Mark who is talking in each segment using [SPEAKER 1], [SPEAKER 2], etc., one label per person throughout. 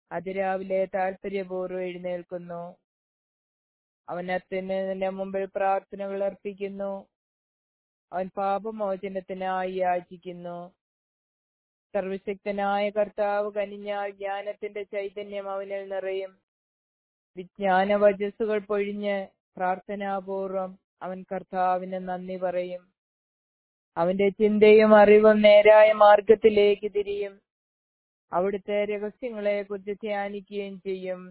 [SPEAKER 1] അതിരാവിലെ താല്പര്യപൂർവ്വം എഴുന്നേൽക്കുന്നു അവൻ അത്യുന്നതിന്റെ മുമ്പിൽ പ്രാർത്ഥനകൾ അർപ്പിക്കുന്നു അവൻ പാപമോചനത്തിനായി യാചിക്കുന്നു സർവശക്തനായ കർത്താവ് കനിഞ്ഞാൽ ജ്ഞാനത്തിന്റെ ചൈതന്യം അവനിൽ നിറയും വിജ്ഞാന വചസ്സുകൾ പൊഴിഞ്ഞ് പ്രാർത്ഥനാപൂർവം അവൻ കർത്താവിന് നന്ദി പറയും അവന്റെ ചിന്തയും അറിവും നേരായ മാർഗത്തിലേക്ക് തിരിയും അവിടുത്തെ രഹസ്യങ്ങളെ കുറിച്ച് ധ്യാനിക്കുകയും ചെയ്യും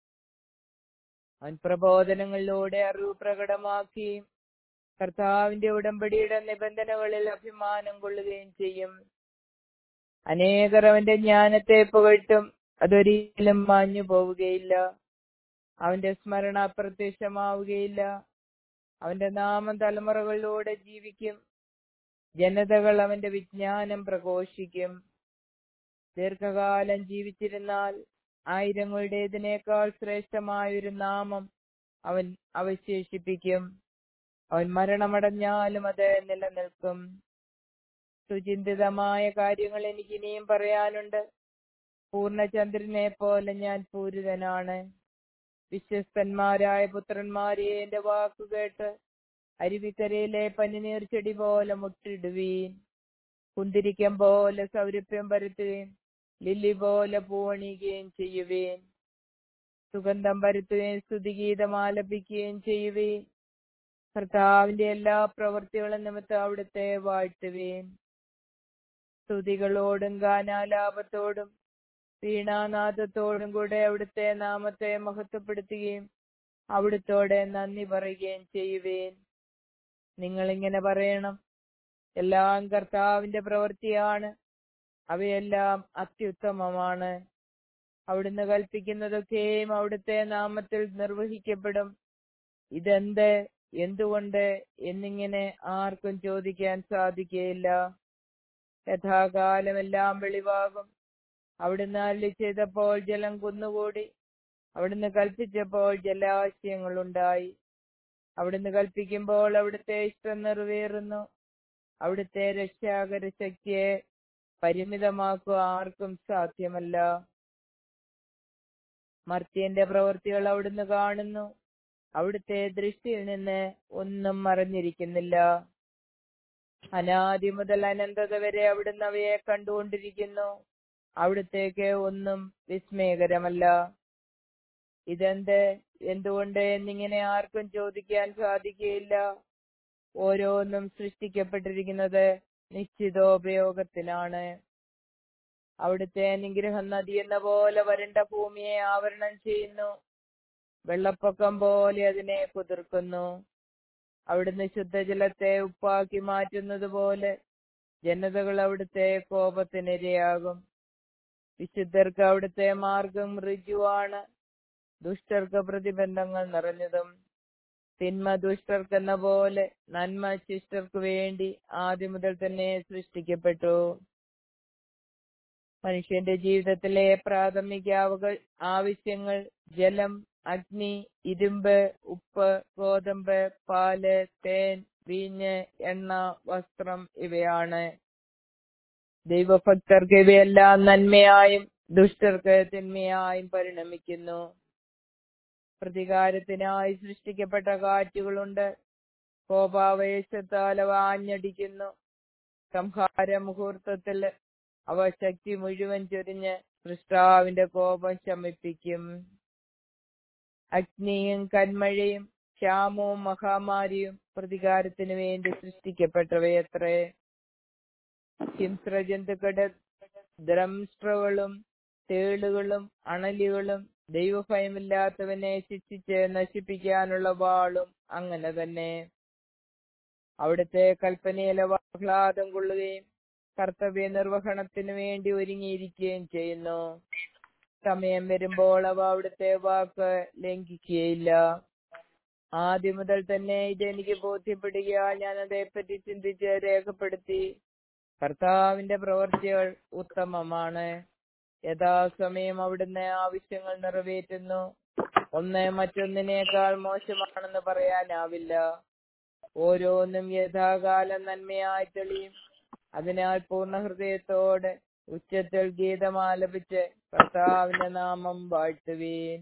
[SPEAKER 1] അവൻ പ്രബോധനങ്ങളിലൂടെ അറിവ് പ്രകടമാക്കി കർത്താവിന്റെ ഉടമ്പടിയുടെ നിബന്ധനകളിൽ അഭിമാനം കൊള്ളുകയും ചെയ്യും അനേകർ അവന്റെ ജ്ഞാനത്തെ പുകഴ്ത്തും അതൊരിക്കലും മാഞ്ഞു പോവുകയില്ല അവന്റെ സ്മരണ അപ്രത്യക്ഷമാവുകയില്ല അവന്റെ നാമം തലമുറകളിലൂടെ ജീവിക്കും ജനതകൾ അവന്റെ വിജ്ഞാനം പ്രഘോഷിക്കും ദീർഘകാലം ജീവിച്ചിരുന്നാൽ ആയിരങ്ങളുടേതിനേക്കാൾ ശ്രേഷ്ഠമായ ഒരു നാമം അവൻ അവശേഷിപ്പിക്കും അവൻ മരണമടഞ്ഞാലും അത് നിലനിൽക്കും സുചിന്തിതമായ കാര്യങ്ങൾ എനിക്ക് ഇനിയും പറയാനുണ്ട് പൂർണ്ണചന്ദ്രനെ പോലെ ഞാൻ പൂരിതനാണ് വിശ്വസ്തന്മാരായ പുത്രന്മാരെ എന്റെ വാക്കുകേട്ട് അരുവിക്കരയിലെ പനിനീർ ചെടി പോലെ മുട്ടിടുവീൻ കുന്തിരിക്കം പോലെ സൗരഭ്യം പരത്തുകയും ലില്ലി പോലെ പൂവണിയുകയും ചെയ്യുവേൻ സുഗന്ധം പരത്തുകയും സ്തുതിഗീതം ആലപിക്കുകയും ചെയ്യുവേൻ കർത്താവിന്റെ എല്ലാ പ്രവൃത്തികളും നിമിത്തം അവിടുത്തെ വാഴ്ത്തുവേൻ സ്തുതികളോടും ഗാനാലാപത്തോടും വീണാനാഥത്തോടും കൂടെ അവിടുത്തെ നാമത്തെ മഹത്വപ്പെടുത്തുകയും അവിടുത്തോടെ നന്ദി പറയുകയും ചെയ്യുവേൻ നിങ്ങൾ ഇങ്ങനെ പറയണം എല്ലാം കർത്താവിന്റെ പ്രവൃത്തിയാണ് അവയെല്ലാം അത്യുത്തമമാണ് അവിടുന്ന് കൽപ്പിക്കുന്നതൊക്കെയും അവിടുത്തെ നാമത്തിൽ നിർവഹിക്കപ്പെടും ഇതെന്ത് എന്തുകൊണ്ട് എന്നിങ്ങനെ ആർക്കും ചോദിക്കാൻ സാധിക്കുകയില്ല യഥാകാലമെല്ലാം വെളിവാകും അവിടുന്ന് അല്ലി ചെയ്തപ്പോൾ ജലം കുന്നുകൂടി അവിടുന്ന് കൽപ്പിച്ചപ്പോൾ ജലാശയങ്ങൾ ഉണ്ടായി അവിടുന്ന് കൽപ്പിക്കുമ്പോൾ അവിടുത്തെ ഇഷ്ടം നിറവേറുന്നു അവിടുത്തെ രക്ഷാകര ശക്തിയെ പരിമിതമാക്കുക ആർക്കും സാധ്യമല്ല മർത്യന്റെ പ്രവൃത്തികൾ അവിടുന്ന് കാണുന്നു അവിടുത്തെ ദൃഷ്ടിയിൽ നിന്ന് ഒന്നും മറഞ്ഞിരിക്കുന്നില്ല അനാദി മുതൽ അനന്തത വരെ അവിടുന്ന് അവയെ കണ്ടുകൊണ്ടിരിക്കുന്നു അവിടുത്തേക്ക് ഒന്നും വിസ്മയകരമല്ല ഇതെന്ത് എന്തുകൊണ്ട് എന്നിങ്ങനെ ആർക്കും ചോദിക്കാൻ സാധിക്കുകയില്ല ഓരോന്നും സൃഷ്ടിക്കപ്പെട്ടിരിക്കുന്നത് നിശ്ചിതോപയോഗത്തിനാണ് അവിടുത്തെ അനുഗ്രഹം നദി എന്ന പോലെ വരണ്ട ഭൂമിയെ ആവരണം ചെയ്യുന്നു വെള്ളപ്പൊക്കം പോലെ അതിനെ കുതിർക്കുന്നു അവിടുന്ന് ശുദ്ധജലത്തെ ഉപ്പാക്കി മാറ്റുന്നത് പോലെ ജനതകൾ അവിടുത്തെ കോപത്തിനിരയാകും വിശുദ്ധർക്ക് അവിടുത്തെ മാർഗം ഋജുവാണ് ദുഷ്ടർക്ക് പ്രതിബന്ധങ്ങൾ നിറഞ്ഞതും തിന്മ ദുഷ്ടർക്കെന്ന പോലെ നന്മ ശിഷ്ടർക്ക് വേണ്ടി ആദ്യം മുതൽ തന്നെ സൃഷ്ടിക്കപ്പെട്ടു മനുഷ്യന്റെ ജീവിതത്തിലെ പ്രാഥമിക അവകൾ ആവശ്യങ്ങൾ ജലം അഗ്നി ഇരുമ്പ് ഉപ്പ് ഗോതമ്പ് പാല് തേൻ വീഞ്ഞ് എണ്ണ വസ്ത്രം ഇവയാണ് ദൈവഭക്തർക്ക് ഇവയെല്ലാം നന്മയായും ദുഷ്ടർക്ക് തിന്മയായും പരിണമിക്കുന്നു പ്രതികാരത്തിനായി സൃഷ്ടിക്കപ്പെട്ട കാറ്റുകളുണ്ട് കോപാവേശത്താൽ അവ ആഞ്ഞടിക്കുന്നു സംഹാര മുഹൂർത്തത്തിൽ അവ ശക്തി മുഴുവൻ ചൊരിഞ്ഞ് സൃഷ്ടാവിന്റെ കോപം ശമിപ്പിക്കും അഗ്നിയും കന്മഴയും ക്ഷാമവും മഹാമാരിയും പ്രതികാരത്തിന് വേണ്ടി സൃഷ്ടിക്കപ്പെട്ടവയത്രേ ഹിംസ്രജന്തുക്കളുടെ ദ്രംഷ്ട്രകളും തേളുകളും അണലികളും ദൈവഭയമില്ലാത്തവനെ ശിക്ഷിച്ച് നശിപ്പിക്കാനുള്ള വാളും അങ്ങനെ തന്നെ അവിടുത്തെ കൽപ്പനയിലെ ആഹ്ലാദം കൊള്ളുകയും കർത്തവ്യ നിർവഹണത്തിന് വേണ്ടി ഒരുങ്ങിയിരിക്കുകയും ചെയ്യുന്നു സമയം വരുമ്പോൾ അവ അവിടുത്തെ വാക്ക് ലംഘിക്കുകയില്ല ആദ്യം മുതൽ തന്നെ ഇതെനിക്ക് ബോധ്യപ്പെടുക ഞാൻ അതേപ്പറ്റി ചിന്തിച്ച് രേഖപ്പെടുത്തി കർത്താവിന്റെ പ്രവൃത്തികൾ ഉത്തമമാണ് യഥാസമയം അവിടുന്ന് ആവശ്യങ്ങൾ നിറവേറ്റുന്നു ഒന്ന് മറ്റൊന്നിനേക്കാൾ മോശമാണെന്ന് പറയാനാവില്ല ഓരോന്നും യഥാകാലം നന്മയായി തെളിയും അതിനാൽ പൂർണ്ണ ഹൃദയത്തോടെ ഉച്ചത്തിൽ ഗീതമാലപിച്ച് കർത്താവിന്റെ നാമം വാഴ്ത്തുവീൻ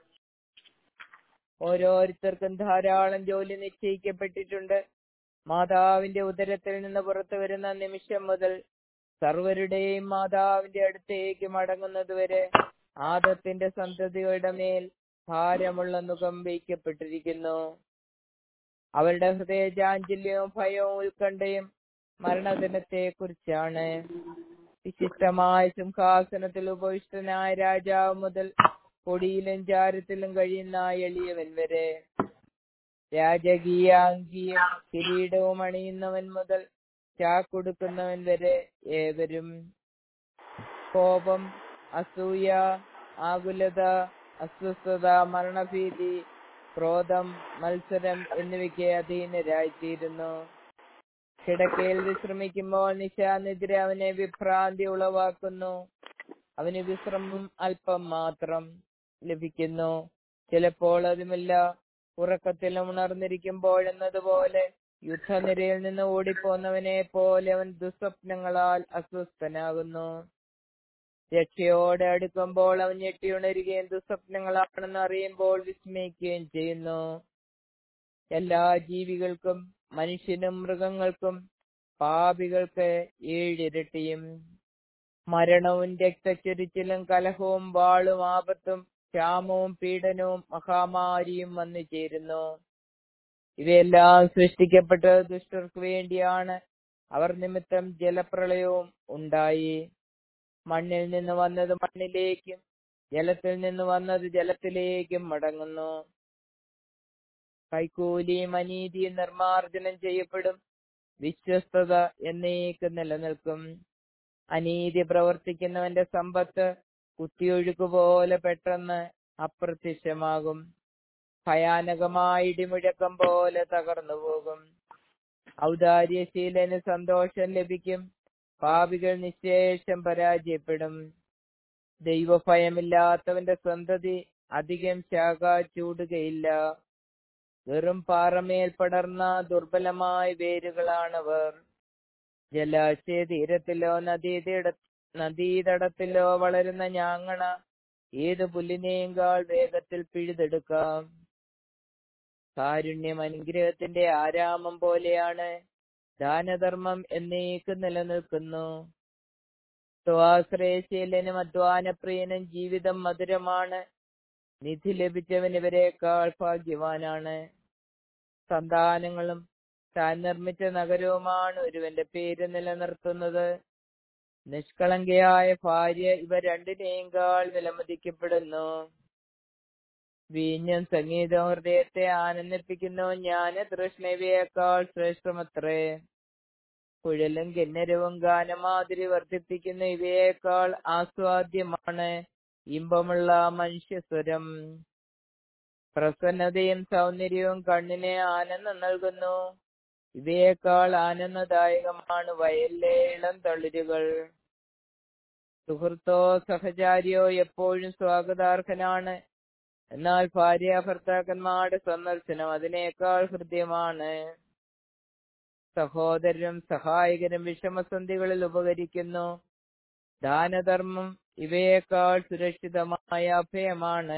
[SPEAKER 1] ഓരോരുത്തർക്കും ധാരാളം ജോലി നിശ്ചയിക്കപ്പെട്ടിട്ടുണ്ട് മാതാവിന്റെ ഉദരത്തിൽ നിന്ന് പുറത്തു വരുന്ന നിമിഷം മുതൽ സർവരുടെയും മാതാവിന്റെ അടുത്തേക്ക് മടങ്ങുന്നതുവരെ ആദത്തിന്റെ സന്തതികളുടെ മേൽ ഭാരമുള്ള മുഖം വയ്ക്കപ്പെട്ടിരിക്കുന്നു അവരുടെ ഹൃദയചാഞ്ചല്യവും ഭയവും ഉത്കണ്ഠയും മരണദിനത്തെ കുറിച്ചാണ് വിശിഷ്ടമായ സിംഹാസനത്തിൽ ഉപവിഷ്ടനായ രാജാവ് മുതൽ പൊടിയിലും ചാരത്തിലും കഴിയുന്ന എളിയവൻ വരെ രാജകീയാംഗിയും കിരീടവും അണിയുന്നവൻ മുതൽ ചാക്കൊടുക്കുന്നവൻ വരെ ഏവരും കോപം അസൂയ ആകുലത അസ്വസ്ഥത മരണഭീതി ക്രോധം മത്സരം എന്നിവയ്ക്ക് അധീനരായിത്തീരുന്നു കിടക്കയിൽ വിശ്രമിക്കുമ്പോൾ നിശാനിദ്ര അവനെ വിഭ്രാന്തി ഉളവാക്കുന്നു അവന് വിശ്രമം അല്പം മാത്രം ലഭിക്കുന്നു ചിലപ്പോൾ അതുമില്ല ഉറക്കത്തിൽ ഉണർന്നിരിക്കുമ്പോഴെന്നതുപോലെ യുദ്ധനിരയിൽ നിന്ന് ഓടിപ്പോന്നവനെ പോലെ അവൻ ദുസ്വപ്നങ്ങളാൽ അസ്വസ്ഥനാകുന്നു രക്ഷയോടെ അടുക്കുമ്പോൾ അവൻ ഞെട്ടിയുണരുകയും ദുസ്വപ്നങ്ങളാണെന്ന് അറിയുമ്പോൾ വിസ്മയിക്കുകയും ചെയ്യുന്നു എല്ലാ ജീവികൾക്കും മനുഷ്യനും മൃഗങ്ങൾക്കും പാപികൾക്ക് ഏഴിരട്ടിയും മരണവും രക്തച്ചൊരിച്ചിലും കലഹവും വാളും ആപത്തും ക്ഷാമവും പീഡനവും മഹാമാരിയും വന്നു ചേരുന്നു ഇവയെല്ലാം സൃഷ്ടിക്കപ്പെട്ടത് ദുഷ്ടർക്ക് വേണ്ടിയാണ് അവർ നിമിത്തം ജലപ്രളയവും ഉണ്ടായി മണ്ണിൽ നിന്ന് വന്നത് മണ്ണിലേക്കും ജലത്തിൽ നിന്ന് വന്നത് ജലത്തിലേക്കും മടങ്ങുന്നു കൈക്കൂലിയും അനീതിയും നിർമാർജനം ചെയ്യപ്പെടും വിശ്വസ്തത എന്നേക്ക് നിലനിൽക്കും അനീതി പ്രവർത്തിക്കുന്നവന്റെ സമ്പത്ത് കുത്തിയൊഴുക്ക് പോലെ പെട്ടെന്ന് അപ്രത്യക്ഷമാകും ഭയാനകമായ ഇടിമുഴക്കം പോലെ തകർന്നു പോകും ഔദാര്യശീലന് സന്തോഷം ലഭിക്കും പാപികൾ നിശേഷം പരാജയപ്പെടും ദൈവഭയമില്ലാത്തവന്റെ സന്തതി അധികം ശാഖ ചൂടുകയില്ല വെറും പാറമേൽ പടർന്ന ദുർബലമായ വേരുകളാണവർ ജലാശയ തീരത്തിലോ നദീതട നദീതടത്തിലോ വളരുന്ന ഞാങ്ങണ ഏത് പുല്ലിനേക്കാൾ വേഗത്തിൽ പിഴുതെടുക്കാം കാരുണ്യം അനുഗ്രഹത്തിന്റെ ആരാമം പോലെയാണ് ദാനധർമ്മം എന്നേക്ക് നിലനിൽക്കുന്നു സ്വാശ്രയശീലനും അധ്വാനപ്രിയനും ജീവിതം മധുരമാണ് നിധി ലഭിച്ചവൻ ഇവരെക്കാൾ ഭാഗ്യവാനാണ് സന്താനങ്ങളും താൻ നിർമ്മിച്ച നഗരവുമാണ് ഒരുവന്റെ പേര് നിലനിർത്തുന്നത് നിഷ്കളങ്കയായ ഭാര്യ ഇവ രണ്ടിനേക്കാൾ വിലമതിക്കപ്പെടുന്നു വീഞ്ഞും സംഗീതവും ഹൃദയത്തെ ആനന്ദിപ്പിക്കുന്നു ജ്ഞാന തൃഷ്ണവയേക്കാൾ ശ്രേഷ്ഠമത്രേ കുഴലും കിന്നരവും ഗാനമാതിരി വർദ്ധിപ്പിക്കുന്ന ഇവയേക്കാൾ ആസ്വാദ്യമാണ് ഇമ്പമുള്ള മനുഷ്യസ്വരം പ്രസന്നതയും സൗന്ദര്യവും കണ്ണിനെ ആനന്ദം നൽകുന്നു ഇവയേക്കാൾ ആനന്ദദായകമാണ് വയലിലെ ഇളം തളിരുകൾ സുഹൃത്തോ സഹചാരിയോ എപ്പോഴും സ്വാഗതാർഹനാണ് എന്നാൽ ഭാര്യ ഭർത്താക്കന്മാരുടെ സന്ദർശനം അതിനേക്കാൾ ഹൃദ്യമാണ് സഹോദരനും സഹായകനും വിഷമസന്ധികളിൽ ഉപകരിക്കുന്നു ദാനധർമ്മം ഇവയേക്കാൾ സുരക്ഷിതമായ അഭയമാണ്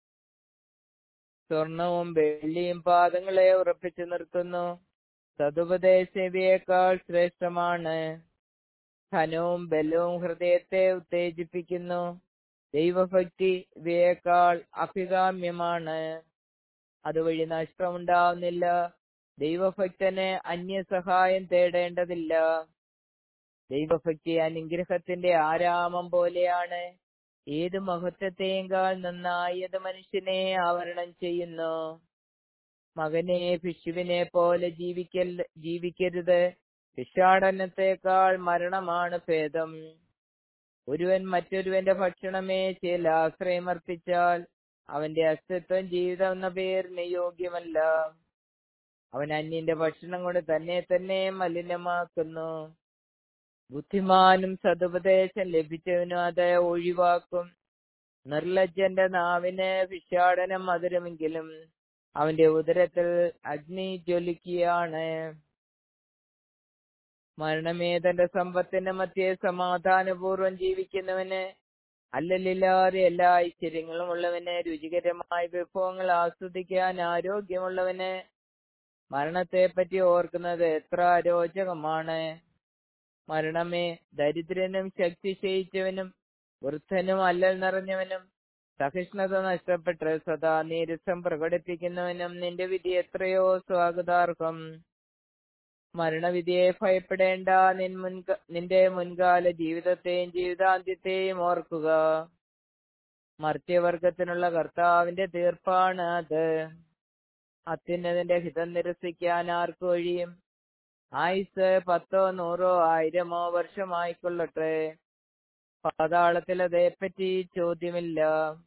[SPEAKER 1] സ്വർണവും വെള്ളിയും പാദങ്ങളെ ഉറപ്പിച്ചു നിർത്തുന്നു സതുപദേശം ഇവയേക്കാൾ ശ്രേഷ്ഠമാണ് ധനവും ബലവും ഹൃദയത്തെ ഉത്തേജിപ്പിക്കുന്നു ദൈവഭക്തി ഇവയേക്കാൾ അഭികാമ്യമാണ് അതുവഴി നഷ്ടമുണ്ടാവുന്നില്ല ദൈവഭക്തന് അന്യസഹായം തേടേണ്ടതില്ല ദൈവഭക്തി അനുഗ്രഹത്തിന്റെ ആരാമം പോലെയാണ് ഏത് മഹത്വത്തെയേക്കാൾ നന്നായി അത് മനുഷ്യനെ ആവരണം ചെയ്യുന്നു മകനെ ഭിക്ഷുവിനെ പോലെ ജീവിക്കൽ ജീവിക്കരുത് ഭിക്ഷാടനത്തെക്കാൾ മരണമാണ് ഭേദം ഒരുവൻ മറ്റൊരുവന്റെ ഭക്ഷണമേ ചില ആശ്രയമർപ്പിച്ചാൽ അവന്റെ അസ്തിത്വം ജീവിതം എന്ന പേരിന് യോഗ്യമല്ല അവൻ അന്യന്റെ ഭക്ഷണം കൊണ്ട് തന്നെ തന്നെ മലിനമാക്കുന്നു ബുദ്ധിമാനും സതുപദേശം ലഭിച്ചവനും അത് ഒഴിവാക്കും നിർലജ്ജന്റെ നാവിന് ഭിക്ഷാടനം മധുരമെങ്കിലും അവന്റെ ഉദരത്തിൽ അഗ്നി ജ്വലിക്കുകയാണ് മരണമേ തന്റെ സമ്പത്തിന്റെ മധ്യേ സമാധാനപൂർവ്വം ജീവിക്കുന്നവന് അല്ലലില്ലാതെ എല്ലാ ഐശ്വര്യങ്ങളും ഉള്ളവന് രുചികരമായ വിഭവങ്ങൾ ആസ്വദിക്കാൻ ആരോഗ്യമുള്ളവന് മരണത്തെ പറ്റി ഓർക്കുന്നത് എത്ര അരോചകമാണ് മരണമേ ദരിദ്രനും ശക്തി ക്ഷയിച്ചവനും വൃദ്ധനും അല്ലൽ നിറഞ്ഞവനും സഹിഷ്ണുത നഷ്ടപ്പെട്ട് സദാ നീരസം പ്രകടിപ്പിക്കുന്നവനും നിന്റെ വിധി എത്രയോ സ്വാഗതാർഹം മരണവിധിയെ ഭയപ്പെടേണ്ട നിൻ മുൻക നിന്റെ മുൻകാല ജീവിതത്തെയും ജീവിതാന്ത്യത്തെയും ഓർക്കുക മർത്യവർഗത്തിനുള്ള കർത്താവിന്റെ തീർപ്പാണ് അത് അത്യുന്നതിന്റെ ഹിതം നിരസിക്കാൻ ആർക്ക് കഴിയും ആയുസ് പത്തോ നൂറോ ആയിരമോ വർഷമായിക്കൊള്ളട്ടെ പാതാളത്തിൽ അതേപ്പറ്റി ചോദ്യമില്ല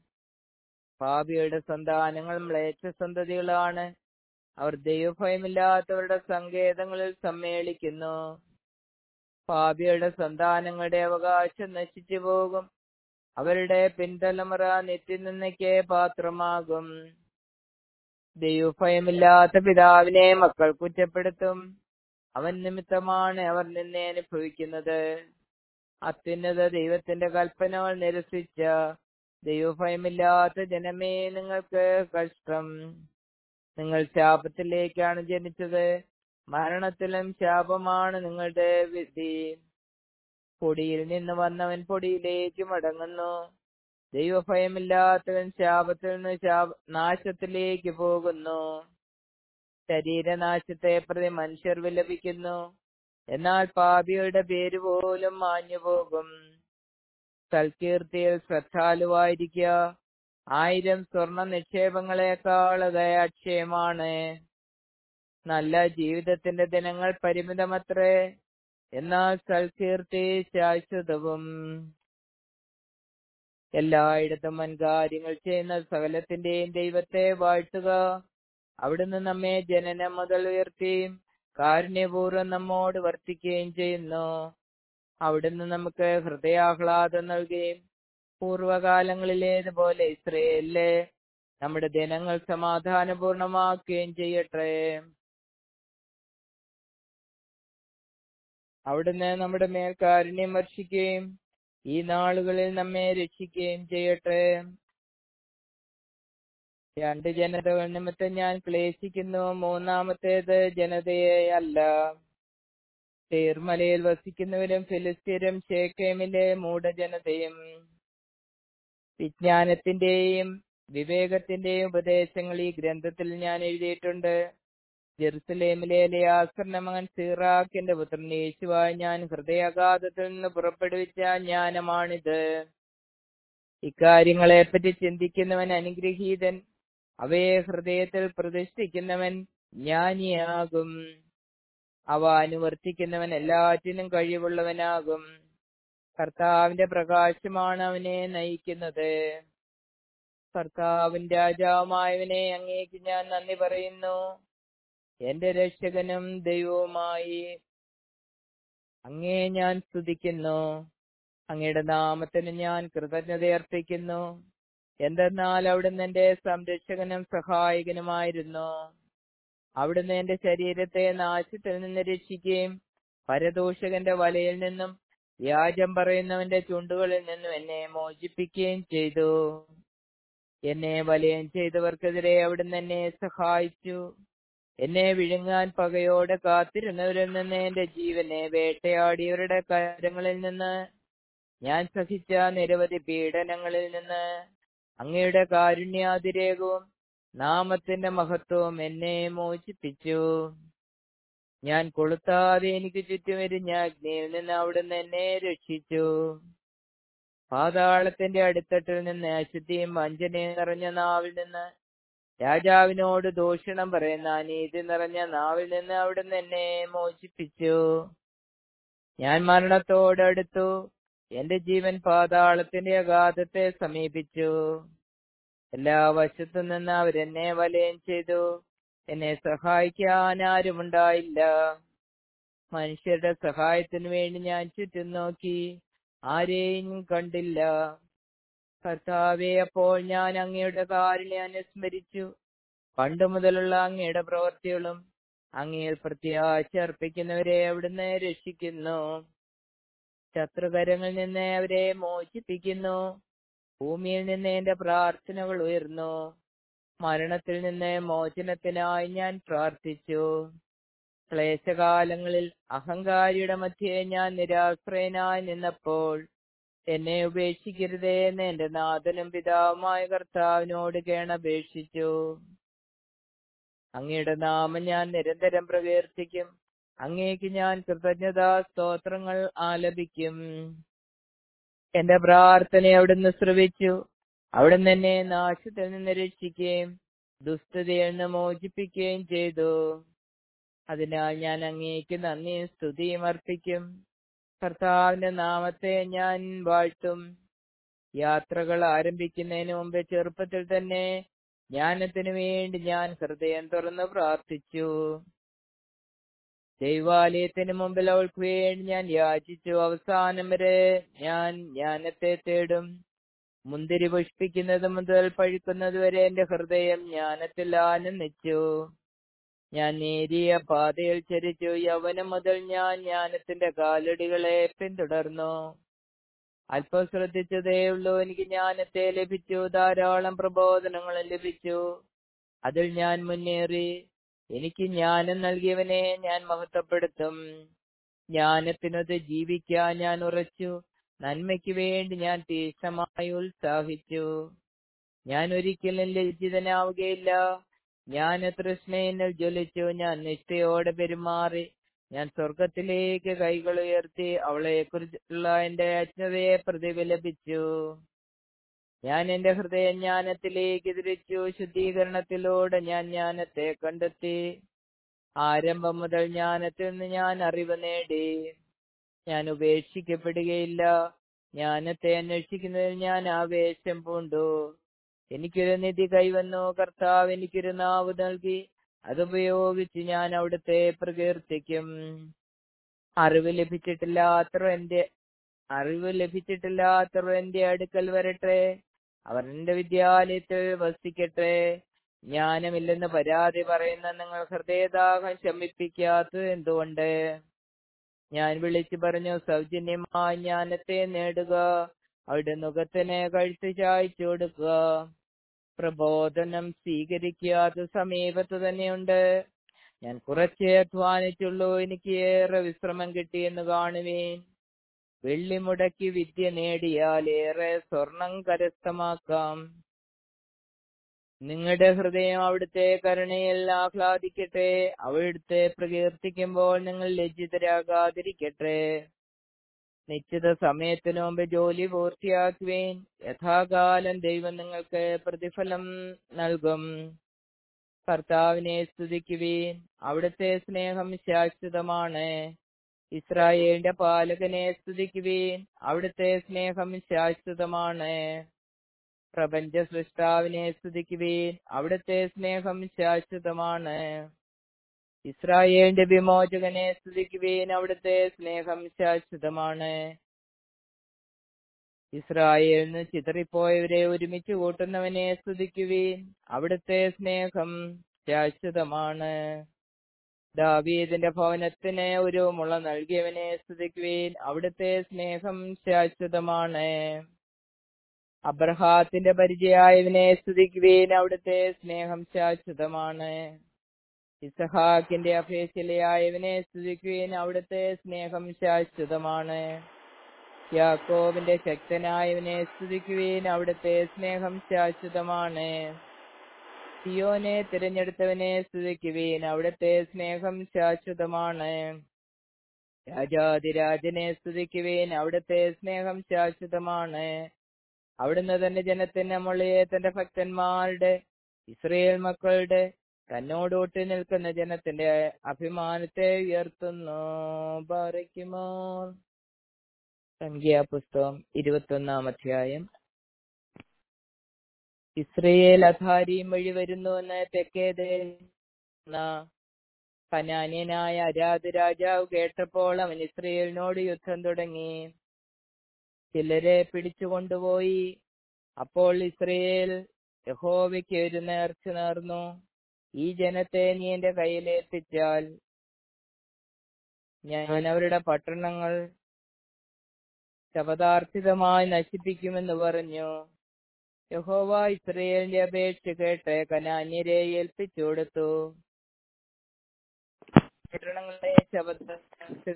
[SPEAKER 1] പാപിയുടെ സന്താനങ്ങൾ മ്ലേച്ഛ സന്തതികളാണ് അവർ ദൈവഭയമില്ലാത്തവരുടെ സങ്കേതങ്ങളിൽ സമ്മേളിക്കുന്നു പാപിയുടെ സന്താനങ്ങളുടെ അവകാശം നശിച്ചു പോകും അവരുടെ പിൻതലമുറ നിത്യനിന്ദയ്ക്ക് പാത്രമാകും ദൈവഭയമില്ലാത്ത പിതാവിനെ മക്കൾ കുറ്റപ്പെടുത്തും അവൻ നിമിത്തമാണ് അവർ നിന്നെ അനുഭവിക്കുന്നത് അത്യുന്നത ദൈവത്തിന്റെ കൽപ്പനകൾ നിരസിച്ച ദൈവഭയമില്ലാത്ത ജനമേ നിങ്ങൾക്ക് കഷ്ടം നിങ്ങൾ ശാപത്തിലേക്കാണ് ജനിച്ചത് മരണത്തിലും ശാപമാണ് നിങ്ങളുടെ വിധി പൊടിയിൽ നിന്ന് വന്നവൻ പൊടിയിലേക്ക് മടങ്ങുന്നു ദൈവഭയമില്ലാത്തവൻ ശാപത്തിൽ നിന്ന് ശാപ നാശത്തിലേക്ക് പോകുന്നു ശരീരനാശത്തെ പ്രതി മനുഷ്യർ വിലപിക്കുന്നു എന്നാൽ പാപിയുടെ പേര് പോലും മാഞ്ഞു പോകും സൽകീർത്തിയിൽ ശ്രദ്ധാലുവായിരിക്കുക ആയിരം സ്വർണ നിക്ഷേപങ്ങളെക്കാൾ അത് അക്ഷയമാണ് നല്ല ജീവിതത്തിന്റെ ദിനങ്ങൾ പരിമിതമത്രേ എന്നാൽ സൽകീർത്തി ശാശ്വതവും എല്ലായിടത്തും വൻകാര്യങ്ങൾ ചെയ്യുന്ന സകലത്തിന്റെയും ദൈവത്തെ വാഴ്ത്തുക അവിടുന്ന് നമ്മെ ജനനം മുതൽ ഉയർത്തി കാരുണ്യപൂർവ്വം നമ്മോട് വർത്തിക്കുകയും ചെയ്യുന്നു അവിടുന്ന് നമുക്ക് ഹൃദയാഹ്ലാദം നൽകുകയും പൂർവകാലങ്ങളിലേതുപോലെ ഇസ്രയേലിലെ നമ്മുടെ ദിനങ്ങൾ സമാധാനപൂർണമാക്കുകയും ചെയ്യട്ടെ അവിടുന്ന് നമ്മുടെ മേൽ കാരുണ്യം വർഷിക്കുകയും ഈ നാളുകളിൽ നമ്മെ രക്ഷിക്കുകയും ചെയ്യട്ടെ രണ്ട് ജനതകൾ നിമിത്തം ഞാൻ ക്ലേശിക്കുന്നു മൂന്നാമത്തേത് ജനതയെ അല്ല തേർമലയിൽ വസിക്കുന്നവരും ഫിലിസ്തീനും ഷേക്കേമിലെ മൂഢജനതയും വിജ്ഞാനത്തിന്റെയും വിവേകത്തിന്റെയും ഉപദേശങ്ങൾ ഈ ഗ്രന്ഥത്തിൽ ഞാൻ എഴുതിയിട്ടുണ്ട് ജെറുസലേമിലെ ലിയാസറിന്റെ മകൻ സീറാഖിന്റെ പുത്രൻ യേശുവായി ഞാൻ ഹൃദയാഘാതത്തിൽ നിന്ന് പുറപ്പെടുവിച്ച ജ്ഞാനമാണിത് ഇക്കാര്യങ്ങളെപ്പറ്റി ചിന്തിക്കുന്നവൻ അനുഗ്രഹീതൻ അവയെ ഹൃദയത്തിൽ പ്രതിഷ്ഠിക്കുന്നവൻ ജ്ഞാനിയാകും അവ അനുവർത്തിക്കുന്നവൻ എല്ലാറ്റിനും കഴിവുള്ളവനാകും കർത്താവിന്റെ പ്രകാശമാണ് അവനെ നയിക്കുന്നത് കർത്താവിൻ രാജാവുമായവനെ അങ്ങേക്ക് ഞാൻ നന്ദി പറയുന്നു എന്റെ രക്ഷകനും ദൈവവുമായി അങ്ങേ ഞാൻ സ്തുതിക്കുന്നു അങ്ങയുടെ നാമത്തിന് ഞാൻ കൃതജ്ഞത അർപ്പിക്കുന്നു എന്തെന്നാൽ അവിടുന്ന് എന്റെ സംരക്ഷകനും സഹായകനുമായിരുന്നു അവിടുന്ന് എന്റെ ശരീരത്തെ നാശത്തിൽ നിന്ന് രക്ഷിക്കുകയും പരദൂഷകന്റെ വലയിൽ നിന്നും വ്യാജം പറയുന്നവന്റെ ചുണ്ടുകളിൽ നിന്നും എന്നെ മോചിപ്പിക്കുകയും ചെയ്തു എന്നെ വലയം ചെയ്തവർക്കെതിരെ അവിടുന്ന് എന്നെ സഹായിച്ചു എന്നെ വിഴുങ്ങാൻ പകയോടെ കാത്തിരുന്നവരിൽ നിന്ന് എന്റെ ജീവനെ വേട്ടയാടിയവരുടെ കരങ്ങളിൽ നിന്ന് ഞാൻ സഹിച്ച നിരവധി പീഡനങ്ങളിൽ നിന്ന് അങ്ങയുടെ കാരുണ്യാതിരേകവും നാമത്തിന്റെ മഹത്വവും എന്നെ മോചിപ്പിച്ചു ഞാൻ കൊളുത്താതെ എനിക്ക് ചുറ്റും എരിഞ്ഞ അഗ്നിയിൽ നിന്ന് അവിടുന്ന് എന്നെ രക്ഷിച്ചു പാതാളത്തിന്റെ അടിത്തട്ടിൽ നിന്ന് അശുദ്ധിയും വഞ്ചനയും നിറഞ്ഞ നാവിൽ നിന്ന് രാജാവിനോട് ദൂഷണം പറയുന്ന അനീതി നിറഞ്ഞ നാവിൽ നിന്ന് അവിടുന്ന് എന്നെ മോചിപ്പിച്ചു ഞാൻ മരണത്തോടടുത്തു എന്റെ ജീവൻ പാതാളത്തിന്റെ അഗാധത്തെ സമീപിച്ചു എല്ലാ വശത്തു നിന്ന് അവരെന്നെ വലയം ചെയ്തു എന്നെ സഹായിക്കാൻ ആരുമുണ്ടായില്ല മനുഷ്യരുടെ സഹായത്തിനു വേണ്ടി ഞാൻ ചുറ്റും നോക്കി ആരെയും കണ്ടില്ല കർത്താവെ അപ്പോൾ ഞാൻ അങ്ങയുടെ കാരുണ്യം അനുസ്മരിച്ചു പണ്ട് മുതലുള്ള അങ്ങയുടെ പ്രവൃത്തികളും അങ്ങയിൽ പ്രത്യാശ അർപ്പിക്കുന്നവരെ അവിടുന്ന് രക്ഷിക്കുന്നു ശത്രുകരങ്ങളിൽ നിന്ന് അവരെ മോചിപ്പിക്കുന്നു ഭൂമിയിൽ നിന്ന് എന്റെ പ്രാർത്ഥനകൾ ഉയർന്നു മരണത്തിൽ നിന്ന് മോചനത്തിനായി ഞാൻ പ്രാർത്ഥിച്ചു ക്ലേശകാലങ്ങളിൽ അഹങ്കാരിയുടെ മധ്യേ ഞാൻ നിരാശ്രയനായി നിന്നപ്പോൾ എന്നെ ഉപേക്ഷിക്കരുതേ എന്ന് എന്റെ നാഥനും പിതാവുമായ കർത്താവിനോട് കേണപേക്ഷിച്ചു അങ്ങയുടെ നാമം ഞാൻ നിരന്തരം പ്രകീർത്തിക്കും അങ്ങേക്ക് ഞാൻ കൃതജ്ഞതാ സ്തോത്രങ്ങൾ ആലപിക്കും എന്റെ പ്രാർത്ഥന അവിടുന്ന് ശ്രവിച്ചു അവിടുന്ന് എന്നെ നാശത്തിൽ നിന്ന് രക്ഷിക്കുകയും ദുസ്ഥതയിൽ നിന്ന് മോചിപ്പിക്കുകയും ചെയ്തു അതിനാൽ ഞാൻ അങ്ങേക്ക് നന്ദിയും സ്തുതിയും അർപ്പിക്കും കർത്താവിന്റെ നാമത്തെ ഞാൻ വാഴ്ത്തും യാത്രകൾ ആരംഭിക്കുന്നതിന് മുമ്പ് ചെറുപ്പത്തിൽ തന്നെ ജ്ഞാനത്തിനു വേണ്ടി ഞാൻ ഹൃദയം തുറന്ന് പ്രാർത്ഥിച്ചു ദൈവാലയത്തിന് മുമ്പിൽ അവൾക്ക് വേണ്ടി ഞാൻ യാചിച്ചു അവസാനം വരെ ഞാൻ ജ്ഞാനത്തെ തേടും മുന്തിരി പുഷ്പിക്കുന്നത് മുതൽ പഴുക്കുന്നത് വരെ എന്റെ ഹൃദയം ജ്ഞാനത്തിൽ ആനന്ദിച്ചു ഞാൻ നേരിയ പാതയിൽ ചരിച്ചു യവനം മുതൽ ഞാൻ ജ്ഞാനത്തിന്റെ കാലടികളെ പിന്തുടർന്നു അല്പം ശ്രദ്ധിച്ചതേ ഉള്ളൂ എനിക്ക് ജ്ഞാനത്തെ ലഭിച്ചു ധാരാളം പ്രബോധനങ്ങളും ലഭിച്ചു അതിൽ ഞാൻ മുന്നേറി എനിക്ക് ജ്ഞാനം നൽകിയവനെ ഞാൻ മഹത്വപ്പെടുത്തും ജ്ഞാനത്തിനൊത്ത് ജീവിക്കാൻ ഞാൻ ഉറച്ചു നന്മയ്ക്ക് വേണ്ടി ഞാൻ തീക്ഷണമായി ഉത്സാഹിച്ചു ഞാൻ ഒരിക്കലും ലജ്ജിതനാവുകയില്ല ഞാൻ തൃഷ്ണയിൽ ജ്വലിച്ചു ഞാൻ നിഷ്ഠയോടെ പെരുമാറി ഞാൻ സ്വർഗത്തിലേക്ക് കൈകൾ ഉയർത്തി അവളെ കുറിച്ചുള്ള എന്റെ അജ്ഞതയെ പ്രതിഫലിപ്പിച്ചു ഞാൻ എന്റെ ഹൃദയ ജ്ഞാനത്തിലേക്ക് തിരിച്ചു ശുദ്ധീകരണത്തിലൂടെ ഞാൻ ജ്ഞാനത്തെ കണ്ടെത്തി ആരംഭം മുതൽ ജ്ഞാനത്തിൽ നിന്ന് ഞാൻ അറിവ് നേടി ഞാൻ ഉപേക്ഷിക്കപ്പെടുകയില്ല ജ്ഞാനത്തെ അന്വേഷിക്കുന്നതിൽ ഞാൻ ആവേശം പൂണ്ടു എനിക്കൊരു നിധി കൈവന്നു കർത്താവ് എനിക്കൊരു നാവ് നൽകി അതുപയോഗിച്ച് ഞാൻ അവിടുത്തെ പ്രകീർത്തിക്കും അറിവ് ലഭിച്ചിട്ടില്ലാത്തവർ എന്റെ അറിവ് ലഭിച്ചിട്ടില്ലാത്തവർ എന്റെ അടുക്കൽ വരട്ടെ അവർ എന്റെ വിദ്യാലയത്തിൽ വസിക്കട്ടെ ജ്ഞാനമില്ലെന്ന് പരാതി പറയുന്ന നിങ്ങൾ ഹൃദയദാഹം ശമിപ്പിക്കാത്തത് എന്തുകൊണ്ട് ഞാൻ വിളിച്ചു പറഞ്ഞു സൗജന്യമായ ജ്ഞാനത്തെ നേടുക അവിടെ മുഖത്തിന് കഴുത്ത് ചായച്ചു കൊടുക്കുക പ്രബോധനം സ്വീകരിക്കാത്ത സമീപത്ത് തന്നെയുണ്ട് ഞാൻ കുറച്ചേ അധ്വാനിച്ചുള്ളൂ എനിക്ക് ഏറെ വിശ്രമം കിട്ടിയെന്ന് കാണുവേൻ വെള്ളി മുടക്കി വിദ്യ നേടിയാൽ ഏറെ സ്വർണം കരസ്ഥമാക്കാം നിങ്ങളുടെ ഹൃദയം അവിടുത്തെ കരുണയിൽ ആഹ്ലാദിക്കട്ടെ അവിടുത്തെ പ്രകീർത്തിക്കുമ്പോൾ നിങ്ങൾ ലജ്ജിതരാകാതിരിക്കട്ടെ നിശ്ചിത സമയത്തിനു മുമ്പ് ജോലി പൂർത്തിയാക്കുവേൻ യഥാകാലം ദൈവം നിങ്ങൾക്ക് പ്രതിഫലം നൽകും കർത്താവിനെ സ്തുതിക്കുവീൻ അവിടുത്തെ സ്നേഹം ശാശ്വതമാണ് ഇസ്രായേലിന്റെ പാലകനെ സ്തുതിക്കുവീൻ അവിടുത്തെ സ്നേഹം ശാശ്വതമാണ് പ്രപഞ്ച സൃഷ്ടാവിനെ സ്തുതിക്കുവീൻ അവിടുത്തെ സ്നേഹം ശാശ്വതമാണ് ഇസ്രായേലിന്റെ വിമോചകനെ സ്തുതിക്കുവീൻ അവിടുത്തെ സ്നേഹം ശാശ്വതമാണ് ഇസ്രായേലിന് ചിതറിപ്പോയവരെ ഒരുമിച്ച് കൂട്ടുന്നവനെ സ്തുതിക്കുവീൻ അവിടുത്തെ സ്നേഹം ശാശ്വതമാണ് ദാവീദിന്റെ ഭവനത്തിന് ഒരു മുള നൽകിയവനെ സ്തുതിക്കുവീൻ അവിടുത്തെ സ്നേഹം ശാശ്വതമാണ് അബ്രഹാത്തിന്റെ പരിചയായവനെ സ്തുതിക്കുവീൻ അവിടുത്തെ സ്നേഹം ശാശ്വതമാണ് ഇസഹാക്കിന്റെ അഭേശിലയായവനെ സ്തുതിക്കുവീൻ അവിടുത്തെ സ്നേഹം ശാശ്വതമാണ് യാക്കോബിന്റെ ശക്തനായവനെ സ്തുതിക്കുവീൻ അവിടുത്തെ സ്നേഹം ശാശ്വതമാണ് സിയോനെ തിരഞ്ഞെടുത്തവനെ സ്തുതിക്കുവീൻ അവിടുത്തെ സ്നേഹം ശാശ്വതമാണ് രാജാതിരാജനെ സ്തുതിക്കുവീൻ അവിടുത്തെ സ്നേഹം ശാശ്വതമാണ് അവിടുന്ന് തന്റെ ജനത്തിന്റെ മുള്ളിയെ തന്റെ ഭക്തന്മാരുടെ ഇസ്രയേൽ മക്കളുടെ തന്നോട് ഒട്ടി നിൽക്കുന്ന ജനത്തിന്റെ അഭിമാനത്തെ ഉയർത്തുന്നു ബാറയ്ക്കുമോ സംഖ്യാപുസ്തകം ഇരുപത്തൊന്നാം അധ്യായം ഇസ്രയേൽ അധാരിയും വഴി വരുന്നുവെന്ന് തെക്കേത് കനാന്യനായ അരാധ രാജാവ് കേട്ടപ്പോൾ അവൻ ഇസ്രയേലിനോട് യുദ്ധം തുടങ്ങി ചിലരെ പിടിച്ചുകൊണ്ടുപോയി അപ്പോൾ ഇസ്രയേൽ യഹോവയ്ക്ക് ഒരു നേർച്ച നേർന്നു ഈ ജനത്തെ നീ എന്റെ കയ്യിലേൽപ്പിച്ചാൽ ഞാൻ അവരുടെ പട്ടണങ്ങൾ ശപഥാർത്ഥിതമായി നശിപ്പിക്കുമെന്ന് പറഞ്ഞു യഹോവ ഇസ്രയേലിന്റെ അപേക്ഷ കേട്ട് കനാന്യരെ ഏൽപ്പിച്ചു കൊടുത്തു പട്ടണങ്ങളെ ശപഥാർത്ഥിത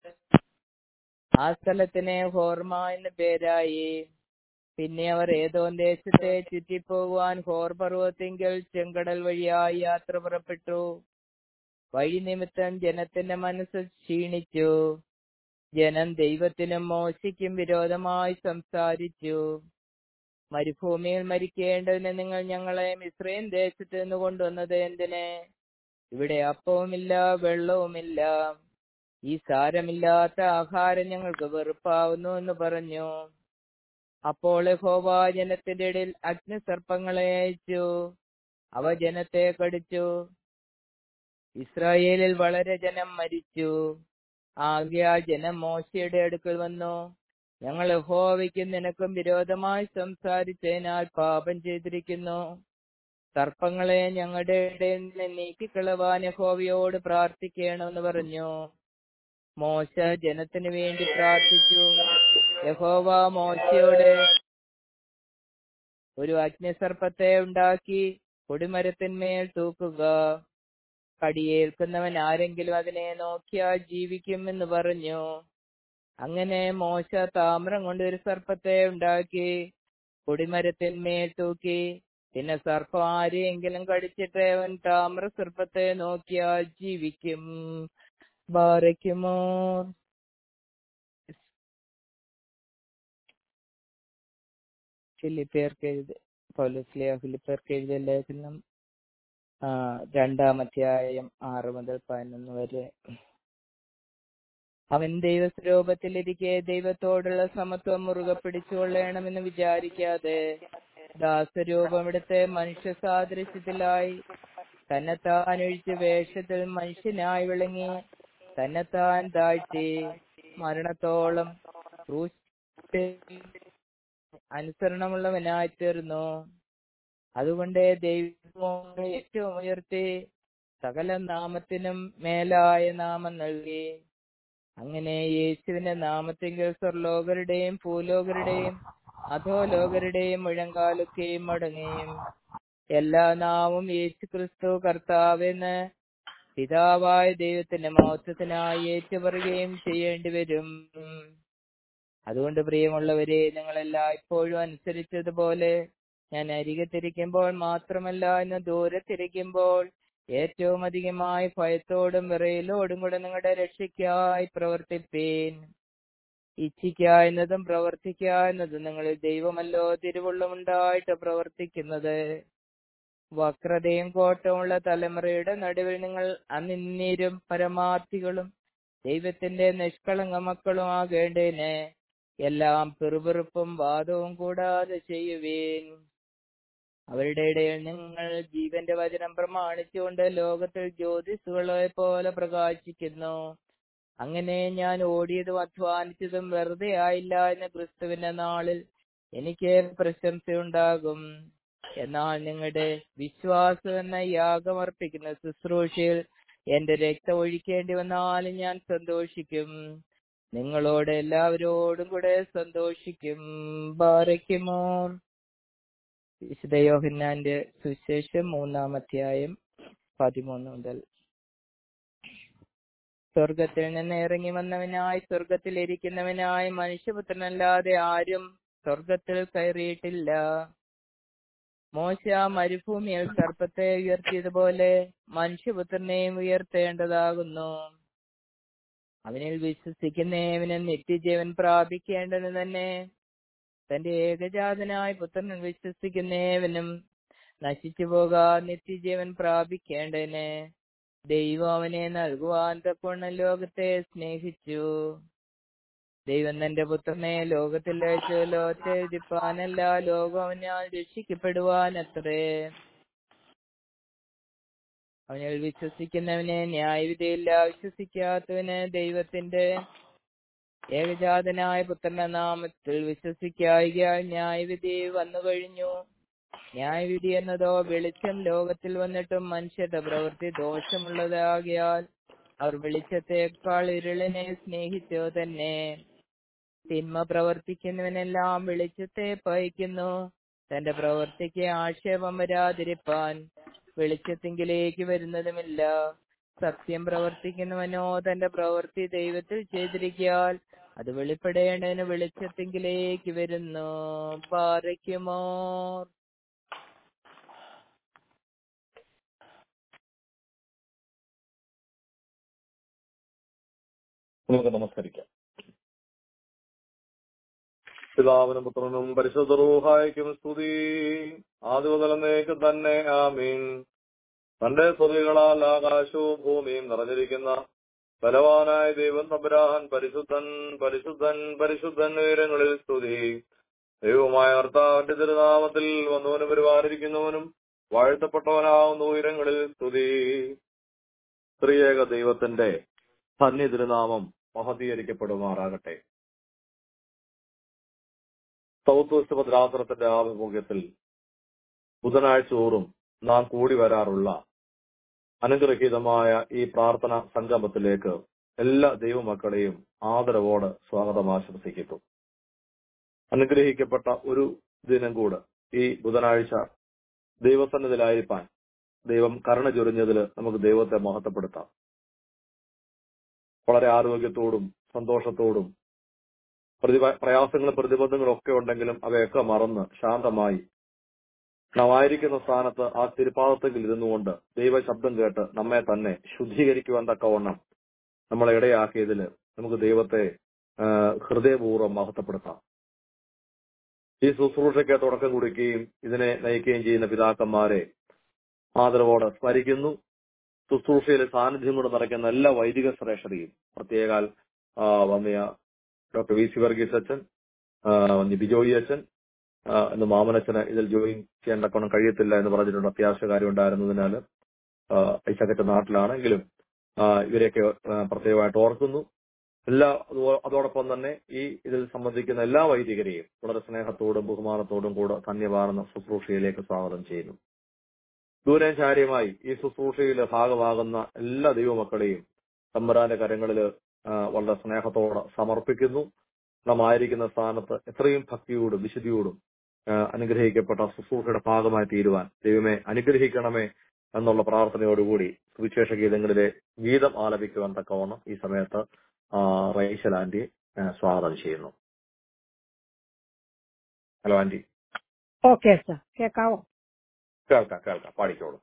[SPEAKER 1] ആ സ്ഥലത്തിന് ഹോർമ എന്ന് പേരായി പിന്നെ അവർ ഏതോ ദേശത്തെ ചുറ്റിപ്പോകുവാൻ ഹോർ പർവ്വത്തിങ്കൽ ചെങ്കടൽ വഴിയായി യാത്ര പുറപ്പെട്ടു വഴി നിമിത്തം ജനത്തിന്റെ മനസ്സ് ക്ഷീണിച്ചു ജനം ദൈവത്തിനും മോശയ്ക്കും വിരോധമായി സംസാരിച്ചു മരുഭൂമിയിൽ മരിക്കേണ്ടതിന് നിങ്ങൾ ഞങ്ങളെ മിശ്രയും ദേശത്ത് നിന്ന് കൊണ്ടുവന്നത് എന്തിന് ഇവിടെ അപ്പവുമില്ല വെള്ളവുമില്ല ഈ സാരമില്ലാത്ത ആഹാരം ഞങ്ങൾക്ക് വെറുപ്പാവുന്നു എന്ന് പറഞ്ഞു അപ്പോൾ യഹോവ ജനത്തിന്റെ ഇടയിൽ അഗ്നിസർപ്പങ്ങളെ അയച്ചു അവ ജനത്തെ കടിച്ചു ഇസ്രായേലിൽ വളരെ ജനം മരിച്ചു ആകയാൽ ജനം മോശയുടെ അടുക്കൽ വന്നു ഞങ്ങൾ യഹോവയ്ക്കും നിനക്കും വിരോധമായി സംസാരിച്ചതിനാൽ പാപം ചെയ്തിരിക്കുന്നു സർപ്പങ്ങളെ ഞങ്ങളുടെ ഇടയിൽ നിന്ന് നീക്കിക്കളവാൻ യഹോവയോട് പ്രാർത്ഥിക്കണമെന്ന് പറഞ്ഞു മോശ ജനത്തിനു വേണ്ടി പ്രാർത്ഥിച്ചു യഹോവ മോശയോട് ഒരു അഗ്നിസർപ്പത്തെ ഉണ്ടാക്കി കൊടിമരത്തിന്മേൽ തൂക്കുക കടിയേൽക്കുന്നവൻ ആരെങ്കിലും അതിനെ നോക്കിയാൽ ജീവിക്കും എന്ന് പറഞ്ഞു അങ്ങനെ മോശ താമ്രം കൊണ്ട് ഒരു സർപ്പത്തെ ഉണ്ടാക്കി കൊടിമരത്തിന്മേൽ തൂക്കി പിന്നെ സർപ്പം ആരെയെങ്കിലും കടിച്ചിട്ട് അവൻ താമ്ര സർപ്പത്തെ നോക്കിയാൽ ജീവിക്കും ബാരയ്ക്കുമോ ഫിലിപ്പിയർക്ക് എഴുതി പൗലോസ്ലിയ ഫിലിപ്പിയർക്ക് എഴുതിയ ലേഖനം ആ രണ്ടാം അധ്യായം ആറ് മുതൽ പതിനൊന്ന് വരെ അവൻ ദൈവസ്വരൂപത്തിലിരിക്കെ ദൈവത്തോടുള്ള സമത്വം മുറുകെ പിടിച്ചുകൊള്ളണമെന്ന് വിചാരിക്കാതെ ദാസരൂപം എടുത്ത് മനുഷ്യ സാദൃശ്യത്തിലായി തന്നെത്താൻ ഒഴിച്ച് വേഷത്തിൽ മനുഷ്യനായി വിളങ്ങി തന്നെത്താൻ താഴ്ത്തി മരണത്തോളം ക്രൂശിൽ അനുസരണമുള്ളവനായി തീർന്നു അതുകൊണ്ട് ദൈവം ഏറ്റവും ഉയർത്തി സകല നാമത്തിനും മേലായ നാമം നൽകി അങ്ങനെ യേശുവിന്റെ നാമത്തെങ്കിൽ സ്വർലോകരുടെയും ഭൂലോകരുടെയും അധോലോകരുടെയും മുഴങ്കാലൊക്കെയും മടങ്ങുകയും എല്ലാ നാവും യേശു ക്രിസ്തു കർത്താവെന്ന് പിതാവായ ദൈവത്തിന്റെ മഹത്വത്തിനായി ഏറ്റുപറയുകയും ചെയ്യേണ്ടി വരും അതുകൊണ്ട് പ്രിയമുള്ളവരെ നിങ്ങളെല്ലാം ഇപ്പോഴും അനുസരിച്ചതുപോലെ ഞാൻ അരികത്തിരിക്കുമ്പോൾ മാത്രമല്ല ഇന്ന് ദൂരത്തിരിക്കുമ്പോൾ ഏറ്റവും അധികമായി ഭയത്തോടും വിറയലോടും കൂടെ നിങ്ങളുടെ രക്ഷയ്ക്കായി പ്രവർത്തിപ്പീൻ ഇച്ഛിക്കുക എന്നതും പ്രവർത്തിക്കുക എന്നതും നിങ്ങളിൽ ദൈവമല്ലോ തിരുവുള്ളമുണ്ടായിട്ട് പ്രവർത്തിക്കുന്നത് വക്രതയും കോട്ടമുള്ള തലമുറയുടെ നടുവിൽ നിങ്ങൾ അനിന്നീരും പരമാർത്ഥികളും ദൈവത്തിന്റെ നിഷ്കളങ്ക മക്കളും ആകേണ്ടതിന് എല്ലാം പിറുപിറുപ്പും വാദവും കൂടാതെ ചെയ്യുവീൻ അവരുടെ ഇടയിൽ നിങ്ങൾ ജീവന്റെ വചനം പ്രമാണിച്ചുകൊണ്ട് ലോകത്തിൽ ജ്യോതിസുകളെ പോലെ പ്രകാശിക്കുന്നു അങ്ങനെ ഞാൻ ഓടിയതും അധ്വാനിച്ചതും വെറുതെ ആയില്ല എന്ന ക്രിസ്തുവിന്റെ നാളിൽ എനിക്ക് പ്രശംസയുണ്ടാകും എന്നാൽ നിങ്ങളുടെ വിശ്വാസം എന്ന യാഗമർപ്പിക്കുന്ന ശുശ്രൂഷയിൽ എന്റെ രക്തം ഒഴിക്കേണ്ടി വന്നാലും ഞാൻ സന്തോഷിക്കും നിങ്ങളോട് എല്ലാവരോടും കൂടെ സന്തോഷിക്കും ബാരയ്ക്കുമോ വിശുദ്ധ യോഹന്നാന്റെ സുവിശേഷം മൂന്നാം അധ്യായം പതിമൂന്ന് മുതൽ സ്വർഗത്തിൽ നിന്ന് ഇറങ്ങി വന്നവനായി സ്വർഗത്തിൽ ഇരിക്കുന്നവനായി മനുഷ്യപുത്രനല്ലാതെ ആരും സ്വർഗത്തിൽ കയറിയിട്ടില്ല മോശ മരുഭൂമിയിൽ സർപ്പത്തെ ഉയർത്തിയതുപോലെ മനുഷ്യപുത്രനെയും ഉയർത്തേണ്ടതാകുന്നു അവനിൽ വിശ്വസിക്കുന്നവന് നിത്യജീവൻ പ്രാപിക്കേണ്ടത് തന്നെ തന്റെ ഏകജാതനായ പുത്രനിൽ വിശ്വസിക്കുന്നവനും നശിച്ചു പോകാൻ നിത്യജീവൻ പ്രാപിക്കേണ്ടതിന് ദൈവം അവനെ നൽകുവാൻ തക്കവണ്ണം ലോകത്തെ സ്നേഹിച്ചു ദൈവം തന്റെ പുത്രനെ ലോകത്തിൽ അയച്ചു ലോകത്തെ എഴുതിപ്പാനല്ല ലോകം അവനാൽ രക്ഷിക്കപ്പെടുവാൻ അത്രേ അവനിൽ വിശ്വസിക്കുന്നവനെ ന്യായവിധിയില്ല വിശ്വസിക്കാത്തവന് ദൈവത്തിന്റെ ഏകജാതനായ പുത്രന്റെ നാമത്തിൽ വിശ്വസിക്കായിക ന്യായവിധി വന്നു കഴിഞ്ഞു ന്യായവിധി എന്നതോ വെളിച്ചം ലോകത്തിൽ വന്നിട്ടും മനുഷ്യരുടെ പ്രവൃത്തി ദോഷമുള്ളതാകിയാൽ അവർ വെളിച്ചത്തേക്കാൾ ഇരുളിനെ സ്നേഹിച്ചോ തന്നെ തിന്മ പ്രവർത്തിക്കുന്നവനെല്ലാം വെളിച്ചത്തെ പയക്കുന്നു തന്റെ പ്രവൃത്തിക്ക് ആക്ഷേപം വരാതിരിപ്പാൻ വെളിച്ചത്തിങ്കിലേക്ക് വരുന്നതുമില്ല സത്യം പ്രവർത്തിക്കുന്നവനോ തന്റെ പ്രവൃത്തി ദൈവത്തിൽ ചെയ്തിരിക്കാൽ അത് വെളിപ്പെടേണ്ടതിന് വെളിച്ചത്തിങ്കിലേക്ക് വരുന്നു പാറയ്ക്കുമോ
[SPEAKER 2] നമുക്ക് നമസ്കരിക്കാം പിതാവിനും പുത്രനും പരിശുദ്ധ റൂഹായിക്കും സ്തുതി ആദ്യമുതലന്നേക്ക് തന്നെ ആമീൻ തന്റെ സ്തുതികളാൽ ആകാശവും ഭൂമിയും നിറഞ്ഞിരിക്കുന്ന ബലവാനായ ദൈവം തമ്പുരാൻ പരിശുദ്ധൻ പരിശുദ്ധൻ പരിശുദ്ധൻ ഉയരങ്ങളിൽ സ്തുതി ദൈവമായ കർത്താവിന്റെ തിരുനാമത്തിൽ വന്നവനും വരുവാനിരിക്കുന്നവനും വാഴ്ത്തപ്പെട്ടവനാവുന്ന ഉയരങ്ങളിൽ സ്തുതി സ്ത്രീയേക ദൈവത്തിന്റെ ധന്യ തിരുനാമം മഹതീകരിക്കപ്പെടുമാറാകട്ടെ സൗത്ത് വെസ്റ്റ് ഭദ്രാസനത്തിന്റെ ആഭിമുഖ്യത്തിൽ ബുധനാഴ്ച തോറും നാം കൂടി വരാറുള്ള അനുഗ്രഹീതമായ ഈ പ്രാർത്ഥന സംഗമത്തിലേക്ക് എല്ലാ ദൈവമക്കളെയും ആദരവോട് സ്വാഗതം ആശംസിക്കുന്നു അനുഗ്രഹിക്കപ്പെട്ട ഒരു ദിനം കൂടെ ഈ ബുധനാഴ്ച ദൈവസന്നിധിയിലായിരിക്കാൻ ദൈവം കരുണ ചൊരിഞ്ഞതിൽ നമുക്ക് ദൈവത്തെ മഹത്വപ്പെടുത്താം വളരെ ആരോഗ്യത്തോടും സന്തോഷത്തോടും പ്രതിഭ പ്രയാസങ്ങളും പ്രതിബന്ധങ്ങളും ഒക്കെ ഉണ്ടെങ്കിലും അവയൊക്കെ മറന്ന് ശാന്തമായി നാം ആയിരിക്കുന്ന സ്ഥാനത്ത് ആ തിരുപ്പാദത്തെങ്കിൽ ഇരുന്നുകൊണ്ട് ദൈവ ശബ്ദം കേട്ട് നമ്മെ തന്നെ ശുദ്ധീകരിക്കുവാൻ തക്കവണ്ണം നമ്മളെ ഇടയാക്കിയതിൽ നമുക്ക് ദൈവത്തെ ആ, ഹൃദയപൂർവ്വം മഹത്വപ്പെടുത്താം ഈ ശുശ്രൂഷയ്ക്ക് തുടക്കം കുറിക്കുകയും ഇതിനെ നയിക്കുകയും ചെയ്യുന്ന പിതാക്കന്മാരെ ആദരവോടെ സ്മരിക്കുന്നു ശുശ്രൂഷയിലെ സാന്നിധ്യം കൊണ്ട് നിറയ്ക്കുന്ന എല്ലാ വൈദിക ശ്രേഷ്ഠതയും പ്രത്യേകാൽ ആ, വന്നിയ ഡോക്ടർ വി സി വർഗീസ് അച്ഛൻ ആ, വന്യ ബിജോയി അച്ഛൻ ആ, എന്ന് മാമനച്ഛന് ഇതിൽ ജോയിൻ ചെയ്യാൻ തക്കവണ്ണം കഴിയത്തില്ല എന്ന് പറഞ്ഞിട്ടുണ്ട് അത്യാവശ്യ കാര്യം ഉണ്ടായിരുന്നതിനാൽ ഐശാക്കറ്റ നാട്ടിലാണെങ്കിലും ആ, ഇവരെയൊക്കെ ആ, പ്രത്യേകമായിട്ട് ഓർക്കുന്നു എല്ലാ അതോ- അതോടൊപ്പം തന്നെ ഈ ഇതിൽ സംബന്ധിക്കുന്ന എല്ലാ വൈദികരെയും വളരെ സ്നേഹത്തോടും ബഹുമാനത്തോടും കൂടെ ധന്യവാർന്ന ശുശ്രൂഷയിലേക്ക് സ്വാഗതം ചെയ്യുന്നു ദൂരം ചാര്യമായി ഈ ശുശ്രൂഷയിൽ ഭാഗമാകുന്ന എല്ലാ ദൈവമക്കളെയും തമ്പുരാന്റെ കരങ്ങളിൽ വളരെ സ്നേഹത്തോടെ സമർപ്പിക്കുന്നു നാം ആയിരിക്കുന്ന സ്ഥാനത്ത് എത്രയും ഭക്തിയോടും വിശുദ്ധിയോടും ആ, അനുഗ്രഹിക്കപ്പെട്ട ശുശ്രൂഷയുടെ ഭാഗമായി തീരുവാൻ ദൈവമേ അനുഗ്രഹിക്കണമേ എന്നുള്ള പ്രാർത്ഥനയോടുകൂടി സുവിശേഷ ഗീതങ്ങളിലെ ഗീതം ആലപിക്കുവാൻ തക്കവണ്ണം ഈ സമയത്ത് ആ, റൈസൽ ആന്റിയെ ആ, സ്വാഗതം ചെയ്യുന്നു ഹലോ ആന്റി
[SPEAKER 3] ഓക്കെ സർ കേക്കാവോ
[SPEAKER 2] കേൾക്കാം കേൾക്കാം പാടിക്കോളൂ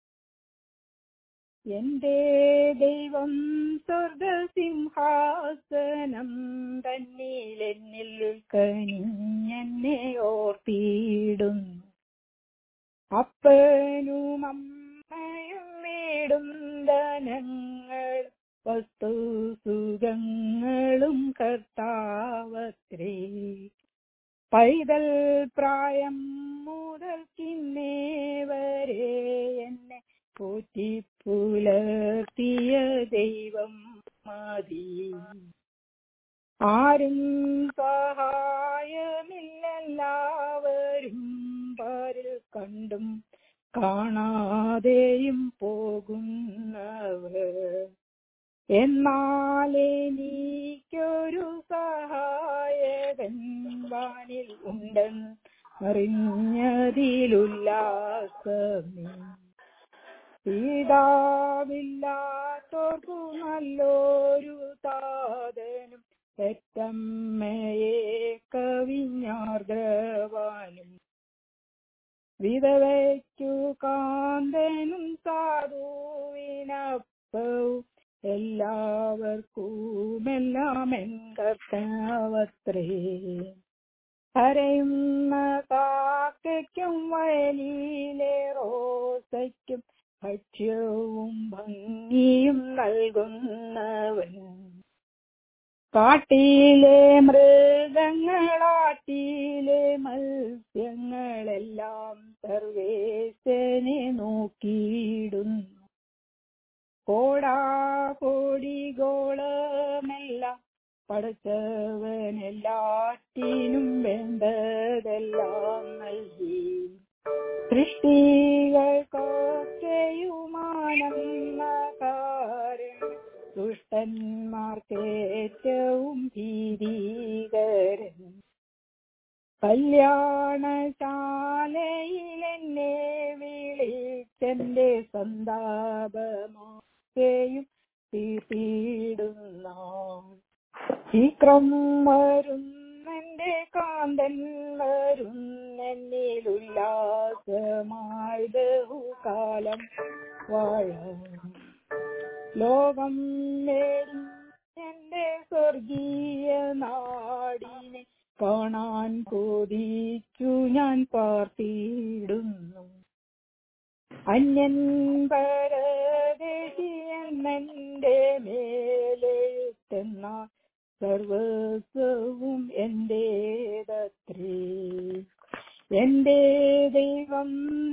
[SPEAKER 3] എന്റെ ദൈവം സ്വർഗസിംഹാസനം തന്നിൽ എന്നിൽ കനിഞ്ഞെന്നെ ഓർത്തിയിടുന്നു അപ്പനും അമ്മയും വീടും ധനങ്ങൾ വസ്തുസുഖങ്ങളും കർത്താവത്രേ പൈതൽ പ്രായം മുതൽക്കിന്നേ വരെ എന്നെ പോറ്റി പുലർത്തിയ ദൈവം മതി ആരും സഹായമില്ലെല്ലാവരും പാരിൽ കണ്ടും കാണാതെയും പോകുന്നവർ എന്നാൽ എനിക്കൊരു സഹായകൻ വാനിൽ ഉണ്ടെന്ന് അറിഞ്ഞതിലുല്ലാസമേ പിതാവില്ലാത്തോർക്കു നല്ലൊരു താതനും പെറ്റമ്മയെ കവിഞ്ഞാർദ്രവാനും വിധവയ്ക്കു കാന്തനും സാധുവിനപ്പവും എല്ലാവർക്കുമെല്ലാം എന്തർത്താവത്രേ കരയുന്ന കാക്കയ്ക്കും വയലിലെ റോസയ്ക്കും ഭക്ഷ്യവും ഭംഗിയും നൽകുന്നവൻ കാട്ടിലെ മൃഗങ്ങളാട്ടിലെ മത്സ്യങ്ങളെല്ലാം സർവേശനെ നോക്കിയിടുന്നു കോടാകോടി ഗോളമെല്ലാം പടച്ചവനെല്ലാറ്റിനും വേണ്ടതെല്ലാം നൽകി സൃഷ്ടികൾക്കൊക്കെയുമാനന്ദകാരൻ ദുഷ്ടന്മാർക്കേറ്റവും ഭീതികരൻ കല്യാണശാലയിൽ എന്നെ വിളിച്ചെന്റെ സന്താപമൊക്കെയും തീർത്തിടുന്ന ശീക്രം വരുന്നെന്റെ കാന്തൻ വരുന്നെന്നിൽ ഉല്ലാസമായി ബഹുകാലം വാഴാം ലോകം നേടി എന്റെ സ്വർഗീയ നാടിനെ കാണാൻ കൊതിച്ചു ഞാൻ പാർത്തിടുന്നു അന്യൻ പരദേശി എന്നെന്റെ മേലെഴുത്തെന്ന സർവസ്വവും എന്റേതത്രേ എന്റെ ദൈവം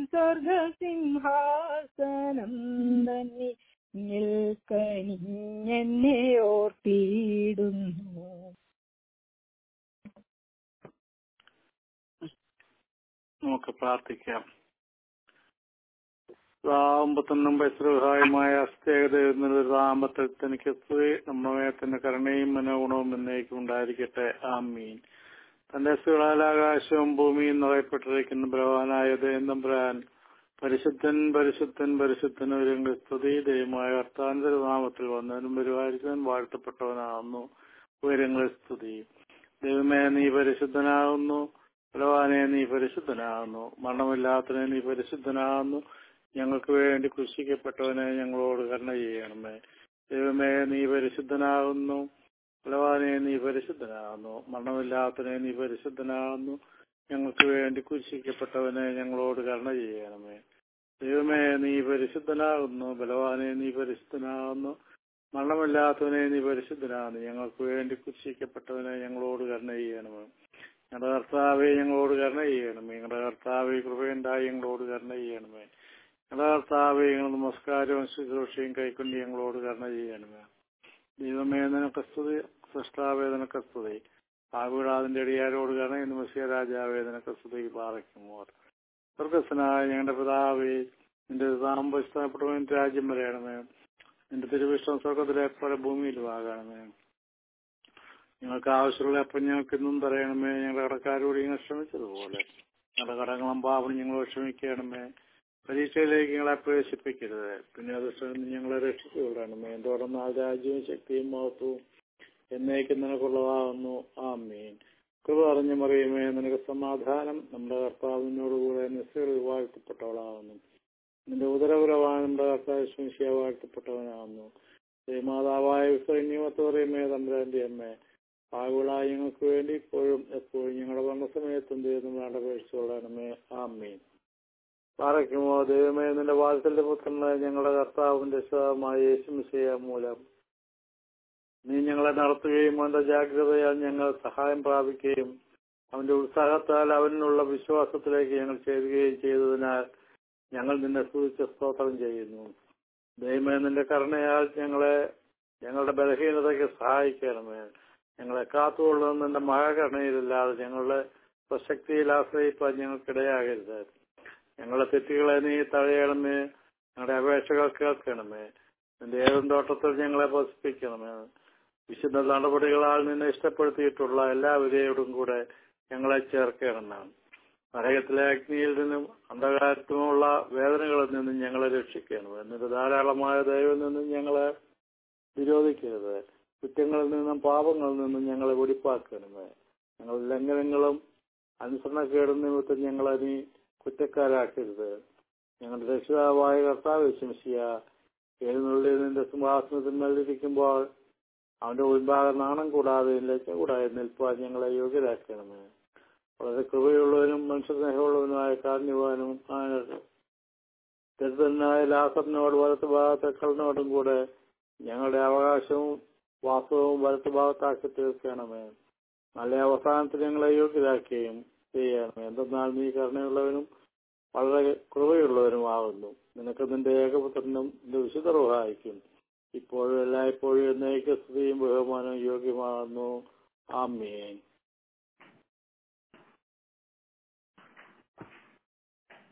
[SPEAKER 3] സ്വർഗസിംഹാസനം തന്നെ നിൽക്കനിഞ്ഞെന്നെ ഓർത്തിടുന്നു
[SPEAKER 4] നമുക്ക് പ്രാർത്ഥിക്കാം സാമ്പത്തിനും പരിശ്രഹായമായ അസ്തേകതയിൽ തനിക്ക് സ്തുതി നമ്മുടെ തന്നെ കരുണയും മനോഗുണവും എന്നേക്കും ഉണ്ടായിരിക്കട്ടെ ആമീൻ തന്റെ സുകളാൽ ആകാശവും ഭൂമിയും നിറയപ്പെട്ടിരിക്കുന്ന ബലവാനായ ദേന്തംബ്രാൻ പരിശുദ്ധൻ പരിശുദ്ധൻ പരിശുദ്ധൻ ഒരു സ്തുതി ദൈവമായ അർത്ഥാന്തര നാമത്തിൽ വന്നവനും പരിപാലിക്കാൻ വാഴ്ത്തപ്പെട്ടവനാകുന്നു ഉയരങ്ങളിൽ സ്തുതി ദൈവമേ നീ പരിശുദ്ധനാകുന്നു ബലവാനെ നീ പരിശുദ്ധനാകുന്നു മരണമില്ലാത്തനെ നീ പരിശുദ്ധനാകുന്നു ഞങ്ങൾക്ക് വേണ്ടി കൃഷിക്കപ്പെട്ടവനെ ഞങ്ങളോട് കരുണ ചെയ്യണമേ ദൈവമേ നീ പരിശുദ്ധനാകുന്നു ബലവാനെ നീ പരിശുദ്ധനാകുന്നു മരണമില്ലാത്തനെ നീ പരിശുദ്ധനാകുന്നു ഞങ്ങൾക്ക് വേണ്ടി കുരിശിക്കപ്പെട്ടവനെ ഞങ്ങളോട് കരുണ ചെയ്യണമേ ദൈവമേ നീ പരിശുദ്ധനാകുന്നു ബലവാനെ നീ പരിശുദ്ധനാകുന്നു മരണമില്ലാത്തവനെ നീ പരിശുദ്ധനാകുന്നു ഞങ്ങൾക്ക് വേണ്ടി കുരിശിക്കപ്പെട്ടവനെ ഞങ്ങളോട് കരുണ ചെയ്യണമേ ഞങ്ങളുടെ കർത്താവെ ഞങ്ങളോട് കരുണ ചെയ്യണമേ ഞങ്ങളുടെ കർത്താവെ കൃപയുണ്ടായി ഞങ്ങളോട് കരുണ ചെയ്യണമേ ഞങ്ങളുടെ കർത്താവെ ഞങ്ങൾ നമസ്കാരവും ശുശ്രൂഷയും കൈക്കൊണ്ട് ഞങ്ങളോട് കരുണ ചെയ്യണമേ ദൈവമേ നിനക്ക് സ്തുതി സൃഷ്ടാവേ നിനക്ക് സ്തുതി ആകൂടാതിന്റെ അടിയാരോട് കരുണ എന്ന് മസിയ രാജാവേ നിനക്ക് സ്തുതി പാറയ്ക്കുമോ സ്വർഗസ്വനായ ഞങ്ങളുടെ പിതാവേ നിന്റെ നാമം ഇഷ്ടപ്പെട്ടവൻ രാജ്യം വരയണമേ നിന്റെ തിരുവിഷ്ടം സ്വർഗത്തിലെ പോലെ ഭൂമിയിലും ആകണമേ ഞങ്ങൾക്ക് ആവശ്യമുള്ള അപ്പം ഞങ്ങൾക്ക് ഇന്നും തരയണമേ ഞങ്ങളുടെ കടക്കാരോട് ഞങ്ങൾ ക്ഷമിച്ചതുപോലെ ഞങ്ങളുടെ കടങ്ങളും പാപം ഞങ്ങൾ ക്ഷമിക്കണമേ പരീക്ഷയിലേക്ക് ഞങ്ങളെ പ്രവേശിപ്പിക്കരുത് പിന്നെ അത് ഞങ്ങളെ രക്ഷിച്ചുകൊള്ളണമേ തുടർന്ന് ആ രാജ്യവും ശക്തിയും മഹത്വവും എന്നേക്കും നിനക്കുള്ളതാകുന്നു ആമീൻ കൃപ അറിഞ്ഞു മറിയുമേ നിനക്ക് സമാധാനം നമ്മുടെ കർത്താവിനോടുകൂടെ നിസ്സകൾ വാഴ്ത്തപ്പെട്ടവളാകുന്നു നിന്റെ ഉദരപുരമാണ് നമ്മുടെ കർത്താവ് ശംശിയ വാഴ്ത്തപ്പെട്ടവനാകുന്നു ശ്രീമാതാവായ സൈന്യമത്ത് പറയുമേ തമ്പുരാന്റെ അമ്മേ ആകുളായി ഞങ്ങൾക്ക് വേണ്ടി ഇപ്പോഴും എപ്പോഴും ഞങ്ങളുടെ മരണസമയത്തും ദൈവം വേണ്ട പേഴ്ചകൊള്ളണമേ ആമീൻ പാറയ്ക്കുമോ ദൈവമേ നിന്റെ വാത്സല്യ പുത്രനായ ഞങ്ങളുടെ കർത്താവിന്റെ ശവമായ യേശുമിശയ മൂലം നീ ഞങ്ങളെ നടത്തുകയും അവന്റെ ജാഗ്രതയാൽ ഞങ്ങൾ സഹായം പ്രാപിക്കുകയും അവന്റെ ഉത്സാഹത്താൽ അവനുള്ള വിശ്വാസത്തിലേക്ക് ഞങ്ങൾ ചേരുകയും ചെയ്തതിനാൽ ഞങ്ങൾ നിന്നെ സ്തുതിച്ച് സ്തോത്രം ചെയ്യുന്നു ദൈവമേ നിന്റെ കരുണയാൽ ഞങ്ങളെ ഞങ്ങളുടെ ബലഹീനതയ്ക്ക് സഹായിക്കണമേ ഞങ്ങളെ കാത്തുകൊള്ളുന്ന നിന്റെ മഹാകരുണയിലില്ലാതെ ഞങ്ങളുടെ സ്വശക്തിയിൽ ആശ്രയിപ്പാൻ ഞങ്ങൾക്കിടയാകരുത് ഞങ്ങളുടെ തെറ്റുകളെ നീ തഴയണമേ ഞങ്ങളുടെ അപേക്ഷകൾ കേൾക്കണമേ നിന്റെ ഏതും തോട്ടത്തിൽ ഞങ്ങളെ വസിപ്പിക്കണമേ വിശുദ്ധ നടപടികളാൽ നിന്നെ ഇഷ്ടപ്പെടുത്തിയിട്ടുള്ള എല്ലാവരെയോടും കൂടെ ഞങ്ങളെ ചേർക്കണമേ നരകത്തിലെ അഗ്നിയിൽ നിന്നും അന്ധകാരത്തിനുമുള്ള വേദനകളിൽ നിന്നും ഞങ്ങളെ രക്ഷിക്കണമേ എന്നിട്ട് ധാരാളമായ ദൈവം നിന്നും ഞങ്ങളെ വിരോധിക്കരുത് കുറ്റങ്ങളിൽ നിന്നും പാപങ്ങളിൽ നിന്നും ഞങ്ങളെ വെടിപ്പാക്കണമേ ഞങ്ങൾ ലംഘനങ്ങളും അനുസരണക്കേടും നിമിത്തം ഞങ്ങളെ നീ കുറ്റക്കാരാക്കരുത് ഞങ്ങളുടെ രക്ഷിതാവായ കർത്താവ് വിശംസിയ എഴുന്നള്ളി നിന്റെ സിംഹാസനത്തിന്മേലിരിക്കുമ്പോൾ അവന്റെ മുൻപാകെ നാണം കൂടാതെ ലജ്ജ കൂടാതെ നിൽപ്പാൻ ഞങ്ങളെ യോഗ്യരാക്കണമേ വളരെ കൃപയുള്ളവനും മനുഷ്യസ്നേഹമുള്ളവനുമായ കാരണവാനും ദരിദ്രനായ ലാസറിനോട് വലത്ത് ഭാഗത്തെ കളിനോടും കൂടെ ഞങ്ങളുടെ അവകാശവും വാസ്തവവും വലത്ത് ഭാഗത്താക്കി തീർക്കണമേ നല്ല അവസാനത്തിൽ ഞങ്ങളെ യോഗ്യരാക്കുകയും ചെയ്യണമേ എന്തെന്നാൽ നീ കരുണയുള്ളവനും വളരെ കൃപയുള്ളവനുമാകുന്നു നിനക്ക് നിന്റെ ഏകപുത്രനും നിന്റെ വിശുദ്ധ സഹായിക്കും ഇപ്പോഴും എല്ലായ്പ്പോഴും എന്നേക്ക് സ്തുതിയും ബഹുമാനവും യോഗ്യമാകുന്നു ആമേൻ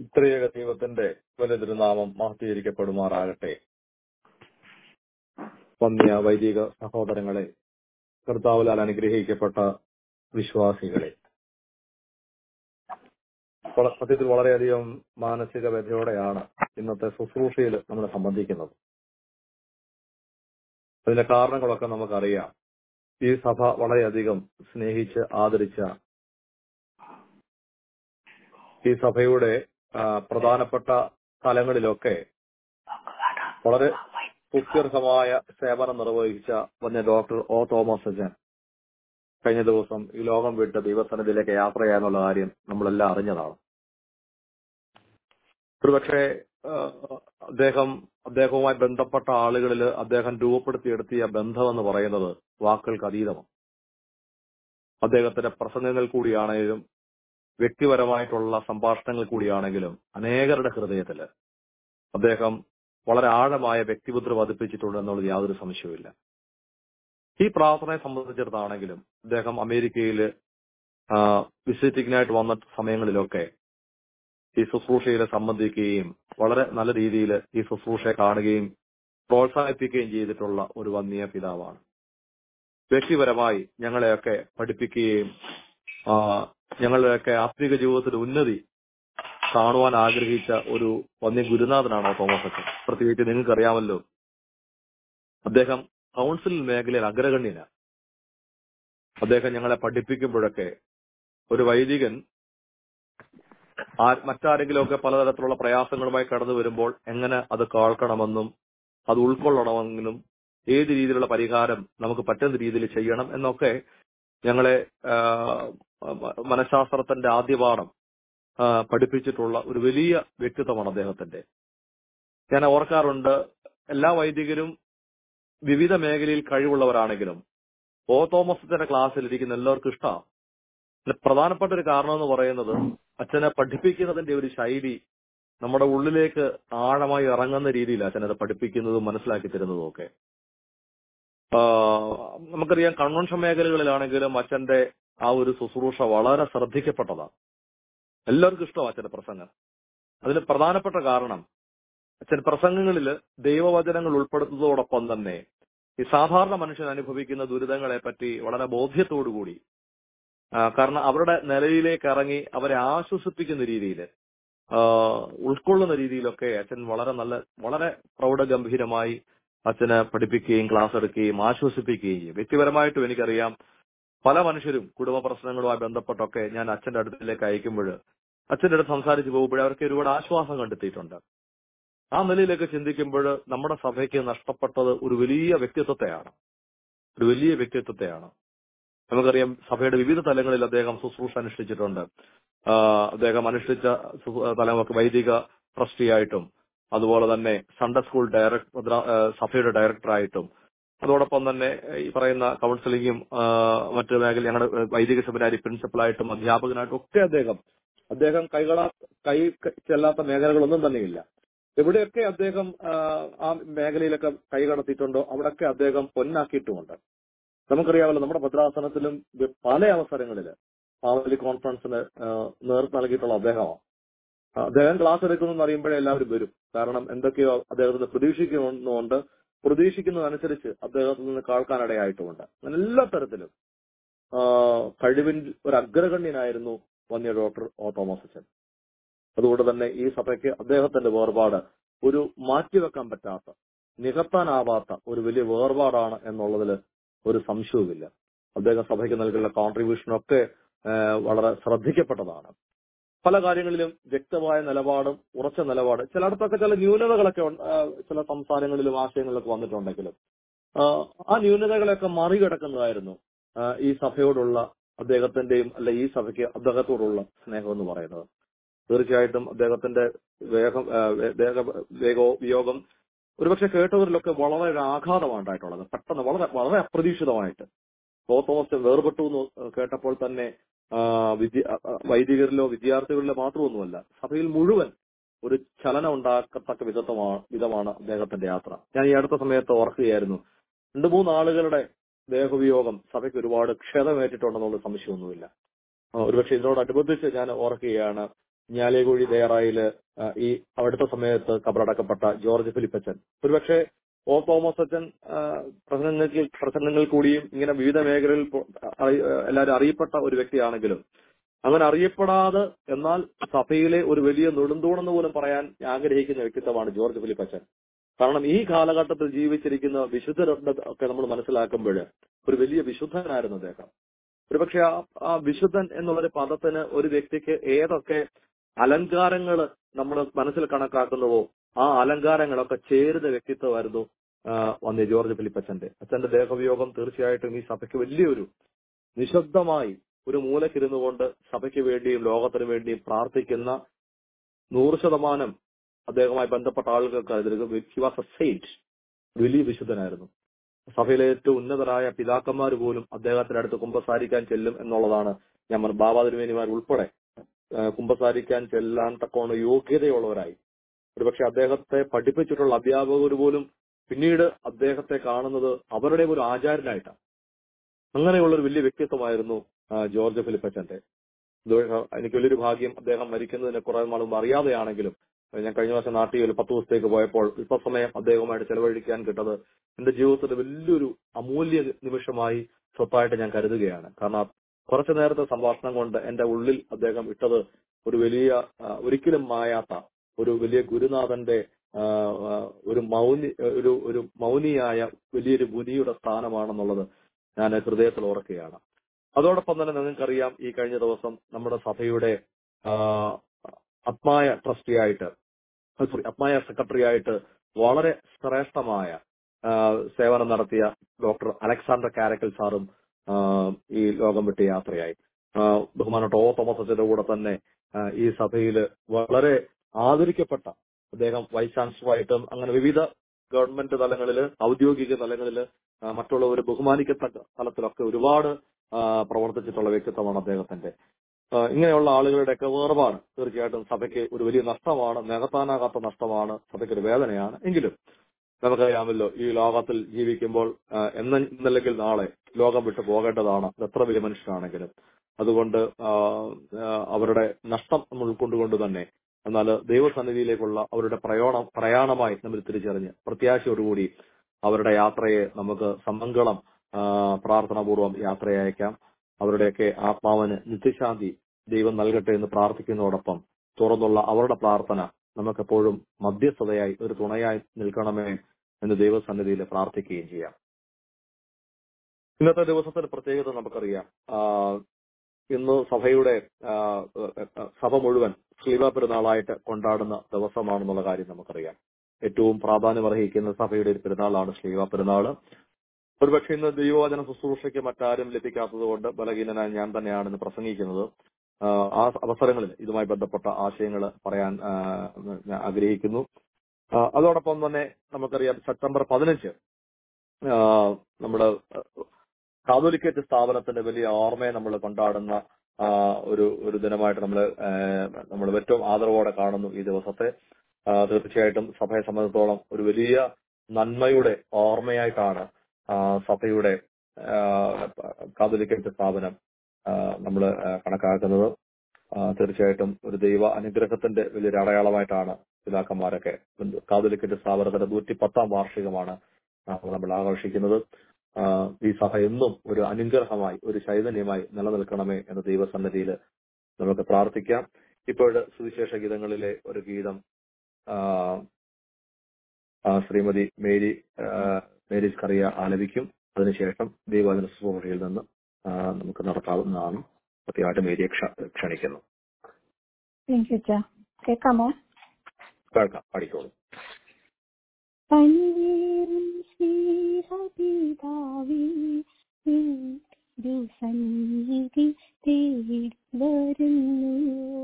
[SPEAKER 2] ഇത്രയേക ദൈവത്തിന്റെ വലിയ തിരുനാമം മഹത്തീകരിക്കപ്പെടുമാറാകട്ടെ വന്യ വൈദിക സഹോദരങ്ങളെ കർത്താവിലാൽ അനുഗ്രഹിക്കപ്പെട്ട വിശ്വാസികളെ വള- സത്യത്തിൽ വളരെയധികം മാനസിക വ്യഥയോടെയാണ് ഇന്നത്തെ ശുശ്രൂഷയിൽ നമ്മൾ സംബന്ധിക്കുന്നത് അതിന്റെ കാരണങ്ങളൊക്കെ നമുക്കറിയാം ഈ സഭ വളരെയധികം സ്നേഹിച്ച് ആദരിച്ച ഈ സഭയുടെ ആ, പ്രധാനപ്പെട്ട സ്ഥലങ്ങളിലൊക്കെ വളരെ സുത്യർഹമായ സേവനം നിർവഹിച്ച വന്യ ഡോക്ടർ ഒ തോമസ് അജൻ കഴിഞ്ഞ ദിവസം ഈ ലോകം വിട്ട് ദൈവസന്നിധിയിലേക്ക് യാത്ര ചെയ്യാനുള്ള കാര്യം നമ്മളെല്ലാം അറിഞ്ഞതാണ് ഒരുപക്ഷെ ആ, അദ്ദേഹം അദ്ദേഹവുമായി ബന്ധപ്പെട്ട ആളുകളിൽ അദ്ദേഹം രൂപപ്പെടുത്തിയെടുത്തിയ ബന്ധം എന്ന് പറയുന്നത് വാക്കുകൾക്ക് അതീതമാണ് അദ്ദേഹത്തിന്റെ പ്രസംഗങ്ങൾ കൂടിയാണെങ്കിലും വ്യക്തിപരമായിട്ടുള്ള സംഭാഷണങ്ങൾ കൂടിയാണെങ്കിലും അനേകരുടെ ഹൃദയത്തില് അദ്ദേഹം വളരെ ആഴമായ വ്യക്തിമുദ്ര പതിപ്പിച്ചിട്ടുണ്ട് എന്നുള്ളത് യാതൊരു സംശയവുമില്ല ഈ പ്രാർത്ഥനയെ സംബന്ധിച്ചിടത്താണെങ്കിലും അദ്ദേഹം അമേരിക്കയിൽ വിസിറ്റിങ്ങിനായിട്ട് വന്ന സമയങ്ങളിലൊക്കെ ഈ ശുശ്രൂഷയിൽ സംബന്ധിക്കുകയും വളരെ നല്ല രീതിയിൽ ഈ ശുശ്രൂഷയെ കാണുകയും പ്രോത്സാഹിപ്പിക്കുകയും ചെയ്തിട്ടുള്ള ഒരു വന്യ പിതാവാണ് വ്യക്തിപരമായി ഞങ്ങളെയൊക്കെ പഠിപ്പിക്കുകയും ആ, ഞങ്ങളുടെയൊക്കെ ആത്മീക ജീവിതത്തിന്റെ ഉന്നതി കാണുവാൻ ആഗ്രഹിച്ച ഒരു വന്യ ഗുരുനാഥനാണ് തോമസ് അച്ഛൻ പ്രത്യേകിച്ച് നിങ്ങൾക്കറിയാമല്ലോ അദ്ദേഹം കൗൺസിൽ മേഖലയിൽ അഗ്രഗണ്യന അദ്ദേഹം ഞങ്ങളെ പഠിപ്പിക്കുമ്പോഴൊക്കെ ഒരു വൈദികൻ ആ- മറ്റാരെങ്കിലുമൊക്കെ പലതരത്തിലുള്ള പ്രയാസങ്ങളുമായി കടന്നു വരുമ്പോൾ എങ്ങനെ അത് കേൾക്കണമെന്നും അത് ഉൾക്കൊള്ളണമെന്നും ഏത് രീതിയിലുള്ള പരിഹാരം നമുക്ക് പറ്റുന്ന രീതിയിൽ ചെയ്യണം എന്നൊക്കെ ഞങ്ങളെ ആ, മ- മനഃശാസ്ത്രത്തിന്റെ ആദ്യ പാഠം ആ, പഠിപ്പിച്ചിട്ടുള്ള ഒരു വലിയ വ്യക്തിത്വമാണ് അദ്ദേഹത്തിന്റെ ഞാൻ ഓർക്കാറുണ്ട് എല്ലാ വൈദികരും വിവിധ മേഖലയിൽ കഴിവുള്ളവരാണെങ്കിലും ഓ തോമസിന്റെ ക്ലാസ്സിൽ ഇരിക്കുന്ന എല്ലാവർക്കും ഇഷ്ടമാണ് ഇതിന് പ്രധാനപ്പെട്ട ഒരു കാരണം എന്ന് പറയുന്നത് അച്ഛനെ പഠിപ്പിക്കുന്നതിന്റെ ഒരു ശൈലി നമ്മുടെ ഉള്ളിലേക്ക് ആഴമായി ഇറങ്ങുന്ന രീതിയിൽ അച്ഛനത് പഠിപ്പിക്കുന്നതും മനസ്സിലാക്കി തരുന്നതും ഒക്കെ ആഹ് നമുക്കറിയാം കൺവെൻഷൻ മേഖലകളിലാണെങ്കിലും അച്ഛന്റെ ആ ഒരു ശുശ്രൂഷ വളരെ ശ്രദ്ധിക്കപ്പെട്ടതാണ് എല്ലാവർക്കും ഇഷ്ടമാണ് അച്ഛന്റെ പ്രസംഗം അതിന് പ്രധാനപ്പെട്ട കാരണം അച്ഛൻ പ്രസംഗങ്ങളിൽ ദൈവവചനങ്ങൾ ഉൾപ്പെടുത്തുന്നതോടൊപ്പം തന്നെ ഈ സാധാരണ മനുഷ്യൻ അനുഭവിക്കുന്ന ദുരിതങ്ങളെ പറ്റി വളരെ ബോധ്യത്തോടുകൂടി ആ, കാരണം അവരുടെ നിലയിലേക്ക് ഇറങ്ങി അവരെ ആശ്വസിപ്പിക്കുന്ന രീതിയിൽ ഉൾക്കൊള്ളുന്ന രീതിയിലൊക്കെ അച്ഛൻ വളരെ നല്ല വളരെ പ്രൗഢഗംഭീരമായി അച്ഛനെ പഠിപ്പിക്കുകയും ക്ലാസ് എടുക്കുകയും ആശ്വസിപ്പിക്കുകയും ചെയ്യും വ്യക്തിപരമായിട്ടും എനിക്കറിയാം പല മനുഷ്യരും കുടുംബ പ്രശ്നങ്ങളുമായി ബന്ധപ്പെട്ടൊക്കെ ഞാൻ അച്ഛന്റെ അടുത്തിലേക്ക് അയക്കുമ്പോൾ അച്ഛന്റെ അടുത്ത് സംസാരിച്ച് പോകുമ്പോൾ അവർക്ക് ഒരുപാട് ആശ്വാസം കണ്ടെത്തിയിട്ടുണ്ട് ആ നിലയിലേക്ക് ചിന്തിക്കുമ്പോൾ നമ്മുടെ സഭയ്ക്ക് നഷ്ടപ്പെട്ടത് ഒരു വലിയ വ്യക്തിത്വത്തെയാണ് ഒരു വലിയ വ്യക്തിത്വത്തെയാണ് നമുക്കറിയാം സഭയുടെ വിവിധ തലങ്ങളിൽ അദ്ദേഹം ശുശ്രൂഷ അനുഷ്ഠിച്ചിട്ടുണ്ട് ആ, അദ്ദേഹം അനുഷ്ഠിച്ച ശു- തലമൊക്കെ വൈദിക ട്രസ്റ്റിയായിട്ടും അതുപോലെ തന്നെ സൺഡേ സ്കൂൾ ഡയറക്ടർ സഭയുടെ ഡയറക്ടറായിട്ടും അതോടൊപ്പം തന്നെ ഈ പറയുന്ന കൗൺസിലിങ്ങും ആ, മറ്റു മേഖല ഞങ്ങളുടെ വൈദിക സെമിനാരി പ്രിൻസിപ്പലായിട്ടും അധ്യാപകനായിട്ടും ഒക്കെ അദ്ദേഹം അദ്ദേഹം കൈകളാ കൈ ചെല്ലാത്ത മേഖലകളൊന്നും തന്നെയില്ല എവിടെയൊക്കെ അദ്ദേഹം ആ, ആ മേഖലയിലൊക്കെ കൈ കടത്തിയിട്ടുണ്ടോ അവിടെയൊക്കെ അദ്ദേഹം പൊന്നാക്കിയിട്ടുമുണ്ട് നമുക്കറിയാമല്ലോ നമ്മുടെ ഭദ്രാസനത്തിലും ഇത് പല അവസരങ്ങളിൽ ഫാമിലി കോൺഫറൻസിന് ആ, നേതൃത്വം നൽകിയിട്ടുള്ള അദ്ദേഹമാണ് ആ, അദ്ദേഹം ക്ലാസ് എടുക്കുന്നു അറിയുമ്പോഴേ എല്ലാവരും വരും കാരണം എന്തൊക്കെയോ അദ്ദേഹത്തിന് പ്രതീക്ഷിക്കുന്നുണ്ട് പ്രതീക്ഷിക്കുന്നതനുസരിച്ച് അദ്ദേഹത്തിൽ നിന്ന് കേൾക്കാനിടയായിട്ടുമുണ്ട് അങ്ങനെ എല്ലാ തരത്തിലും ആ, കഴിവിൻ ഒരു അഗ്രഗണ്യനായിരുന്നു വന്യ ഡോക്ടർ ഒ തോമസ് അച്ഛൻ അതുകൊണ്ട് തന്നെ ഈ സഭയ്ക്ക് അദ്ദേഹത്തിന്റെ വേർപാട് ഒരു മാറ്റിവെക്കാൻ പറ്റാത്ത നികത്താനാവാത്ത ഒരു വലിയ വേർപാടാണ് എന്നുള്ളതിൽ ഒരു സംശയവുമില്ല അദ്ദേഹം സഭയ്ക്ക് നൽകുന്ന കോൺട്രിബ്യൂഷനൊക്കെ വളരെ ശ്രദ്ധിക്കപ്പെട്ടതാണ് പല കാര്യങ്ങളിലും വ്യക്തമായ നിലപാടും ഉറച്ച നിലപാട് ചിലയിടത്തൊക്കെ ചില ന്യൂനതകളൊക്കെ ഉണ്ട്, ആ, ചില സംസ്ഥാനങ്ങളിലും ആശയങ്ങളിലൊക്കെ വന്നിട്ടുണ്ടെങ്കിലും ആ, ആ ന്യൂനതകളെയൊക്കെ മറികടക്കുന്നതായിരുന്നു ആ, ഈ സഭയോടുള്ള അദ്ദേഹത്തിന്റെയും അല്ല ഈ സഭയ്ക്ക് അദ്ദേഹത്തോടുള്ള സ്നേഹം എന്ന് പറയുന്നത് തീർച്ചയായിട്ടും അദ്ദേഹത്തിന്റെ വേഗം ആ, വേ- വേഗ വേഗോ വിയോഗം ഒരുപക്ഷെ കേട്ടവരിലൊക്കെ വളരെ ഒരു ആഘാതമാണ് ഉണ്ടായിട്ടുള്ളത് പെട്ടെന്ന് വളരെ വളരെ അപ്രതീക്ഷിതമായിട്ട് പോ തോമസ് വേർപെട്ടു എന്ന് കേട്ടപ്പോൾ തന്നെ ആ, വിദ്യ ആ, ആ, വൈദികരിലോ വിദ്യാർത്ഥികളിലോ മാത്രമൊന്നുമല്ല സഭയിൽ മുഴുവൻ ഒരു ചലനം ഉണ്ടാക്കത്തക്ക വിധമാണ് വിധമാണ് അദ്ദേഹത്തിന്റെ യാത്ര ഞാൻ ഈ അടുത്ത സമയത്ത് ഓർക്കുകയായിരുന്നു രണ്ടു മൂന്ന് ആളുകളുടെ ദേഹവിയോഗം സഭയ്ക്ക് ഒരുപാട് ക്ഷതമേറ്റിട്ടുണ്ടെന്നുള്ള സംശയമൊന്നുമില്ല ആ, ഒരുപക്ഷെ ഇതിനോടനുബന്ധിച്ച് ഞാൻ ഓർക്കുകയാണ് ഞാലേകുഴി ദയറായില് ആ, ഈ അവിടുത്തെ സമയത്ത് കബറടക്കപ്പെട്ട ജോർജ് ഫിലിപ്പച്ചൻ ഒരുപക്ഷെ ഓ തോമസ് അച്ഛൻ ആ, പ്രസംഗങ്ങളിൽ പ്രസംഗങ്ങൾ കൂടിയും ഇങ്ങനെ വിവിധ മേഖലകളിൽ പോ- അറി- എല്ലാവരും അറിയപ്പെട്ട ഒരു വ്യക്തിയാണെങ്കിലും അങ്ങനെ അറിയപ്പെടാതെ എന്നാൽ സഭയിലെ ഒരു വലിയ നെടുന്തൂണെന്ന് പോലും പറയാൻ ആഗ്രഹിക്കുന്ന വ്യക്തിത്വമാണ് ജോർജ് ഫിലിപ്പച്ചൻ കാരണം ഈ കാലഘട്ടത്തിൽ ജീവിച്ചിരിക്കുന്ന വിശുദ്ധരുടെ ഒക്കെ നമ്മൾ മനസ്സിലാക്കുമ്പോൾ ഒരു വലിയ വിശുദ്ധനായിരുന്നു അദ്ദേഹം ഒരുപക്ഷെ ആ ആ വിശുദ്ധൻ എന്നുള്ളൊരു പദത്തിന് ഒരു വ്യക്തിക്ക് ഏതൊക്കെ അലങ്കാരങ്ങൾ നമ്മൾ മനസ്സിൽ കണക്കാക്കുന്നുവോ ആ അലങ്കാരങ്ങളൊക്കെ ചേരുന്ന വ്യക്തിത്വമായിരുന്നു ആ, വന്യ ജോർജ് ഫിലിപ്പച്ചന്റെ അച്ഛന്റെ ദേഹവിയോഗം തീർച്ചയായിട്ടും ഈ സഭയ്ക്ക് വലിയൊരു നിശബ്ദമായി ഒരു മൂലക്കിരുന്നു കൊണ്ട് സഭയ്ക്ക് വേണ്ടിയും ലോകത്തിന് വേണ്ടിയും പ്രാർത്ഥിക്കുന്ന നൂറ് ശതമാനം അദ്ദേഹവുമായി ബന്ധപ്പെട്ട ആളുകൾക്ക് ഹി വാസ് എ സെയിന്റ് വലിയ വിശുദ്ധനായിരുന്നു സഭയിലെ ഏറ്റവും ഉന്നതരായ പിതാക്കന്മാർ പോലും അദ്ദേഹത്തിന്റെ അടുത്ത് കുമ്പസാരിക്കാൻ ചെല്ലും എന്നുള്ളതാണ് ഞാൻ പറഞ്ഞ ബാബാ തിരുമേനിമാർ ഉൾപ്പെടെ ആ, കുമ്പസാരിക്കാൻ ചെല്ലാൻ തക്കോണം യോഗ്യതയുള്ളവരായി ഒരുപക്ഷെ അദ്ദേഹത്തെ പഠിപ്പിച്ചിട്ടുള്ള അധ്യാപകർ പോലും പിന്നീട് അദ്ദേഹത്തെ കാണുന്നത് അവരുടെ ഒരു ആചാര്യനായിട്ടാണ് അങ്ങനെയുള്ള ഒരു വലിയ വ്യക്തിത്വമായിരുന്നു ആ, ജോർജ് ഫിലിപ്പച്ചന്റെ ഇത് എനിക്ക് വലിയൊരു ഭാഗ്യം അദ്ദേഹം മരിക്കുന്നതിന് കുറെ നാൾ മുമ്പ് അറിയാതെയാണെങ്കിലും ഞാൻ കഴിഞ്ഞ വർഷം നാട്ടിൽ ഒരു പത്ത് ദിവസത്തേക്ക് പോയപ്പോൾ അല്പസമയം അദ്ദേഹവുമായിട്ട് ചെലവഴിക്കാൻ കിട്ടത് എന്റെ ജീവിതത്തിന്റെ വലിയൊരു അമൂല്യ നിമിഷമായി സ്വത്തായിട്ട് ഞാൻ കരുതുകയാണ് കാരണം കുറച്ചു നേരത്തെ സംഭാഷണം കൊണ്ട് എന്റെ ഉള്ളിൽ അദ്ദേഹം ഇട്ടത് ഒരു വലിയ ആ, ഒരിക്കലും മായാത്ത ഒരു വലിയ ഗുരുനാഥന്റെ ആ, ആ, ഒരു മൗനി ഒരു ഒരു മൗനിയായ വലിയൊരു മുനിയുടെ സ്ഥാനമാണെന്നുള്ളത് ഞാൻ ഹൃദയത്തിൽ ഓർക്കുകയാണ് അതോടൊപ്പം തന്നെ നിങ്ങൾക്കറിയാം ഈ കഴിഞ്ഞ ദിവസം നമ്മുടെ സഭയുടെ ആ, ആത്മായ ട്രസ്റ്റിയായിട്ട് സോറി ആത്മായ സെക്രട്ടറി ആയിട്ട് വളരെ ശ്രേഷ്ഠമായ ആ, സേവനം നടത്തിയ ഡോക്ടർ അലക്സാണ്ടർ കാരക്കൽ സാറും ആ, ഈ ലോകം വിട്ട് യാത്രയായി ആ, ബഹുമാനപ്പെട്ട ഓ തോമസ് അച്ഛന്റെ കൂടെ തന്നെ ആ, ഈ സഭയിൽ വളരെ ആദരിക്കപ്പെട്ട അദ്ദേഹം വൈസ് ചാൻസലറായിട്ടും അങ്ങനെ വിവിധ ഗവൺമെന്റ് തലങ്ങളിൽ ഔദ്യോഗിക തലങ്ങളിൽ മറ്റുള്ളവർ ബഹുമാനിക്കത്തക്ക തലത്തിലൊക്കെ ഒരുപാട് ആ, പ്രവർത്തിച്ചിട്ടുള്ള വ്യക്തിത്വമാണ് അദ്ദേഹത്തിന്റെ ആ, ഇങ്ങനെയുള്ള ആളുകളുടെയൊക്കെ വേർപാട് തീർച്ചയായിട്ടും സഭയ്ക്ക് ഒരു വലിയ നഷ്ടമാണ് നികത്താനാകാത്ത നഷ്ടമാണ് സഭയ്ക്ക് ഒരു വേദനയാണ് എങ്കിലും നമുക്കറിയാമല്ലോ ഈ ലോകത്തിൽ ജീവിക്കുമ്പോൾ ആ, എന്ന ഇന്നല്ലെങ്കിൽ നാളെ ലോകം വിട്ടു പോകേണ്ടതാണ് അത് എത്ര വലിയ മനുഷ്യരാണെങ്കിലും അതുകൊണ്ട് ആ, ആ, അവരുടെ നഷ്ടം നമ്മൾ ഉൾക്കൊണ്ടുകൊണ്ട് തന്നെ എന്നാൽ ദൈവസന്നിധിയിലേക്കുള്ള അവരുടെ പ്രയോണം പ്രയാണമായി നമ്മൾ തിരിച്ചറിഞ്ഞ് പ്രത്യാശയോടുകൂടി അവരുടെ യാത്രയെ നമുക്ക് സമങ്കളം ആ, പ്രാർത്ഥനാപൂർവം യാത്രയയക്കാം അവരുടെയൊക്കെ ആത്മാവിന് നിത്യശാന്തി ദൈവം നൽകട്ടെ എന്ന് പ്രാർത്ഥിക്കുന്നതോടൊപ്പം തുറന്നുള്ള അവരുടെ പ്രാർത്ഥന നമുക്കെപ്പോഴും മധ്യസ്ഥതയായി ഒരു തുണയായി നിൽക്കണമേ എന്ന് ദൈവസന്നിധിയിൽ പ്രാർത്ഥിക്കുകയും ചെയ്യാം ഇന്നത്തെ ദിവസത്തിന്റെ പ്രത്യേകത നമുക്കറിയാം ആ, ഇന്ന് സഭയുടെ ആ, ആ, സഭ മുഴുവൻ ശ്രീവ പെരുന്നാളായിട്ട് കൊണ്ടാടുന്ന ദിവസമാണെന്നുള്ള കാര്യം നമുക്കറിയാം ഏറ്റവും പ്രാധാന്യമർഹിക്കുന്ന സഭയുടെ ഒരു പെരുന്നാളാണ് ശ്രീവ പെരുന്നാള് ഒരുപക്ഷെ ഇന്ന് ദൈവവചന ശുശ്രൂഷയ്ക്ക് മറ്റാരും ലഭിക്കാത്തത് കൊണ്ട് ബലഹീനനായ ഞാൻ തന്നെയാണ് ഇന്ന് പ്രസംഗിക്കുന്നത് ആ, ആ അവസരങ്ങളിൽ ഇതുമായി ബന്ധപ്പെട്ട ആശയങ്ങൾ പറയാൻ ആ, ഞാൻ ആഗ്രഹിക്കുന്നു ആ, അതോടൊപ്പം തന്നെ നമുക്കറിയാം സെപ്റ്റംബർ പതിനഞ്ച് ആ, നമ്മുടെ കാതോലിക്കേറ്റ് സ്ഥാപനത്തിന്റെ വലിയ ഓർമ്മയെ നമ്മൾ കൊണ്ടാടുന്ന ആ, ഒരു ഒരു ദിനമായിട്ട് നമ്മൾ നമ്മൾ ഏറ്റവും ആദരവോടെ കാണുന്നു ഈ ദിവസത്തെ ആ, തീർച്ചയായിട്ടും സഭയെ സംബന്ധിച്ചിടത്തോളം ഒരു വലിയ നന്മയുടെ ഓർമ്മയായിട്ടാണ് ആ, സഭയുടെ ആ, കാതോലിക്കേറ്റ് സ്ഥാപനം നമ്മൾ കണക്കാക്കുന്നത് ആ, തീർച്ചയായിട്ടും ഒരു ദൈവ അനുഗ്രഹത്തിന്റെ വലിയൊരു അടയാളമായിട്ടാണ് പിതാക്കന്മാരൊക്കെ കാതോലിക്കറ്റ് സ്ഥാപനത്തിന്റെ നൂറ്റി പത്താം വാർഷികമാണ് ആ, നമ്മൾ ആഘോഷിക്കുന്നത് ആ, ഈ സഭ എന്നും ഒരു അനുഗ്രഹമായി ഒരു ചൈതന്യമായി നിലനിൽക്കണമേ എന്ന ദൈവസന്നിധിയിൽ നമുക്ക് പ്രാർത്ഥിക്കാം ഇപ്പോഴ് സുവിശേഷ ഗീതങ്ങളിലെ ഒരു ഗീതം ആ, ആ, ശ്രീമതി മേരി ആ, മേരി കറിയ ആലപിക്കും അതിനുശേഷം ദൈവവചന ശുശ്രൂഷയിൽ നിന്ന് ആ, നമുക്ക് നടത്താവുന്നതാണ് പ്രത്യേകമായിട്ട് മേരിയെ ക്ഷ- ക്ഷണിക്കുന്നു
[SPEAKER 3] താങ്ക് യു അച്ഛാ കേൾക്കാമോ
[SPEAKER 2] കേൾക്കാം പഠിക്കോളൂ
[SPEAKER 3] പനിനീറും സ്നേഹപിതാവേ നിന്റെ സന്നിധി തേടി വരുന്നു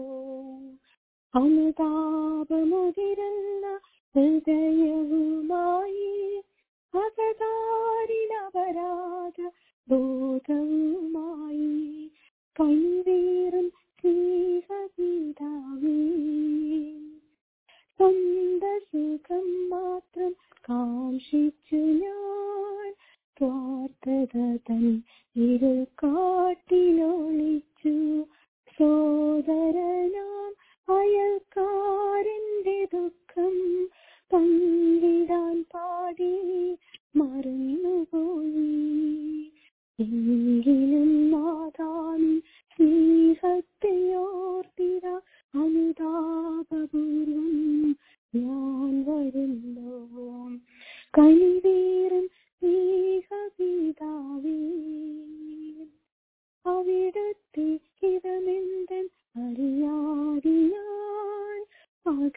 [SPEAKER 3] അനുതാപമുതിരുന്ന ഹൃദയവുമായി അകതാരിനപരാധ ബോധവുമായി കൈവേറും സ്നേഹപിതാവേ സ്വന്ത സുഖം മാത്രം കാക്ഷിച്ചു ഞാൻ സ്വാർത്ഥത തൻ ഇരുൾ കാട്ടിലൊളിച്ചു സോദരനാം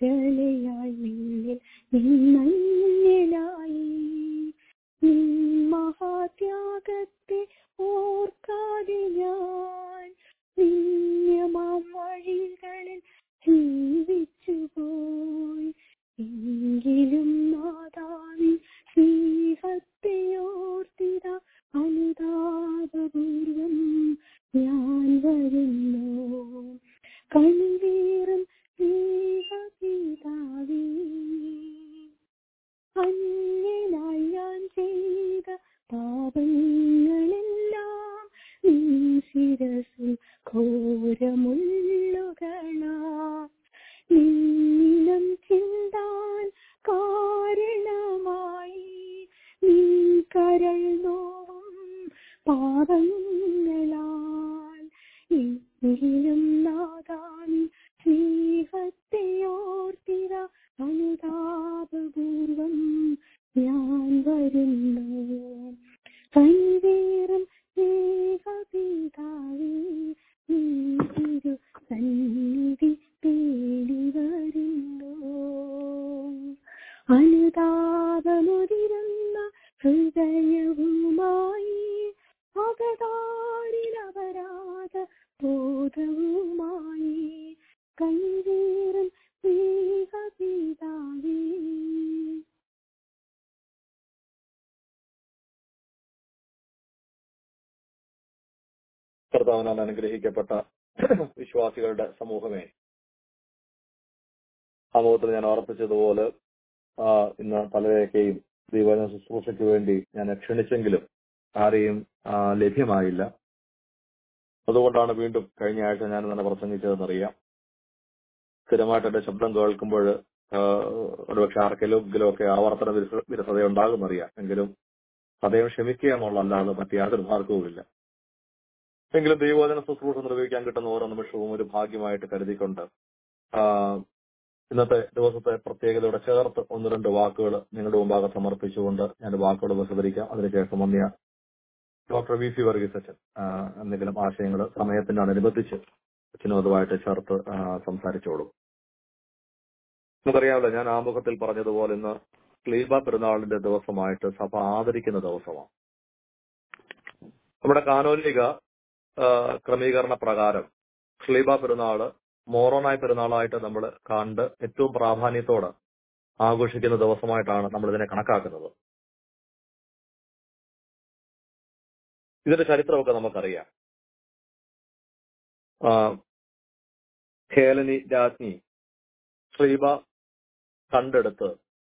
[SPEAKER 3] അകലെയായി നിന്നിൽ നിന്നഞ്ഞലായി നിൻ മഹാത്യാഗത്തെ ഓർക്കാതെ ഞാൻ നിന്യമാം വഴികളിൽ ജീവിച്ചു പോയി എങ്കിലും നാദാവിൻ സ്നേഹത്തെ ഓർത്തിത അനുതാപപൂർവം ഞാൻ വരുന്നു കണ്ണീറും സ്നേഹപിതാവേ അന്യനായി ഞാൻ ചെയ്ത പാപങ്ങളെല്ലാം നിൻ ശിരസിൽ ഘോരമുള്ളുകള നിന്നിനം ചിന്താൻ കാരണമായി നിൻ കരൾ നോവും പാപങ്ങളാൽ എങ്കിലും നാദാനി സ്നേഹത്തെ ഓർത്തിര അനുതാപപൂർവം ഞാൻ വരുന്നു കൈവേറും സ്നേഹപിതാവേ നീ തിരു സന്നിധി തേടി വരുന്നു അനുതാപമുതിരുന്ന ഹൃദയവുമായി അകതാരിലപരാധ ബോധവുമായി കൈവേറും സ്നേഹപിതാവേ
[SPEAKER 2] കർത്താവിനാൽ അനുഗ്രഹിക്കപ്പെട്ട വിശ്വാസികളുടെ സമൂഹമേ സമൂഹത്തിൽ ഞാൻ ഓർപ്പിച്ചതുപോലെ ആ, ഇന്ന് പലരെയൊക്കെയും ദൈവജന ശുശ്രൂഷയ്ക്ക് വേണ്ടി ഞാൻ ക്ഷണിച്ചെങ്കിലും ആരെയും ആ, ലഭ്യമായില്ല അതുകൊണ്ടാണ് വീണ്ടും കഴിഞ്ഞ ആഴ്ച ഞാൻ തന്നെ പ്രസംഗിച്ചതെന്നറിയാം സ്ഥിരമായിട്ട് എന്റെ ശബ്ദം കേൾക്കുമ്പോൾ ഒരുപക്ഷെ ആർക്കെങ്കിലും ഒക്കെ ആവർത്തന വിരസ- വിരസത ഉണ്ടാകുമെന്നറിയാം എങ്കിലും സദയം ക്ഷമിക്കുക എന്നുള്ളതല്ലാതെ മറ്റു യാതൊരു മാർഗവുമില്ല എങ്കിലും ദൈവവചന ശുശ്രൂഷ നിർവഹിക്കാൻ കിട്ടുന്ന ഓരോ നിമിഷവും ഒരു ഭാഗ്യമായിട്ട് കരുതിക്കൊണ്ട് ആ, ഇന്നത്തെ ദിവസത്തെ പ്രത്യേകതയോടെ ചേർത്ത് ഒന്ന് രണ്ട് വാക്കുകൾ നിങ്ങളുടെ മുമ്പാകെ സമർപ്പിച്ചുകൊണ്ട് ഞാൻ വാക്കുകൾ വിശദീകരിക്കാം അതിനുശേഷം വന്നിയ ഡോക്ടർ വി സി വർഗീസ് അച്ഛൻ ആ, എന്തെങ്കിലും ആശയങ്ങൾ സമയത്തിനോടനുബന്ധിച്ച് അച്ഛനും അതുമായിട്ട് ചേർത്ത് ആ, സംസാരിച്ചോളും നമുക്കറിയാമല്ലോ ഞാൻ ആമുഖത്തിൽ പറഞ്ഞതുപോലെ ഇന്ന് ക്ലീബ പെരുന്നാളിന്റെ ദിവസമായിട്ട് സഭ ആദരിക്കുന്ന ദിവസമാണ് നമ്മുടെ കാനോലിക ആ, ക്രമീകരണ പ്രകാരം ഷ്ലീബ പെരുന്നാള് മോറോനായ പെരുന്നാളായിട്ട് നമ്മൾ കണ്ട് ഏറ്റവും പ്രാധാന്യത്തോടെ ആഘോഷിക്കുന്ന ദിവസമായിട്ടാണ് നമ്മൾ ഇതിനെ കണക്കാക്കുന്നത് ഇതിന്റെ ചരിത്രമൊക്കെ നമുക്കറിയാം ആ, ഹേലനി രാജ്ഞി ശ്രീബ കണ്ടെടുത്ത്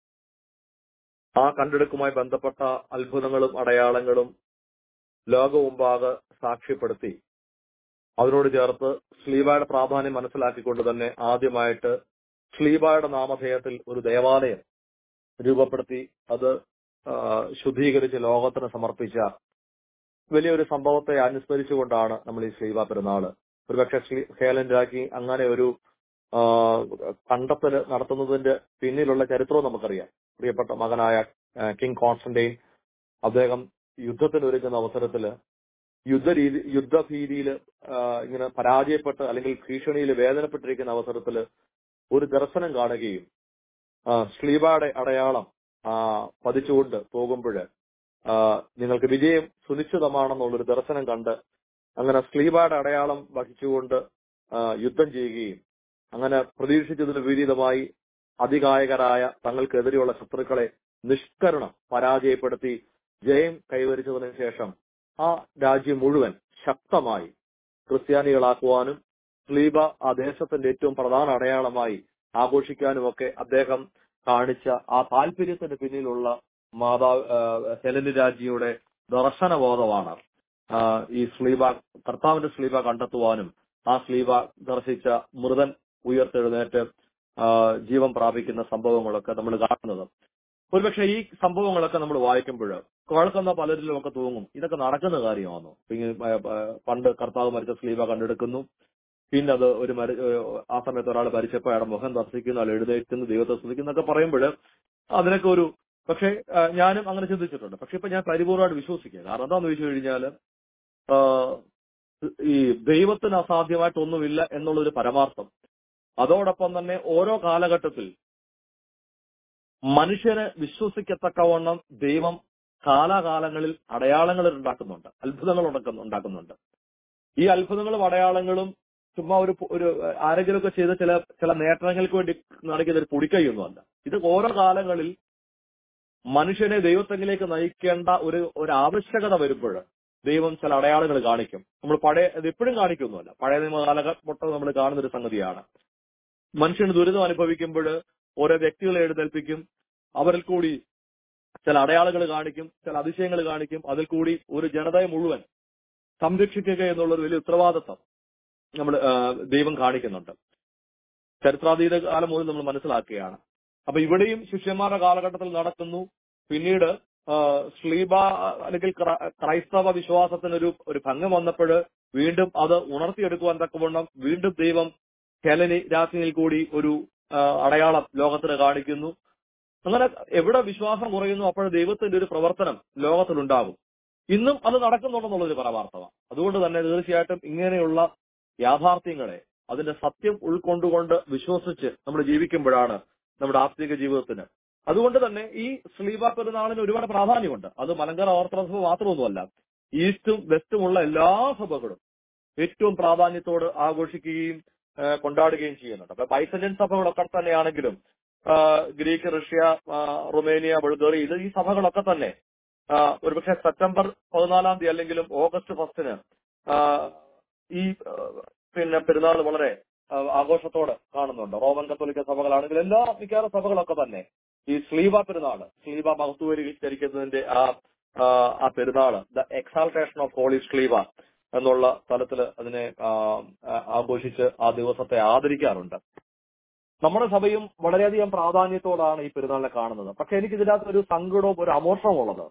[SPEAKER 2] ആ കണ്ടെടുക്കുമായി ബന്ധപ്പെട്ട അത്ഭുതങ്ങളും അടയാളങ്ങളും ലോകമുമ്പാകെ സാക്ഷ്യപ്പെടുത്തി അതിനോട് ചേർത്ത് സ്ലീബായുടെ പ്രാധാന്യം മനസ്സിലാക്കിക്കൊണ്ട് തന്നെ ആദ്യമായിട്ട് സ്ലീബായുടെ നാമധേയത്തിൽ ഒരു ദേവാലയം രൂപപ്പെടുത്തി അത് ആ, ശുദ്ധീകരിച്ച് ലോകത്തിന് സമർപ്പിച്ച വലിയൊരു സംഭവത്തെ അനുസ്മരിച്ചുകൊണ്ടാണ് നമ്മൾ ഈ സ്ലീബ പെരുന്നാള് ഒരുപക്ഷെ ശ്ലീ ഹേലൻ രാഖി അങ്ങനെ ഒരു ആ, കണ്ടെത്തൽ നടത്തുന്നതിന്റെ പിന്നിലുള്ള ചരിത്രവും നമുക്കറിയാം പ്രിയപ്പെട്ട മകനായ ആ, കിങ് കോൺസ്റ്റന്റൈൻ അദ്ദേഹം യുദ്ധത്തിന് ഒരുങ്ങുന്ന അവസരത്തില് യുദ്ധരീതി യുദ്ധഭീതിയിൽ ഇങ്ങനെ പരാജയപ്പെട്ട് അല്ലെങ്കിൽ ഭീഷണിയിൽ വേദനപ്പെട്ടിരിക്കുന്ന അവസരത്തില് ഒരു ദർശനം കാണുകയും ആ, ശ്ലീബയുടെ അടയാളം ആ, പതിച്ചുകൊണ്ട് പോകുമ്പോൾ നിങ്ങൾക്ക് വിജയം സുനിശ്ചിതമാണെന്നുള്ളൊരു ദർശനം കണ്ട് അങ്ങനെ സ്ലീബയുടെ അടയാളം വഹിച്ചുകൊണ്ട് ആ, യുദ്ധം ചെയ്യുകയും അങ്ങനെ പ്രതീക്ഷിച്ചതിന് വിപരീതമായി അതികായകരായ തങ്ങൾക്കെതിരെയുള്ള ശത്രുക്കളെ നിഷ്കരണം പരാജയപ്പെടുത്തി ജയം കൈവരിച്ചതിന് ശേഷം ആ രാജ്യം മുഴുവൻ ശക്തമായി ക്രിസ്ത്യാനികളാക്കുവാനും സ്ലീബ ആ ദേശത്തിന്റെ ഏറ്റവും പ്രധാന അടയാളമായി ആഘോഷിക്കാനും ഒക്കെ അദ്ദേഹം കാണിച്ച ആ താല്പര്യത്തിന് പിന്നിലുള്ള മാതാവ് ഹെലനി രാജ്ഞിയുടെ ദർശനബോധമാണ് ആ, ഈ സ്ലീബ കർത്താവിന്റെ സ്ലീബ കണ്ടെത്തുവാനും ആ സ്ലീബ ദർശിച്ച മൃതൻ ഉയർത്തെഴുന്നേറ്റ് ആ, ജീവൻ പ്രാപിക്കുന്ന സംഭവങ്ങളൊക്കെ നമ്മൾ കാണുന്നത് ഒരുപക്ഷെ ഈ സംഭവങ്ങളൊക്കെ നമ്മൾ വായിക്കുമ്പോൾ കേൾക്കുന്ന പലരിലും ഒക്കെ തൂങ്ങും ഇതൊക്കെ നടക്കുന്ന കാര്യമാണോ ഇങ്ങനെ, ആ, ആ, പണ്ട് കർത്താവ് മരിച്ച സ്ലീബ കണ്ടെടുക്കുന്നു പിന്നെ അത് ഒരു മരി ഏഹ് ആ സമയത്ത് ഒരാൾ മരിച്ചപ്പോൾ അയാളുടെ മുഖം ദർശിക്കുന്നു അയാൾ എഴുന്നേൽക്കുന്നു ദൈവത്തെ സ്തുതിക്കുന്നു എന്നൊക്കെ പറയുമ്പോൾ അതിനൊക്കെ ഒരു പക്ഷേ ആ, ഞാനും അങ്ങനെ ചിന്തിച്ചിട്ടുണ്ട് പക്ഷെ ഇപ്പൊ ഞാൻ പരിപൂർവ്വമായിട്ട് വിശ്വസിക്കുക കാരണം എന്താന്ന് ചോദിച്ചു കഴിഞ്ഞാൽ ഈ ദൈവത്തിന് അസാധ്യമായിട്ടൊന്നുമില്ല എന്നുള്ള ഒരു പരമാർത്ഥം അതോടൊപ്പം തന്നെ ഓരോ കാലഘട്ടത്തിൽ മനുഷ്യനെ വിശ്വസിക്കത്തക്കവണ്ണം ദൈവം കാലാകാലങ്ങളിൽ അടയാളങ്ങൾ ഉണ്ടാക്കുന്നുണ്ട് അത്ഭുതങ്ങൾ ഉണ്ടാക്കുന്നു- ഉണ്ടാക്കുന്നുണ്ട് ഈ അത്ഭുതങ്ങളും അടയാളങ്ങളും ചുമ്മാ ഒരു ഒരു ആരെങ്കിലുമൊക്കെ ചെയ്ത ചില ചില നേട്ടങ്ങൾക്ക് വേണ്ടി നടക്കുന്ന ഒരു പൊടിക്കൈയൊന്നുമല്ല ഇത് ഓരോ കാലങ്ങളിൽ മനുഷ്യനെ ദൈവത്തെങ്കിലേക്ക് നയിക്കേണ്ട ഒരു ഒരു ആവശ്യകത വരുമ്പോൾ ദൈവം ചില അടയാളങ്ങൾ കാണിക്കും നമ്മൾ പഴയ ഇത് എപ്പോഴും കാണിക്കൊന്നുമല്ല പഴയ നിയമ കാലഘട്ടം നമ്മൾ കാണുന്ന ഒരു സംഗതിയാണ് മനുഷ്യന് ദുരിതം അനുഭവിക്കുമ്പോൾ ഓരോ വ്യക്തികളെ എഴുന്നേൽപ്പിക്കും അവരിൽ കൂടി ചില അടയാളങ്ങൾ കാണിക്കും ചില അതിശയങ്ങൾ കാണിക്കും അതിൽ കൂടി ഒരു ജനതയെ മുഴുവൻ സംരക്ഷിക്കുക എന്നുള്ള ഒരു വലിയ ഉത്തരവാദിത്വം നമ്മൾ ദൈവം കാണിക്കുന്നുണ്ട് ചരിത്രാതീത കാലം മുതൽ നമ്മൾ മനസ്സിലാക്കുകയാണ് അപ്പൊ ഇവിടെയും ശിഷ്യന്മാരുടെ കാലഘട്ടത്തിൽ നടക്കുന്നു പിന്നീട് ആ, ശ്ലീബ അല്ലെങ്കിൽ ക്ര- ക്രൈസ്തവ വിശ്വാസത്തിനൊരു ഒരു ഭംഗം വന്നപ്പോൾ വീണ്ടും അത് ഉണർത്തിയെടുക്കുവാൻ തക്കവണ്ണം വീണ്ടും ദൈവം ഹെലനി രാജ്ഞിയിൽ കൂടി ഒരു ആ, അടയാളം ലോകത്തിന് കാണിക്കുന്നു അങ്ങനെ എവിടെ വിശ്വാസം കുറയുന്നു അപ്പോൾ ദൈവത്തിന്റെ ഒരു പ്രവർത്തനം ലോകത്തിലുണ്ടാകും ഇന്നും അത് നടക്കുന്നുണ്ടെന്നുള്ളൊരു പരമാർത്ഥമാണ് അതുകൊണ്ട് തന്നെ തീർച്ചയായിട്ടും ഇങ്ങനെയുള്ള യാഥാർത്ഥ്യങ്ങളെ അതിന്റെ സത്യം ഉൾക്കൊണ്ടുകൊണ്ട് വിശ്വസിച്ച് നമ്മൾ ജീവിക്കുമ്പോഴാണ് നമ്മുടെ ആത്മീക ജീവിതത്തിന് അതുകൊണ്ട് തന്നെ ഈ സ്ലീബ പെരുന്നാളിന് ഒരുപാട് പ്രാധാന്യമുണ്ട് അത് മലങ്കര ഓർത്തഡോക്സ് സഭ മാത്രമൊന്നുമല്ല ഈസ്റ്റും വെസ്റ്റുമുള്ള എല്ലാ സഭകളും ഏറ്റവും പ്രാധാന്യത്തോട് ആഘോഷിക്കുകയും ആ, കൊണ്ടാടുകയും ചെയ്യുന്നുണ്ട് അപ്പൊ ബൈസന്റൻ സഭകളൊക്കെ തന്നെയാണെങ്കിലും ആ, ഗ്രീക്ക് റഷ്യ ആ, റുമേനിയ ബൾഗേറിയ ഇത് ഈ സഭകളൊക്കെ തന്നെ ആ, ഒരുപക്ഷെ സെപ്റ്റംബർ പതിനാലാം തീയതി അല്ലെങ്കിലും ഓഗസ്റ്റ് ഫസ്റ്റിന് ആ, ഈ ആ, പിന്നെ പെരുന്നാൾ വളരെ ആ, ആഘോഷത്തോടെ കാണുന്നുണ്ട് റോമൻ കത്തോലിക്ക സഭകളാണെങ്കിൽ എല്ലാ മിക്കവാറും സഭകളൊക്കെ തന്നെ ഈ സ്ലീബ പെരുന്നാൾ സ്ലീബ മഹത്വീകരിക്കുന്നതിന്റെ ആ ആ, ആ പെരുന്നാൾ ദ എക്സാൾട്ടേഷൻ ഓഫ് ഹോളി സ്ലീബ എന്നുള്ള തലത്തിൽ അതിനെ ആ, ആ, ആഘോഷിച്ച് ആ ദിവസത്തെ ആദരിക്കാറുണ്ട് നമ്മുടെ സഭയും വളരെയധികം പ്രാധാന്യത്തോടാണ് ഈ പെരുന്നാളിനെ കാണുന്നത് പക്ഷെ എനിക്ക് ഇതിനകത്ത് ഒരു സങ്കടവും ഒരു അമോഷവും ഉള്ളത്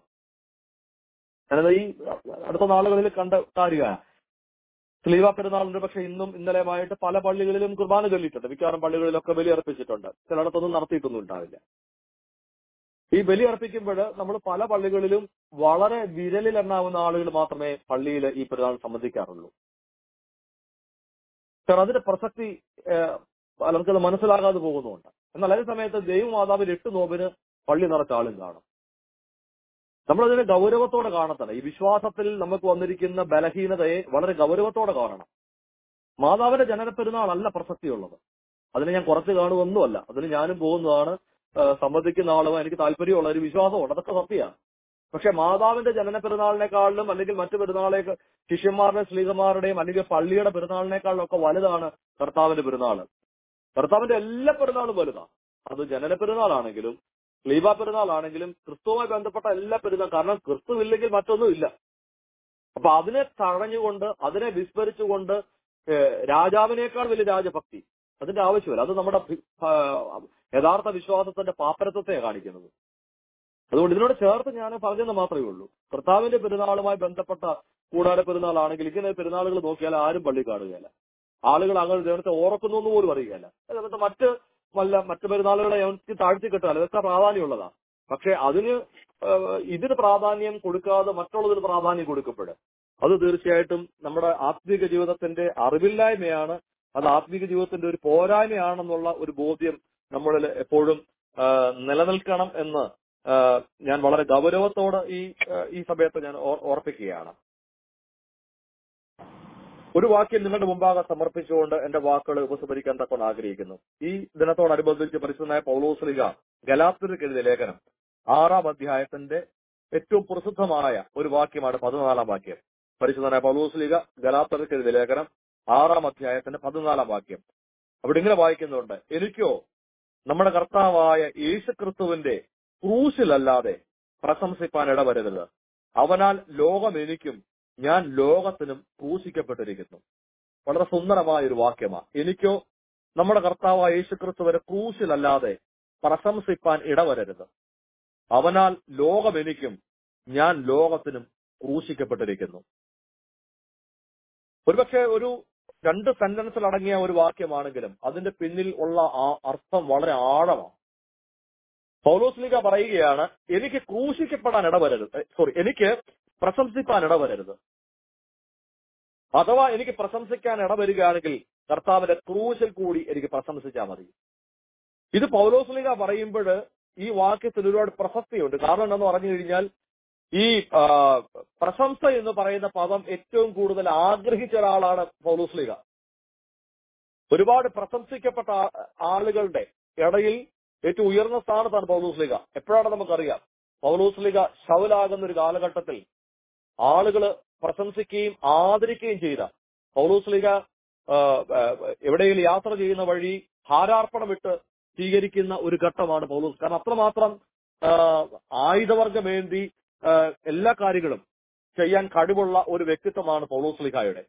[SPEAKER 2] ഞാനത് ഈ അടുത്ത നാളുകളിൽ കണ്ട കാര്യമാണ് സ്ലീവ പെരുന്നാളിന്റെ പക്ഷെ ഇന്നും ഇന്നലെയുമായിട്ട് പല പള്ളികളിലും കുർബാന ചൊല്ലിയിട്ടുണ്ട് മിക്കവാറും പള്ളികളിലൊക്കെ ബലി അർപ്പിച്ചിട്ടുണ്ട് ചിലയിടത്തൊന്നും നടത്തിയിട്ടൊന്നും ഉണ്ടാവില്ല ഈ ബലി അർപ്പിക്കുമ്പോൾ നമ്മൾ പല പള്ളികളിലും വളരെ വിരലിൽ എണ്ണാവുന്ന ആളുകൾ മാത്രമേ പള്ളിയിൽ ഈ പെരുന്നാൾ സംബന്ധിക്കാറുള്ളൂ കാരണം അതിന്റെ പ്രസക്തി ഏഹ്, പലർക്കത് മനസ്സിലാകാതെ പോകുന്നുണ്ട് എന്നാൽ അതേ സമയത്ത് ദൈവമാതാവിൽ എട്ട് നോമ്പിന് പള്ളി നിറച്ച ആളും കാണും നമ്മളതിനെ ഗൗരവത്തോടെ കാണത്തണം ഈ വിശ്വാസത്തിൽ നമുക്ക് വന്നിരിക്കുന്ന ബലഹീനതയെ വളരെ ഗൗരവത്തോടെ കാണണം മാതാവിന്റെ ജനന പെരുന്നാളല്ല പ്രസക്തിയുള്ളത് അതിനെ ഞാൻ കുറച്ച് കാണുമൊന്നുമല്ല അതിന് ഞാനും പോകുന്നതാണ് ആ, സംബന്ധിക്കുന്ന ആളും എനിക്ക് താല്പര്യമുള്ള ഒരു വിശ്വാസമുണ്ട് അതൊക്കെ സത്യമാണ് പക്ഷെ മാതാവിന്റെ ജനന പെരുന്നാളിനേക്കാളിലും അല്ലെങ്കിൽ മറ്റു പെരുന്നാളെ ശിഷ്യന്മാരുടെയും സ്ത്രീകന്മാരുടെയും അല്ലെങ്കിൽ പള്ളിയുടെ പെരുന്നാളിനേക്കാളിലും ഒക്കെ വലുതാണ് കർത്താവിന്റെ പെരുന്നാൾ കർത്താവിന്റെ എല്ലാ പെരുന്നാളും വലുതാണ് അത് ജനന പെരുന്നാളാണെങ്കിലും ലീബ പെരുന്നാളാണെങ്കിലും ക്രിസ്തുവുമായി ബന്ധപ്പെട്ട എല്ലാ പെരുന്നാൾ കാരണം ക്രിസ്തു ഇല്ലെങ്കിൽ മറ്റൊന്നും ഇല്ല അപ്പൊ അതിനെ തഴഞ്ഞുകൊണ്ട് അതിനെ വിസ്മരിച്ചുകൊണ്ട് ഏഹ്, രാജാവിനേക്കാൾ വലിയ രാജഭക്തി അതിന്റെ ആവശ്യമില്ല അത് നമ്മുടെ ഭി- ആ, യഥാർത്ഥ വിശ്വാസത്തിന്റെ പാപ്പരത്വത്തെ കാണിക്കുന്നത് അതുകൊണ്ട് ഇതിനോട് ചേർത്ത് ഞാൻ പറഞ്ഞെന്ന് മാത്രമേ ഉള്ളൂ കർത്താവിന്റെ പെരുന്നാളുമായി ബന്ധപ്പെട്ട കൂടാര പെരുന്നാളാണെങ്കിൽ ഇങ്ങനെ പെരുന്നാളുകൾ നോക്കിയാൽ ആരും പള്ളി കാണുകയില്ല ആളുകൾ അങ്ങനെ ദൈവത്തെ ഓർക്കുന്നു എന്ന് പോലും അറിയുകയില്ല അതുകൊണ്ട് മറ്റ് വല്ല മറ്റ് പെരുന്നാളുകളെ അവർക്ക് താഴ്ത്തി കെട്ടാൽ ഇതൊക്കെ പ്രാധാന്യമുള്ളതാണ് പക്ഷെ അതിന് ഏഹ്, ഇതിന് പ്രാധാന്യം കൊടുക്കാതെ മറ്റുള്ളതിന് പ്രാധാന്യം കൊടുക്കപ്പെടും അത് തീർച്ചയായിട്ടും നമ്മുടെ ആത്മീക ജീവിതത്തിന്റെ അറിവില്ലായ്മയാണ് അത് ആത്മീക ജീവിതത്തിന്റെ ഒരു പോരായ്മയാണെന്നുള്ള ഒരു ബോധ്യം നമ്മളിൽ എപ്പോഴും ആ, നിലനിൽക്കണം എന്ന് ആ, ഞാൻ വളരെ ഗൗരവത്തോടെ ഈ ആ, ഈ സമയത്ത് ഞാൻ ഓർ- ഓർപ്പിക്കുകയാണ് ഒരു വാക്യം നിങ്ങളുടെ മുമ്പാകെ സമർപ്പിച്ചുകൊണ്ട് എന്റെ വാക്കുകൾ ഉപസംഹരിക്കാൻ തക്കൊണ്ട് ആഗ്രഹിക്കുന്നു ഈ ദിനത്തോടനുബന്ധിച്ച് പരിശുദ്ധനായ പൗലോസ്ലിക ഗലാത്തിലേക്ക് എഴുതിയ ലേഖനം ആറാം അധ്യായത്തിന്റെ ഏറ്റവും പ്രസിദ്ധമായ ഒരു വാക്യമാണ് പതിനാലാം വാക്യം പരിശുദ്ധനായ പൗലോസ്ലിക ഗലാത്തർക്ക് എഴുതിയ ലേഖനം ആറാം അധ്യായത്തിന്റെ പതിനാലാം വാക്യം അവിടെ ഇങ്ങനെ വായിക്കുന്നുണ്ട് എനിക്കോ നമ്മുടെ കർത്താവായ യേശുക്രിസ്തുവിന്റെ ക്രൂശിലല്ലാതെ പ്രശംസിപ്പാൻ ഇടവരരുത് അവനാൽ ലോകം എനിക്കും ഞാൻ ലോകത്തിനും ക്രൂശിക്കപ്പെട്ടിരിക്കുന്നു വളരെ സുന്ദരമായ ഒരു വാക്യമാണ് എനിക്കോ നമ്മുടെ കർത്താവായ യേശുക്രിസ്തുവിന്റെ ക്രൂശിലല്ലാതെ പ്രശംസിപ്പാൻ ഇടവരരുത് അവനാൽ ലോകം എനിക്കും ഞാൻ ലോകത്തിനും ക്രൂശിക്കപ്പെട്ടിരിക്കുന്നു ഒരുപക്ഷെ ഒരു രണ്ട് സെന്റൻസിൽ അടങ്ങിയ ഒരു വാക്യമാണെങ്കിലും അതിന്റെ പിന്നിൽ ഉള്ള ആ അർത്ഥം വളരെ ആഴമാണ് പൗലോസ്ലിക പറയുകയാണ് എനിക്ക് ക്രൂശിക്കപ്പെടാൻ ഇടവരരുത് സോറി എനിക്ക് പ്രശംസിപ്പാൻ ഇടവരരുത് അഥവാ എനിക്ക് പ്രശംസിക്കാൻ ഇടവരികയാണെങ്കിൽ കർത്താവിന്റെ ക്രൂശിൽ കൂടി എനിക്ക് പ്രശംസിച്ചാൽ മതി ഇത് പൗലോസ്ലിക പറയുമ്പോൾ ഈ വാക്യത്തിൽ ഒരുപാട് പ്രസക്തിയുണ്ട് കാരണം എന്താന്ന് പറഞ്ഞു കഴിഞ്ഞാൽ ഈ ആ, പ്രശംസ എന്ന് പറയുന്ന പദം ഏറ്റവും കൂടുതൽ ആഗ്രഹിച്ച ഒരാളാണ് പൗലോസ്ലിക ഒരുപാട് പ്രശംസിക്കപ്പെട്ട ആ- ആളുകളുടെ ഇടയിൽ ഏറ്റവും ഉയർന്ന സ്ഥാനത്താണ് പൗലോസ്ലിക എപ്പോഴാണ് നമുക്കറിയാം പൗലോസ്ലിക ശവലാകുന്ന ഒരു കാലഘട്ടത്തിൽ ആളുകള് പ്രശംസിക്കുകയും ആദരിക്കുകയും ചെയ്ത പൗലോസ്ലിക ആ, ആ, എവിടെയെങ്കിലും യാത്ര ചെയ്യുന്ന വഴി ഹാരാർപ്പണമിട്ട് സ്വീകരിക്കുന്ന ഒരു ഘട്ടമാണ് പൗലോസ് കാരണം അത്രമാത്രം ആ, ആയുധവർഗമേന്തി ആ, എല്ലാ കാര്യങ്ങളും ചെയ്യാൻ കഴിവുള്ള ഒരു വ്യക്തിത്വമാണ് പൗലോസ്ലിഹായുടെ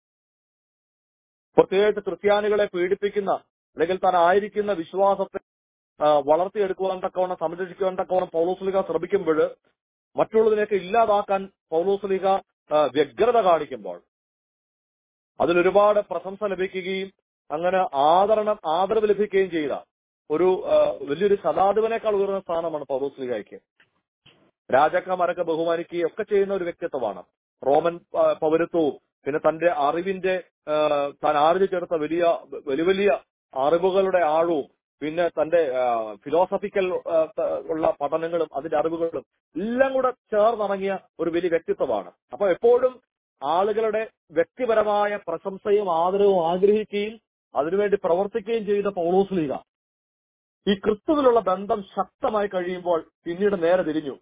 [SPEAKER 2] പ്രത്യേകിച്ച് ക്രിസ്ത്യാനികളെ പീഡിപ്പിക്കുന്ന അല്ലെങ്കിൽ താൻ ആയിരിക്കുന്ന വിശ്വാസത്തെ ആ, വളർത്തിയെടുക്കുവാൻ തക്കവണ്ണം സംരക്ഷിക്കുവാൻ തക്കവണ്ണം പൗലോസ്ലിക ശ്രമിക്കുമ്പോൾ മറ്റുള്ളതിനെയൊക്കെ ഇല്ലാതാക്കാൻ പൗലോസ്ലിക ആ, വ്യഗ്രത കാണിക്കുമ്പോൾ അതിലൊരുപാട് പ്രശംസ ലഭിക്കുകയും അങ്ങനെ ആദരണം ആദരവ് ലഭിക്കുകയും ചെയ്ത ഒരു ആ, വലിയൊരു ശതാധിപനേക്കാൾ ഉയർന്ന സ്ഥാനമാണ് പൗലോസ്ലികയ്ക്ക് രാജാക്കന്മാരൊക്കെ ബഹുമാനിക്കുകയും ഒക്കെ ചെയ്യുന്ന ഒരു വ്യക്തിത്വമാണ് റോമൻ ആ, പൗരത്വവും പിന്നെ തന്റെ അറിവിന്റെ ആ, താൻ ആർജിച്ചെടുത്ത വലിയ വലിയ വലിയ അറിവുകളുടെ ആഴവും പിന്നെ തന്റെ ഫിലോസഫിക്കൽ ഉള്ള പഠനങ്ങളും അതിന്റെ അറിവുകളും എല്ലാം കൂടെ ചേർന്നിറങ്ങിയ ഒരു വലിയ വ്യക്തിത്വമാണ് അപ്പൊ എപ്പോഴും ആളുകളുടെ വ്യക്തിപരമായ പ്രശംസയും ആദരവും ആഗ്രഹിക്കുകയും അതിനുവേണ്ടി പ്രവർത്തിക്കുകയും ചെയ്ത പൗലോസ് ലീഗ ഈ ക്രിസ്തുവിലുള്ള ബന്ധം ശക്തമായി കഴിയുമ്പോൾ പിന്നീട് നേരെ തിരിഞ്ഞു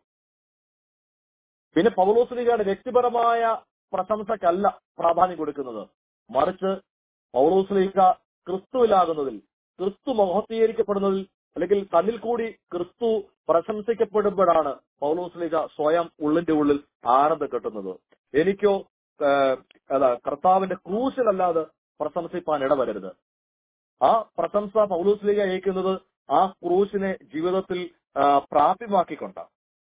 [SPEAKER 2] പിന്നെ പൗലോസ് ലീഗയുടെ വ്യക്തിപരമായ പ്രശംസക്കല്ല പ്രാധാന്യം കൊടുക്കുന്നത് മറിച്ച് പൗലോസ് ലീഗ ക്രിസ്തുവിലാകുന്നതിൽ ക്രിസ്തു മഹത്വീകരിക്കപ്പെടുന്നതിൽ അല്ലെങ്കിൽ തന്നിൽ കൂടി ക്രിസ്തു പ്രശംസിക്കപ്പെടുമ്പോഴാണ് പൗലോസ് ലീഗ സ്വയം ഉള്ളിന്റെ ഉള്ളിൽ ആനന്ദം കിട്ടുന്നത് എനിക്കോ ഏഹ്, അതാ കർത്താവിന്റെ ക്രൂശിലല്ലാതെ പ്രശംസിപ്പാൻ ഇടവരരുത് ആ പ്രശംസ പൗലോസ് ലീഗ അയക്കുന്നത് ആ ക്രൂശിനെ ജീവിതത്തിൽ ആ, പ്രാപ്യമാക്കിക്കൊണ്ടാണ്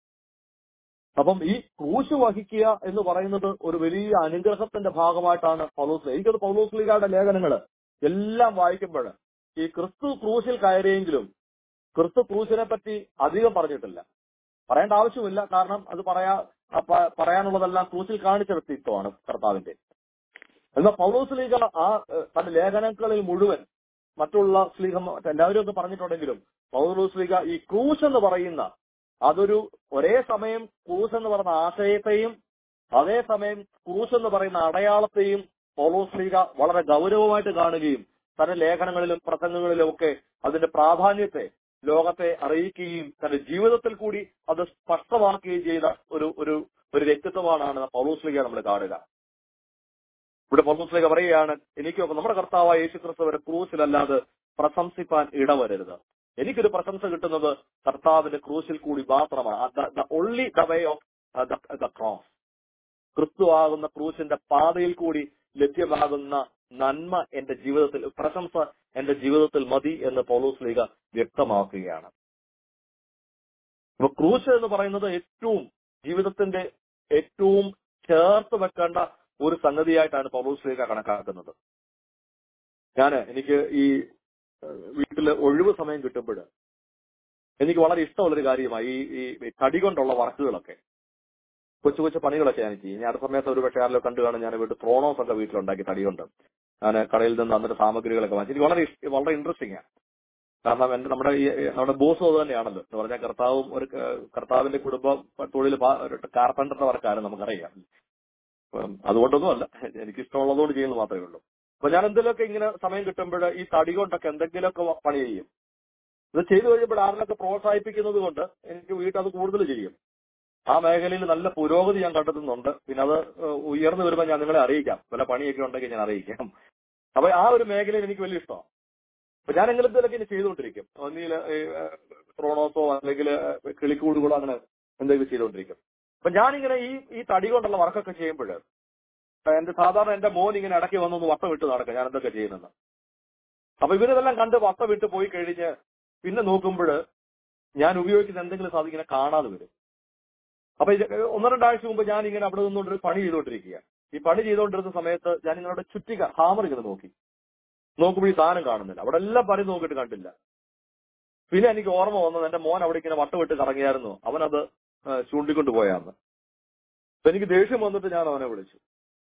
[SPEAKER 2] അപ്പം ഈ ക്രൂശ് വഹിക്കുക എന്ന് പറയുന്നത് ഒരു വലിയ അനുഗ്രഹത്തിന്റെ ഭാഗമായിട്ടാണ് പൗലോസ് ലീഗ. എനിക്കത് പൗലോസ് ലീഗയുടെ ലേഖനങ്ങള് എല്ലാം വായിക്കുമ്പോൾ ഈ ക്രിസ്തു ക്രൂശിൽ കയറിയെങ്കിലും ക്രിസ്തു ക്രൂശിനെ പറ്റി അധികം പറഞ്ഞിട്ടില്ല പറയേണ്ട ആവശ്യമില്ല കാരണം അത് പറയാ ആ പ- പറയാനുള്ളതെല്ലാം ക്രൂശിൽ കാണിച്ച വ്യക്തിത്വമാണ് കർത്താവിന്റെ എന്നാൽ പൗലോസ് ലീഗ ആ ഏഹ്, തന്റെ ലേഖനങ്ങളിൽ മുഴുവൻ മറ്റുള്ള സ്ലീഹ എല്ലാവരും ഒക്കെ പറഞ്ഞിട്ടുണ്ടെങ്കിലും പൗലോസ് ലീഗ ഈ ക്രൂശ് എന്ന് പറയുന്ന അതൊരു ഒരേ സമയം ക്രൂശ് എന്ന് പറയുന്ന ആശയത്തെയും അതേസമയം ക്രൂശ് എന്ന് പറയുന്ന അടയാളത്തെയും പൗലോസ് ലീഗ വളരെ ഗൗരവമായിട്ട് കാണുകയും തന്റെ ലേഖനങ്ങളിലും പ്രസംഗങ്ങളിലും ഒക്കെ അതിന്റെ പ്രാധാന്യത്തെ ലോകത്തെ അറിയിക്കുകയും തന്റെ ജീവിതത്തിൽ കൂടി അത് സ്പഷ്ടമാക്കുകയും ചെയ്ത ഒരു ഒരു ഒരു വ്യക്തിത്വമാണ് പൗലോസ് ലീഗ നമ്മൾ കാണുക ഇവിടെ പൗലോസ് ലീഗ പറയുകയാണ് എനിക്കൊക്കെ നമ്മുടെ കർത്താവായ യേശു ക്രിസ്തുവിന്റെ ക്രൂസിലല്ലാതെ പ്രശംസിപ്പാൻ ഇടവരരുത് എനിക്കൊരു പ്രശംസ കിട്ടുന്നത് കർത്താവിന്റെ ക്രൂശിൽ കൂടി മാത്രമാണ് only the way of the cross ക്രിസ്തു ആകുന്ന ക്രൂശിന്റെ പാതയിൽ കൂടി ലഭ്യമാകുന്ന നന്മ എന്റെ ജീവിതത്തിൽ പ്രശംസ എന്റെ ജീവിതത്തിൽ മതി എന്ന് പൗലോസ് ലീഗ വ്യക്തമാക്കുകയാണ് അപ്പൊ ക്രൂശ് എന്ന് പറയുന്നത് ഏറ്റവും ജീവിതത്തിന്റെ ഏറ്റവും ചേർത്ത് വെക്കേണ്ട ഒരു സംഗതിയായിട്ടാണ് പൗലോസ് ലീഗ കണക്കാക്കുന്നത് ഞാന് എനിക്ക് ഈ ഏഹ്, വീട്ടില് ഒഴിവ് സമയം കിട്ടുമ്പോൾ എനിക്ക് വളരെ ഇഷ്ടമുള്ളൊരു കാര്യമായി ഈ ഈ തടി കൊണ്ടുള്ള വർക്കുകളൊക്കെ കൊച്ചു കൊച്ചു പണികളൊക്കെ ഞാൻ ചെയ്യും ഞാൻ അടുത്ത സമയത്ത് ഒരു പക്ഷേ ആരെല്ലോ കണ്ടു കാണും ഞാൻ വീട്ടിൽ ത്രോണോസ് ഒക്കെ വീട്ടിലുണ്ടാക്കി തടി കൊണ്ട് ഞാൻ കടയിൽ നിന്ന് അന്നത്തെ സാമഗ്രികളൊക്കെ വാങ്ങിച്ചു എനിക്ക് വളരെ ഇഷ്ട- വളരെ ഇൻട്രസ്റ്റിംഗ് ആണ് കാരണം എന്റെ നമ്മുടെ ഈ ഈ നമ്മുടെ ബോസും അത് തന്നെയാണല്ലോ എന്ന് പറഞ്ഞാൽ കർത്താവും ഒരു ക- കർത്താവിന്റെ കുടുംബം തൊഴിൽ കാർപ്പൻറ്ററിന്റെ വർക്കാണ് നമുക്കറിയാം ഉം, അതുകൊണ്ടൊന്നുമല്ല എനിക്ക് ഇഷ്ടമുള്ളതുകൊണ്ട് ചെയ്യുന്നത് മാത്രമേ ഉള്ളൂ അപ്പൊ ഞാൻ എന്തെങ്കിലുമൊക്കെ ഇങ്ങനെ സമയം കിട്ടുമ്പോൾ ഈ തടി കൊണ്ടൊക്കെ എന്തെങ്കിലുമൊക്കെ വ- പണി ചെയ്യും ഇത് ചെയ്തു കഴിയുമ്പോൾ ആരിലൊക്കെ പ്രോത്സാഹിപ്പിക്കുന്നത് കൊണ്ട് എനിക്ക് വീട്ടിൽ അത് കൂടുതൽ ചെയ്യും ആ മേഖലയിൽ നല്ല പുരോഗതി ഞാൻ കണ്ടെത്തുന്നുണ്ട് പിന്നെ അത് ഏഹ്, ഉയർന്നു വരുമ്പോൾ ഞാൻ നിങ്ങളെ അറിയിക്കാം വല്ല പണിയൊക്കെ ഉണ്ടെങ്കിൽ ഞാൻ അറിയിക്കാം അപ്പൊ ആ ഒരു മേഖലയിൽ എനിക്ക് വലിയ ഇഷ്ടമാണ് അപ്പൊ ഞാൻ എന്തെങ്കിലുമൊക്കെ ഇനി ചെയ്തുകൊണ്ടിരിക്കും ഒന്നിൽ ക്രോണോസോ അല്ലെങ്കിൽ കിളിക്കൂടുകളോ അങ്ങനെ എന്തെങ്കിലും ചെയ്തുകൊണ്ടിരിക്കും അപ്പൊ ഞാനിങ്ങനെ ഈ ഈ തടി കൊണ്ടുള്ള വർക്കൊക്കെ ചെയ്യുമ്പോൾ എന്റെ സാധാരണ എന്റെ മോൻ ഇങ്ങനെ ഇടയ്ക്ക് വന്നൊന്ന് വട്ടം വിട്ട് നടക്കുക ഞാൻ എന്തൊക്കെ ചെയ്യുന്നത് അപ്പൊ ഇവരിതെല്ലാം കണ്ട് വട്ടം വിട്ട് പോയി കഴിഞ്ഞ് പിന്നെ നോക്കുമ്പോൾ ഞാൻ ഉപയോഗിക്കുന്ന എന്തെങ്കിലും സാധനം ഇങ്ങനെ കാണാതെ വരും അപ്പൊ ഇത് ഒന്ന് രണ്ടാഴ്ച മുമ്പ് ഞാൻ ഇങ്ങനെ അവിടെ നിന്നുകൊണ്ട് ഒരു പണി ചെയ്തുകൊണ്ടിരിക്കുക ഈ പണി ചെയ്തുകൊണ്ടിരുന്ന സമയത്ത് ഞാൻ ഇങ്ങനെ അവിടെ ചുറ്റിക ഹാമർ ഇങ്ങനെ നോക്കി നോക്കുമ്പോൾ ഈ സാധനം കാണുന്നില്ല അവിടെ എല്ലാം പണി നോക്കിയിട്ട് കണ്ടില്ല പിന്നെ എനിക്ക് ഓർമ്മ വന്നത് എന്റെ മോൻ അവിടെ ഇങ്ങനെ വട്ടമിട്ട് കറങ്ങിയായിരുന്നു അവനത് ആ, ചൂണ്ടിക്കൊണ്ട് പോയാന്ന് അപ്പൊ എനിക്ക് ദേഷ്യം വന്നിട്ട് ഞാൻ അവനെ വിളിച്ചു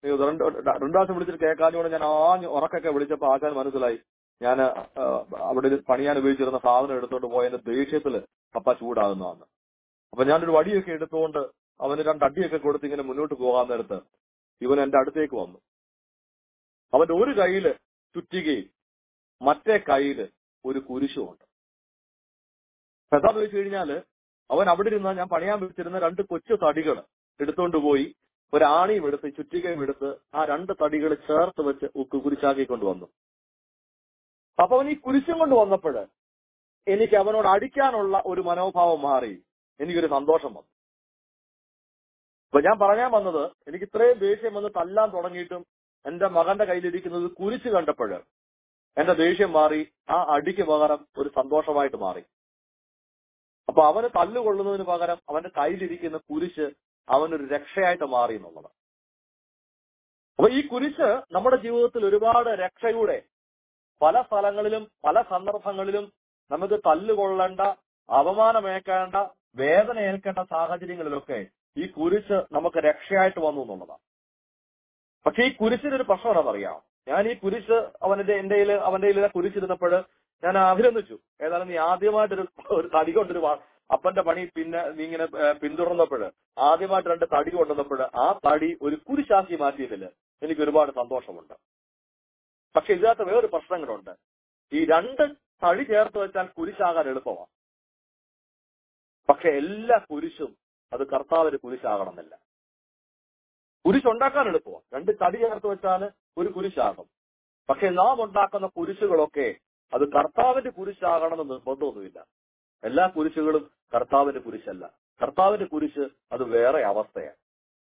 [SPEAKER 2] അയ്യോ, രണ്ട് രണ്ടു പ്രാവശ്യം വിളിച്ചിട്ട് കേൾക്കാഞ്ഞോണ്ട് ഞാൻ ആഞ്ഞ് ഉറക്കൊക്കെ വിളിച്ചപ്പോ ആശാൻ മനസ്സിലായി ഞാൻ അവിടെ ഒരു പണിയാൻ ഉപയോഗിച്ചിരുന്ന സാധനം എടുത്തോണ്ട് പോയതിന്റെ ദേഷ്യത്തില് പപ്പ ചൂടാകുന്നതാണ് അപ്പൊ ഞാനൊരു വടിയൊക്കെ എടുത്തുകൊണ്ട് അവന് രണ്ട് അടിയൊക്കെ കൊടുത്ത് ഇങ്ങനെ മുന്നോട്ട് പോകാൻ നേരത്ത് ഇവൻ എന്റെ അടുത്തേക്ക് വന്നു അവന്റെ ഒരു കയ്യില് ചുറ്റികയും മറ്റേ കയ്യില് ഒരു കുരിശുമുണ്ട് എന്താന്ന് വെച്ച് കഴിഞ്ഞാല് അവൻ അവിടെ ഇരുന്ന ഞാൻ പണിയാൻ വെച്ചിരുന്ന രണ്ട് കൊച്ചു തടികൾ എടുത്തോണ്ട് പോയി ഒരു ആണിയും എടുത്ത് ചുറ്റികയും എടുത്ത് ആ രണ്ട് തടികൾ ചേർത്ത് വെച്ച് ഉക്ക് കുരിശാക്കി കൊണ്ടുവന്നു അപ്പൊ അവൻ ഈ കുരിശും കൊണ്ട് വന്നപ്പോൾ എനിക്ക് അവനോട് അടിക്കാനുള്ള ഒരു മനോഭാവം മാറി എനിക്കൊരു സന്തോഷം വന്നു അപ്പൊ ഞാൻ പറയാൻ വന്നത് എനിക്ക് ഇത്രയും ദേഷ്യം വന്ന് തല്ലാൻ തുടങ്ങിയിട്ടും എന്റെ മകന്റെ കയ്യിലിരിക്കുന്നത് കുരിശ് കണ്ടപ്പോൾ എന്റെ ദേഷ്യം മാറി ആ അടിക്ക് പകരം ഒരു സന്തോഷമായിട്ട് മാറി അപ്പൊ അവന് തല്ലുകൊള്ളുന്നതിന് പകരം അവന്റെ കയ്യിലിരിക്കുന്ന കുരിശ് അവനൊരു രക്ഷയായിട്ട് മാറി എന്നുള്ളത് അപ്പൊ ഈ കുരിശ് നമ്മുടെ ജീവിതത്തിൽ ഒരുപാട് രക്ഷയുടെ പല സ്ഥലങ്ങളിലും പല സന്ദർഭങ്ങളിലും നമുക്ക് തല്ലുകൊള്ളേണ്ട അപമാനമേക്കേണ്ട വേദന ഏൽക്കേണ്ട സാഹചര്യങ്ങളിലൊക്കെ ഈ കുരിശ് നമുക്ക് രക്ഷയായിട്ട് വന്നു എന്നുള്ളതാണ് പക്ഷെ ഈ കുരിശിനൊരു പ്രശ്നം എന്താണെന്നറിയാം ഞാൻ ഈ കുരിശ് അവന്റെ എന്റെ കയ്യില് അവന്റെ കയ്യിലെ കുരിശിരുന്നപ്പോൾ ഞാൻ അഭിനന്ദിച്ചു ഏതായാലും നീ ആദ്യമായിട്ടൊരു ഒരു തടി കൊണ്ടൊരു വാ- അപ്പന്റെ പണി പിന്നെ നീ ഇങ്ങനെ ഏഹ്, പിന്തുടർന്നപ്പോൾ ആദ്യമായിട്ട് രണ്ട് തടി കൊണ്ടുവന്നപ്പോൾ ആ തടി ഒരു കുരിശാക്കി മാറ്റിയതില് എനിക്ക് ഒരുപാട് സന്തോഷമുണ്ട് പക്ഷെ ഇതിനകത്ത് വേറൊരു പ്രശ്നങ്ങളുണ്ട് ഈ രണ്ട് തടി ചേർത്ത് വെച്ചാൽ കുരിശാകാൻ എളുപ്പമാണ് പക്ഷെ എല്ലാ കുരിശും അത് കർത്താവിന് കുരിശാകണമെന്നില്ല കുരിശുണ്ടാക്കാൻ എളുപ്പമാണ് രണ്ട് തടി ചേർത്ത് വെച്ചാൽ ഒരു കുരിശാകും പക്ഷെ നാം ഉണ്ടാക്കുന്ന കുരിശുകളൊക്കെ അത് കർത്താവിന്റെ കുരിശാകണമെന്ന് നിർബന്ധമൊന്നുമില്ല എല്ലാ കുരിശുകളും കർത്താവിന്റെ കുരിശല്ല കർത്താവിന്റെ കുരിശ് അത് വേറെ അവസ്ഥയാണ്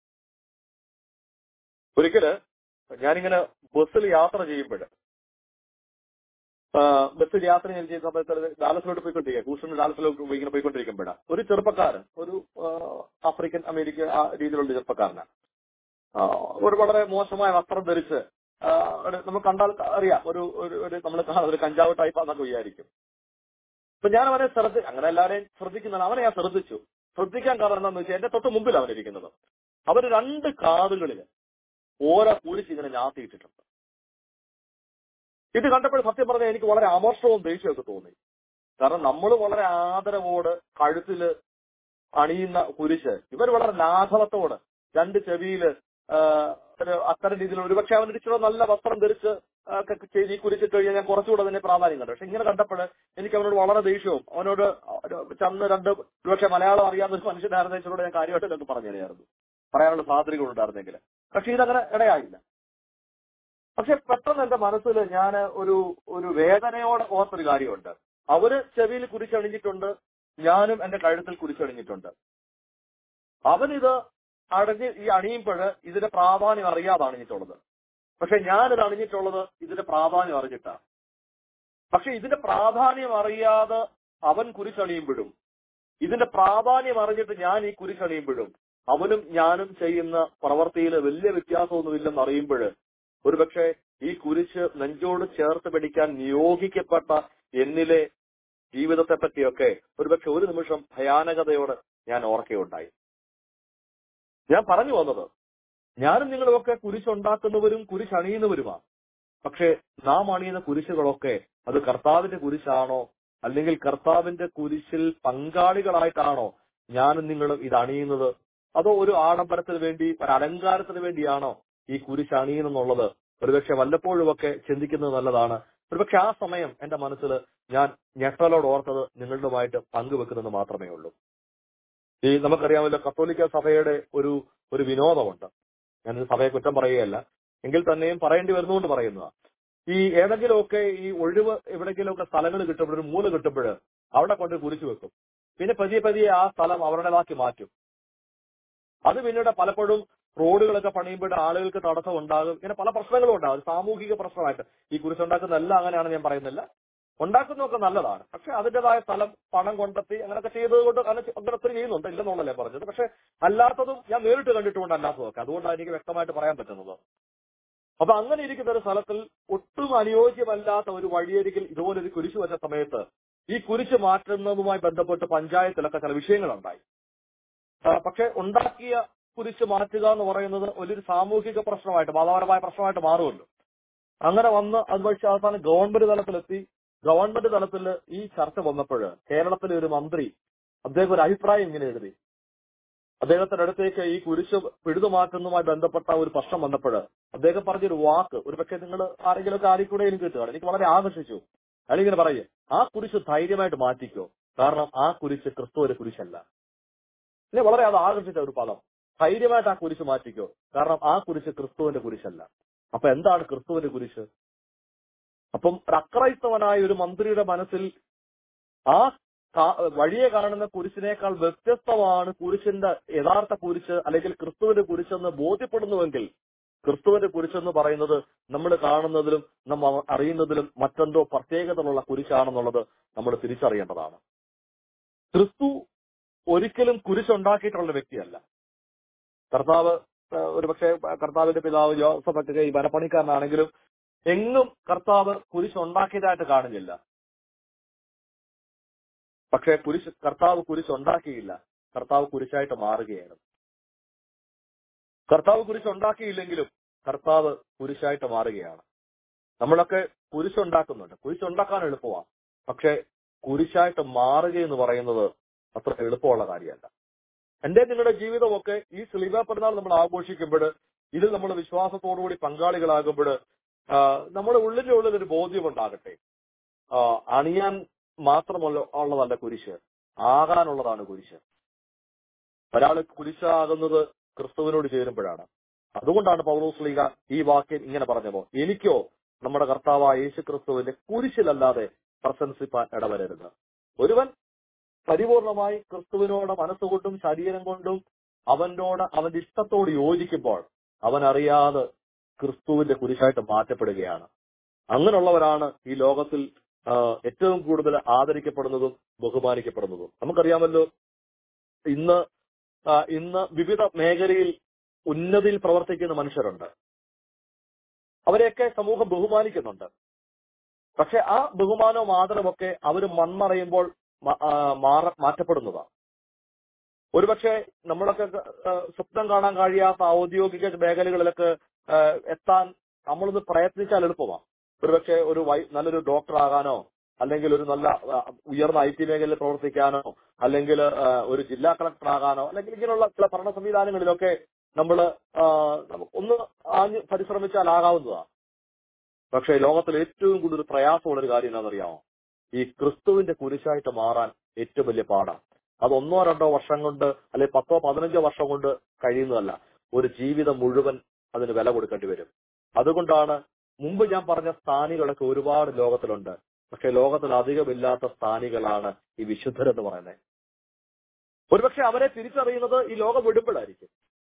[SPEAKER 2] ഒരിക്കല് ഞാനിങ്ങനെ ബസ്സിൽ യാത്ര ചെയ്യുമ്പോൾ ബസ്സിൽ യാത്ര ഞാൻ ചെയ്യുന്ന സമയത്ത് ഡാലസിലോട്ട് പോയിക്കൊണ്ടിരിക്കുക ഹൂസ്റ്റൺ ഡാലസിലോട്ട് പോയി ഇങ്ങനെ പോയിക്കൊണ്ടിരിക്കുമ്പോഴാണ് ഒരു ചെറുപ്പക്കാരൻ ഒരു ആ, ആഫ്രിക്കൻ അമേരിക്ക ആ രീതിയിലുള്ള ചെറുപ്പക്കാരനാണ് ആ, ഒരു വളരെ മോശമായ വസ്ത്രം ധരിച്ച് ആ, ഒരു- നമുക്ക് കണ്ടാൽ അറിയാം ഒരു ഒരു ഒരു നമ്മൾ കാണുന്ന ഒരു കഞ്ചാവ് ടൈപ്പാന്നൊക്കെ വിചാരിക്കും അപ്പൊ ഞാൻ അവനെ ശ്രദ്ധ അങ്ങനെ എല്ലാവരെയും ശ്രദ്ധിക്കുന്നതാണ് അവനെ ഞാൻ ശ്രദ്ധിച്ചു ശ്രദ്ധിക്കാൻ കാരണം എന്താണെന്ന് വെച്ചാൽ എന്റെ തൊട്ട് മുമ്പിൽ അവൻ ഇരിക്കുന്നത് അവര് രണ്ട് കാതുകളിൽ ഓരോ കുരിശ് ഇങ്ങനെ ഞാത്തിയിട്ടിട്ടുണ്ട് ഇത് കണ്ടപ്പോൾ സത്യം പറഞ്ഞാൽ എനിക്ക് വളരെ അമർഷവും ദേഷ്യമൊക്കെ തോന്നി കാരണം നമ്മൾ വളരെ ആദരവോട് കഴുത്തില് അണിയുന്ന കുരിശ് ഇവർ വളരെ ലാഘവത്തോട് രണ്ട് ചെവിയില് ആ, ഒരു അത്തരം രീതിയിൽ ഒരുപക്ഷെ അവൻ ഇച്ചിരി നല്ല വസ്ത്രം ധരിച്ച് ആ, ഒക്കെ ചെയ്ത് ഈ കുരിശിട്ട് കഴിഞ്ഞാൽ ഞാൻ കുറച്ചുകൂടെ അതിന്റെ പ്രാധാന്യം കണ്ടു പക്ഷെ ഇങ്ങനെ കണ്ടപ്പോൾ എനിക്ക് അവനോട് വളരെ ദേഷ്യവും അവനോട് ഒരു ചന്ന് രണ്ട് ഒരുപക്ഷെ മലയാളം അറിയാവുന്ന ഒരു മനുഷ്യനായിരുന്ന ഇച്ചിലൂടെ ഞാൻ കാര്യമായിട്ട് ഇതൊക്കെ പറഞ്ഞു തന്നെയായിരുന്നു പറയാനുള്ള സ്വാതന്ത്ര്യം ഉണ്ടായിരുന്നെങ്കിൽ പക്ഷെ ഇതങ്ങനെ ഇടയായില്ല പക്ഷെ പെട്ടെന്ന് എന്റെ മനസ്സിൽ ഞാൻ ഒരു ഒരു വേദനയോടെ ഓർത്തൊരു കാര്യമുണ്ട് അവര് ചെവിയിൽ കുരിശണിഞ്ഞിട്ടുണ്ട് ഞാനും എന്റെ കഴുത്തിൽ കുരിശണിഞ്ഞിട്ടുണ്ട് അവനിത് അടഞ്ഞ് ഈ അണിയുമ്പോൾ ഇതിന്റെ പ്രാധാന്യം അറിയാതെ അണിഞ്ഞിട്ടുള്ളത് പക്ഷെ ഞാനിത് അണിഞ്ഞിട്ടുള്ളത് ഇതിന്റെ പ്രാധാന്യം അറിഞ്ഞിട്ടാണ് പക്ഷെ ഇതിന്റെ പ്രാധാന്യം അറിയാതെ അവൻ കുരിശണിയുമ്പോഴും ഇതിന്റെ പ്രാധാന്യം അറിഞ്ഞിട്ട് ഞാൻ ഈ കുരിശണിയുമ്പോഴും അവനും ഞാനും ചെയ്യുന്ന പ്രവൃത്തിയിൽ വലിയ വ്യത്യാസമൊന്നുമില്ലെന്ന് അറിയുമ്പോൾ ഒരുപക്ഷെ ഈ കുരിശ് നെഞ്ചോട് ചേർത്ത് പിടിക്കാൻ നിയോഗിക്കപ്പെട്ട എന്നിലെ ജീവിതത്തെ പറ്റിയൊക്കെ ഒരുപക്ഷെ ഒരു നിമിഷം ഭയാനകതയോട് ഞാൻ ഓർക്കുകയുണ്ടായി ഞാൻ പറഞ്ഞു വന്നത് ഞാനും നിങ്ങളുമൊക്കെ കുരിശുണ്ടാക്കുന്നവരും കുരിശണിയുന്നവരുമാണ് പക്ഷെ നാം അണിയുന്ന കുരിശുകളൊക്കെ അത് കർത്താവിന്റെ കുരിശാണോ അല്ലെങ്കിൽ കർത്താവിന്റെ കുരിശിൽ പങ്കാളികളായിട്ടാണോ ഞാനും നിങ്ങളും ഇത് അണിയുന്നത് അതോ ഒരു ആഡംബരത്തിന് വേണ്ടി ഒരു അലങ്കാരത്തിന് വേണ്ടിയാണോ ഈ കുരിശ് അണിയുന്നെന്നുള്ളത് ഒരുപക്ഷെ വല്ലപ്പോഴുമൊക്കെ ചിന്തിക്കുന്നത് നല്ലതാണ് ഒരുപക്ഷെ ആ സമയം എന്റെ മനസ്സിൽ ഞാൻ ഞെട്ടലോട് ഓർത്തത് നിങ്ങളുമായിട്ട് പങ്കുവെക്കുന്നത് മാത്രമേ ഉള്ളൂ ഈ നമുക്കറിയാമല്ലോ കത്തോലിക്ക സഭയുടെ ഒരു ഒരു വിനോദമുണ്ട് ഞാനൊരു സഭയെ കുറ്റം പറയുകയല്ല എങ്കിൽ തന്നെയും പറയേണ്ടി വരുന്നതുകൊണ്ട് പറയുന്നതാണ് ഈ ഏതെങ്കിലുമൊക്കെ ഈ ഒഴിവ് എവിടെയെങ്കിലുമൊക്കെ സ്ഥലങ്ങൾ കിട്ടുമ്പോൾ ഒരു മൂല കിട്ടുമ്പോൾ അവിടെ കൊണ്ട് കുരിശു വെക്കും പിന്നെ പതിയെ പതിയെ ആ സ്ഥലം അവരുടേതാക്കി മാറ്റും അത് പിന്നീട് പലപ്പോഴും റോഡുകളൊക്കെ പണിയുമ്പോൾ ആളുകൾക്ക് തടസ്സം ഉണ്ടാകും ഇങ്ങനെ പല പ്രശ്നങ്ങളും ഉണ്ടാകും അത് സാമൂഹിക പ്രശ്നമായിട്ട് ഈ കുരിശുണ്ടാക്കുന്ന എല്ലാം അങ്ങനെയാണ് ഞാൻ പറയുന്നില്ല ഉണ്ടാക്കുന്നതൊക്കെ നല്ലതാണ് പക്ഷെ അതിന്റേതായ സ്ഥലം പണം കൊണ്ടെത്തി അങ്ങനെയൊക്കെ ചെയ്തത് കൊണ്ട് അങ്ങനെ അങ്ങനെ ഒത്തിരി ചെയ്യുന്നുണ്ട് ഇല്ലെന്നുള്ളല്ലേ പറഞ്ഞത് പക്ഷെ അല്ലാത്തതും ഞാൻ നേരിട്ട് കണ്ടിട്ടുണ്ട് അല്ലാത്തതൊക്കെ അതുകൊണ്ടാണ് എനിക്ക് വ്യക്തമായിട്ട് പറയാൻ പറ്റുന്നത് അപ്പൊ അങ്ങനെ ഇരിക്കുന്ന ഒരു സ്ഥലത്തിൽ ഒട്ടും അനുയോജ്യമല്ലാത്ത ഒരു വഴിയരികിൽ ഇതുപോലൊരു കുരിശ് വെച്ച സമയത്ത് ഈ കുരിശ് മാറ്റുന്നതുമായി ബന്ധപ്പെട്ട് പഞ്ചായത്തിലൊക്കെ ചില വിഷയങ്ങളുണ്ടായി ആ, പക്ഷെ ഉണ്ടാക്കിയ കുരിശ് മാറ്റുക എന്ന് പറയുന്നത് വലിയൊരു സാമൂഹിക പ്രശ്നമായിട്ട് മതപരമായ പ്രശ്നമായിട്ട് മാറുമല്ലോ അങ്ങനെ വന്ന് അത് പക്ഷേ അവസാനം ഗവൺമെന്റ് തലത്തിലെത്തി ഗവൺമെന്റ് തലത്തിൽ ഈ ചർച്ച വന്നപ്പോൾ കേരളത്തിലെ ഒരു മന്ത്രി അദ്ദേഹം ഒരു അഭിപ്രായം ഇങ്ങനെ എഴുതി അദ്ദേഹത്തിന്റെ അടുത്തേക്ക് ഈ കുരിശ് പിഴുതുമാറ്റുന്നതുമായി ബന്ധപ്പെട്ട ഒരു പ്രശ്നം വന്നപ്പോൾ അദ്ദേഹം പറഞ്ഞൊരു വാക്ക് ഒരു പക്ഷേ നിങ്ങൾ ആരെങ്കിലുമൊക്കെ ആരെക്കൂടെയും കിട്ടുകയാണ് എനിക്ക് വളരെ ആകർഷിച്ചു അയാളിങ്ങനെ പറയും ആ കുരിശ് ധൈര്യമായിട്ട് മാറ്റിക്കോ കാരണം ആ കുരിശ് ക്രിസ്തുവിന്റെ കുരിശല്ല എന്നെ വളരെ അത് ആകർഷിച്ച ഒരു പദം ധൈര്യമായിട്ട് ആ കുരിശ് മാറ്റിക്കോ കാരണം ആ കുരിശ് ക്രിസ്തുവിന്റെ കുരിശല്ല അപ്പൊ എന്താണ് ക്രിസ്തുവിന്റെ കുരിശ് അപ്പം ഒരു അക്രൈസ്തവനായ ഒരു മന്ത്രിയുടെ മനസ്സിൽ ആ കാ- വഴിയെ കാണുന്ന കുരിശിനേക്കാൾ വ്യത്യസ്തമാണ് കുരിശിന്റെ യഥാർത്ഥ കുരിശ് അല്ലെങ്കിൽ ക്രിസ്തുവിന്റെ കുരിശെന്ന് ബോധ്യപ്പെടുന്നുവെങ്കിൽ ക്രിസ്തുവിന്റെ കുരിശെന്ന് പറയുന്നത് നമ്മൾ കാണുന്നതിലും നമ്മൾ അറിയുന്നതിലും മറ്റെന്തോ പ്രത്യേകതയുള്ള കുരിശാണെന്നുള്ളത് നമ്മൾ തിരിച്ചറിയേണ്ടതാണ് ക്രിസ്തു ഒരിക്കലും കുരിശുണ്ടാക്കിയിട്ടുള്ള വ്യക്തിയല്ല കർത്താവ് ഏഹ്, ഒരുപക്ഷെ കർത്താവിന്റെ പിതാവ് ജോസഫൊക്കെ ഈ മരപ്പണിക്കാരനാണെങ്കിലും എങ്ങും കർത്താവ് കുരിശുണ്ടാക്കിയതായിട്ട് കാണുന്നില്ല പക്ഷേ കുരിശ് കർത്താവ് കുരിശുണ്ടാക്കിയില്ല കർത്താവ് കുരിശായിട്ട് മാറുകയാണ് കർത്താവ് കുരിശുണ്ടാക്കിയില്ലെങ്കിലും കർത്താവ് കുരിശായിട്ട് മാറുകയാണ് നമ്മളൊക്കെ കുരിശുണ്ടാക്കുന്നുണ്ട് കുരിശുണ്ടാക്കാൻ എളുപ്പമാണ് പക്ഷെ കുരിശായിട്ട് മാറുക എന്ന് പറയുന്നത് അത്ര എളുപ്പമുള്ള കാര്യമല്ല എന്റെ നിങ്ങളുടെ ജീവിതമൊക്കെ ഈ സ്ലീബ പെരുന്നാൾ നമ്മൾ ആഘോഷിക്കുമ്പോൾ ഇതിൽ നമ്മൾ വിശ്വാസത്തോടുകൂടി പങ്കാളികളാകുമ്പോൾ നമ്മുടെ ഉള്ളിന്റെ ഉള്ളിൽ ഒരു ബോധ്യമുണ്ടാകട്ടെ ആ, അണിയാൻ മാത്രമല്ല ഉള്ളതല്ല കുരിശ് ആകാനുള്ളതാണ് കുരിശ് ഒരാൾ കുരിശാകുന്നത് ക്രിസ്തുവിനോട് ചേരുമ്പോഴാണ് അതുകൊണ്ടാണ് പൗലോസ് ലീഗ ഈ വാക്യം ഇങ്ങനെ പറഞ്ഞപ്പോ എനിക്കോ നമ്മുടെ കർത്താവായ യേശു ക്രിസ്തുവിന്റെ കുരിശിലല്ലാതെ പ്രശംസിപ്പാൻ ഇടവരരുത് ഒരുവൻ പരിപൂർണമായി ക്രിസ്തുവിനോട് മനസ്സുകൊണ്ടും ശരീരം കൊണ്ടും അവനോട് അവന്റെ ഇഷ്ടത്തോട് യോജിക്കുമ്പോൾ അവൻ അറിയാതെ ക്രിസ്തുവിന്റെ കുരിശായിട്ട് മാറ്റപ്പെടുകയാണ് അങ്ങനെയുള്ളവരാണ് ഈ ലോകത്തിൽ ആ, ഏറ്റവും കൂടുതൽ ആദരിക്കപ്പെടുന്നതും ബഹുമാനിക്കപ്പെടുന്നതും നമുക്കറിയാമല്ലോ ഇന്ന് ആ, ഇന്ന് വിവിധ മേഖലയിൽ ഉന്നതിയിൽ പ്രവർത്തിക്കുന്ന മനുഷ്യരുണ്ട് അവരെയൊക്കെ സമൂഹം ബഹുമാനിക്കുന്നുണ്ട് പക്ഷെ ആ ബഹുമാനവും ആദരവൊക്കെ അവർ മൺമറയുമ്പോൾ മ- ആ, മാറ മാറ്റപ്പെടുന്നതാണ് ഒരുപക്ഷെ നമ്മളൊക്കെ ആ, സ്വപ്നം കാണാൻ കഴിയാത്ത ഔദ്യോഗിക മേഖലകളിലൊക്കെ ആ, എത്താൻ നമ്മളൊന്ന് പ്രയത്നിച്ചാൽ എളുപ്പമാണ് ഒരുപക്ഷെ ഒരു വൈ നല്ലൊരു ഡോക്ടർ ആകാനോ അല്ലെങ്കിൽ ഒരു നല്ല ആ, ഉയർന്ന ഐ ടി മേഖലയിൽ പ്രവർത്തിക്കാനോ അല്ലെങ്കിൽ ആ, ഒരു ജില്ലാ കളക്ടർ ആകാനോ അല്ലെങ്കിൽ ഇങ്ങനെയുള്ള ചില ഭരണ സംവിധാനങ്ങളിലൊക്കെ നമ്മൾ ഒന്ന് ആഞ്ഞ് പരിശ്രമിച്ചാൽ ആകാവുന്നതാണ് പക്ഷേ ലോകത്തിൽ ഏറ്റവും കൂടുതൽ പ്രയാസമുള്ള ഒരു കാര്യം എന്താണെന്നറിയാമോ ഈ ക്രിസ്തുവിന്റെ കുരിശായിട്ട് മാറാൻ ഏറ്റവും വലിയ പാടാണ് അത് ഒന്നോ രണ്ടോ വർഷം കൊണ്ട് അല്ലെങ്കിൽ പത്തോ പതിനഞ്ചോ വർഷം കൊണ്ട് കഴിയുന്നതല്ല ഒരു ജീവിതം മുഴുവൻ അതിന് വില കൊടുക്കേണ്ടി വരും അതുകൊണ്ടാണ് മുമ്പ് ഞാൻ പറഞ്ഞ സ്ഥാനികളൊക്കെ ഒരുപാട് ലോകത്തിലുണ്ട് പക്ഷെ ലോകത്തിൽ അധികമില്ലാത്ത സ്ഥാനികളാണ് ഈ വിശുദ്ധരെന്ന് പറയുന്നത് ഒരുപക്ഷെ അവരെ തിരിച്ചറിയുന്നത് ഈ ലോകം വിടുമ്പോഴായിരിക്കും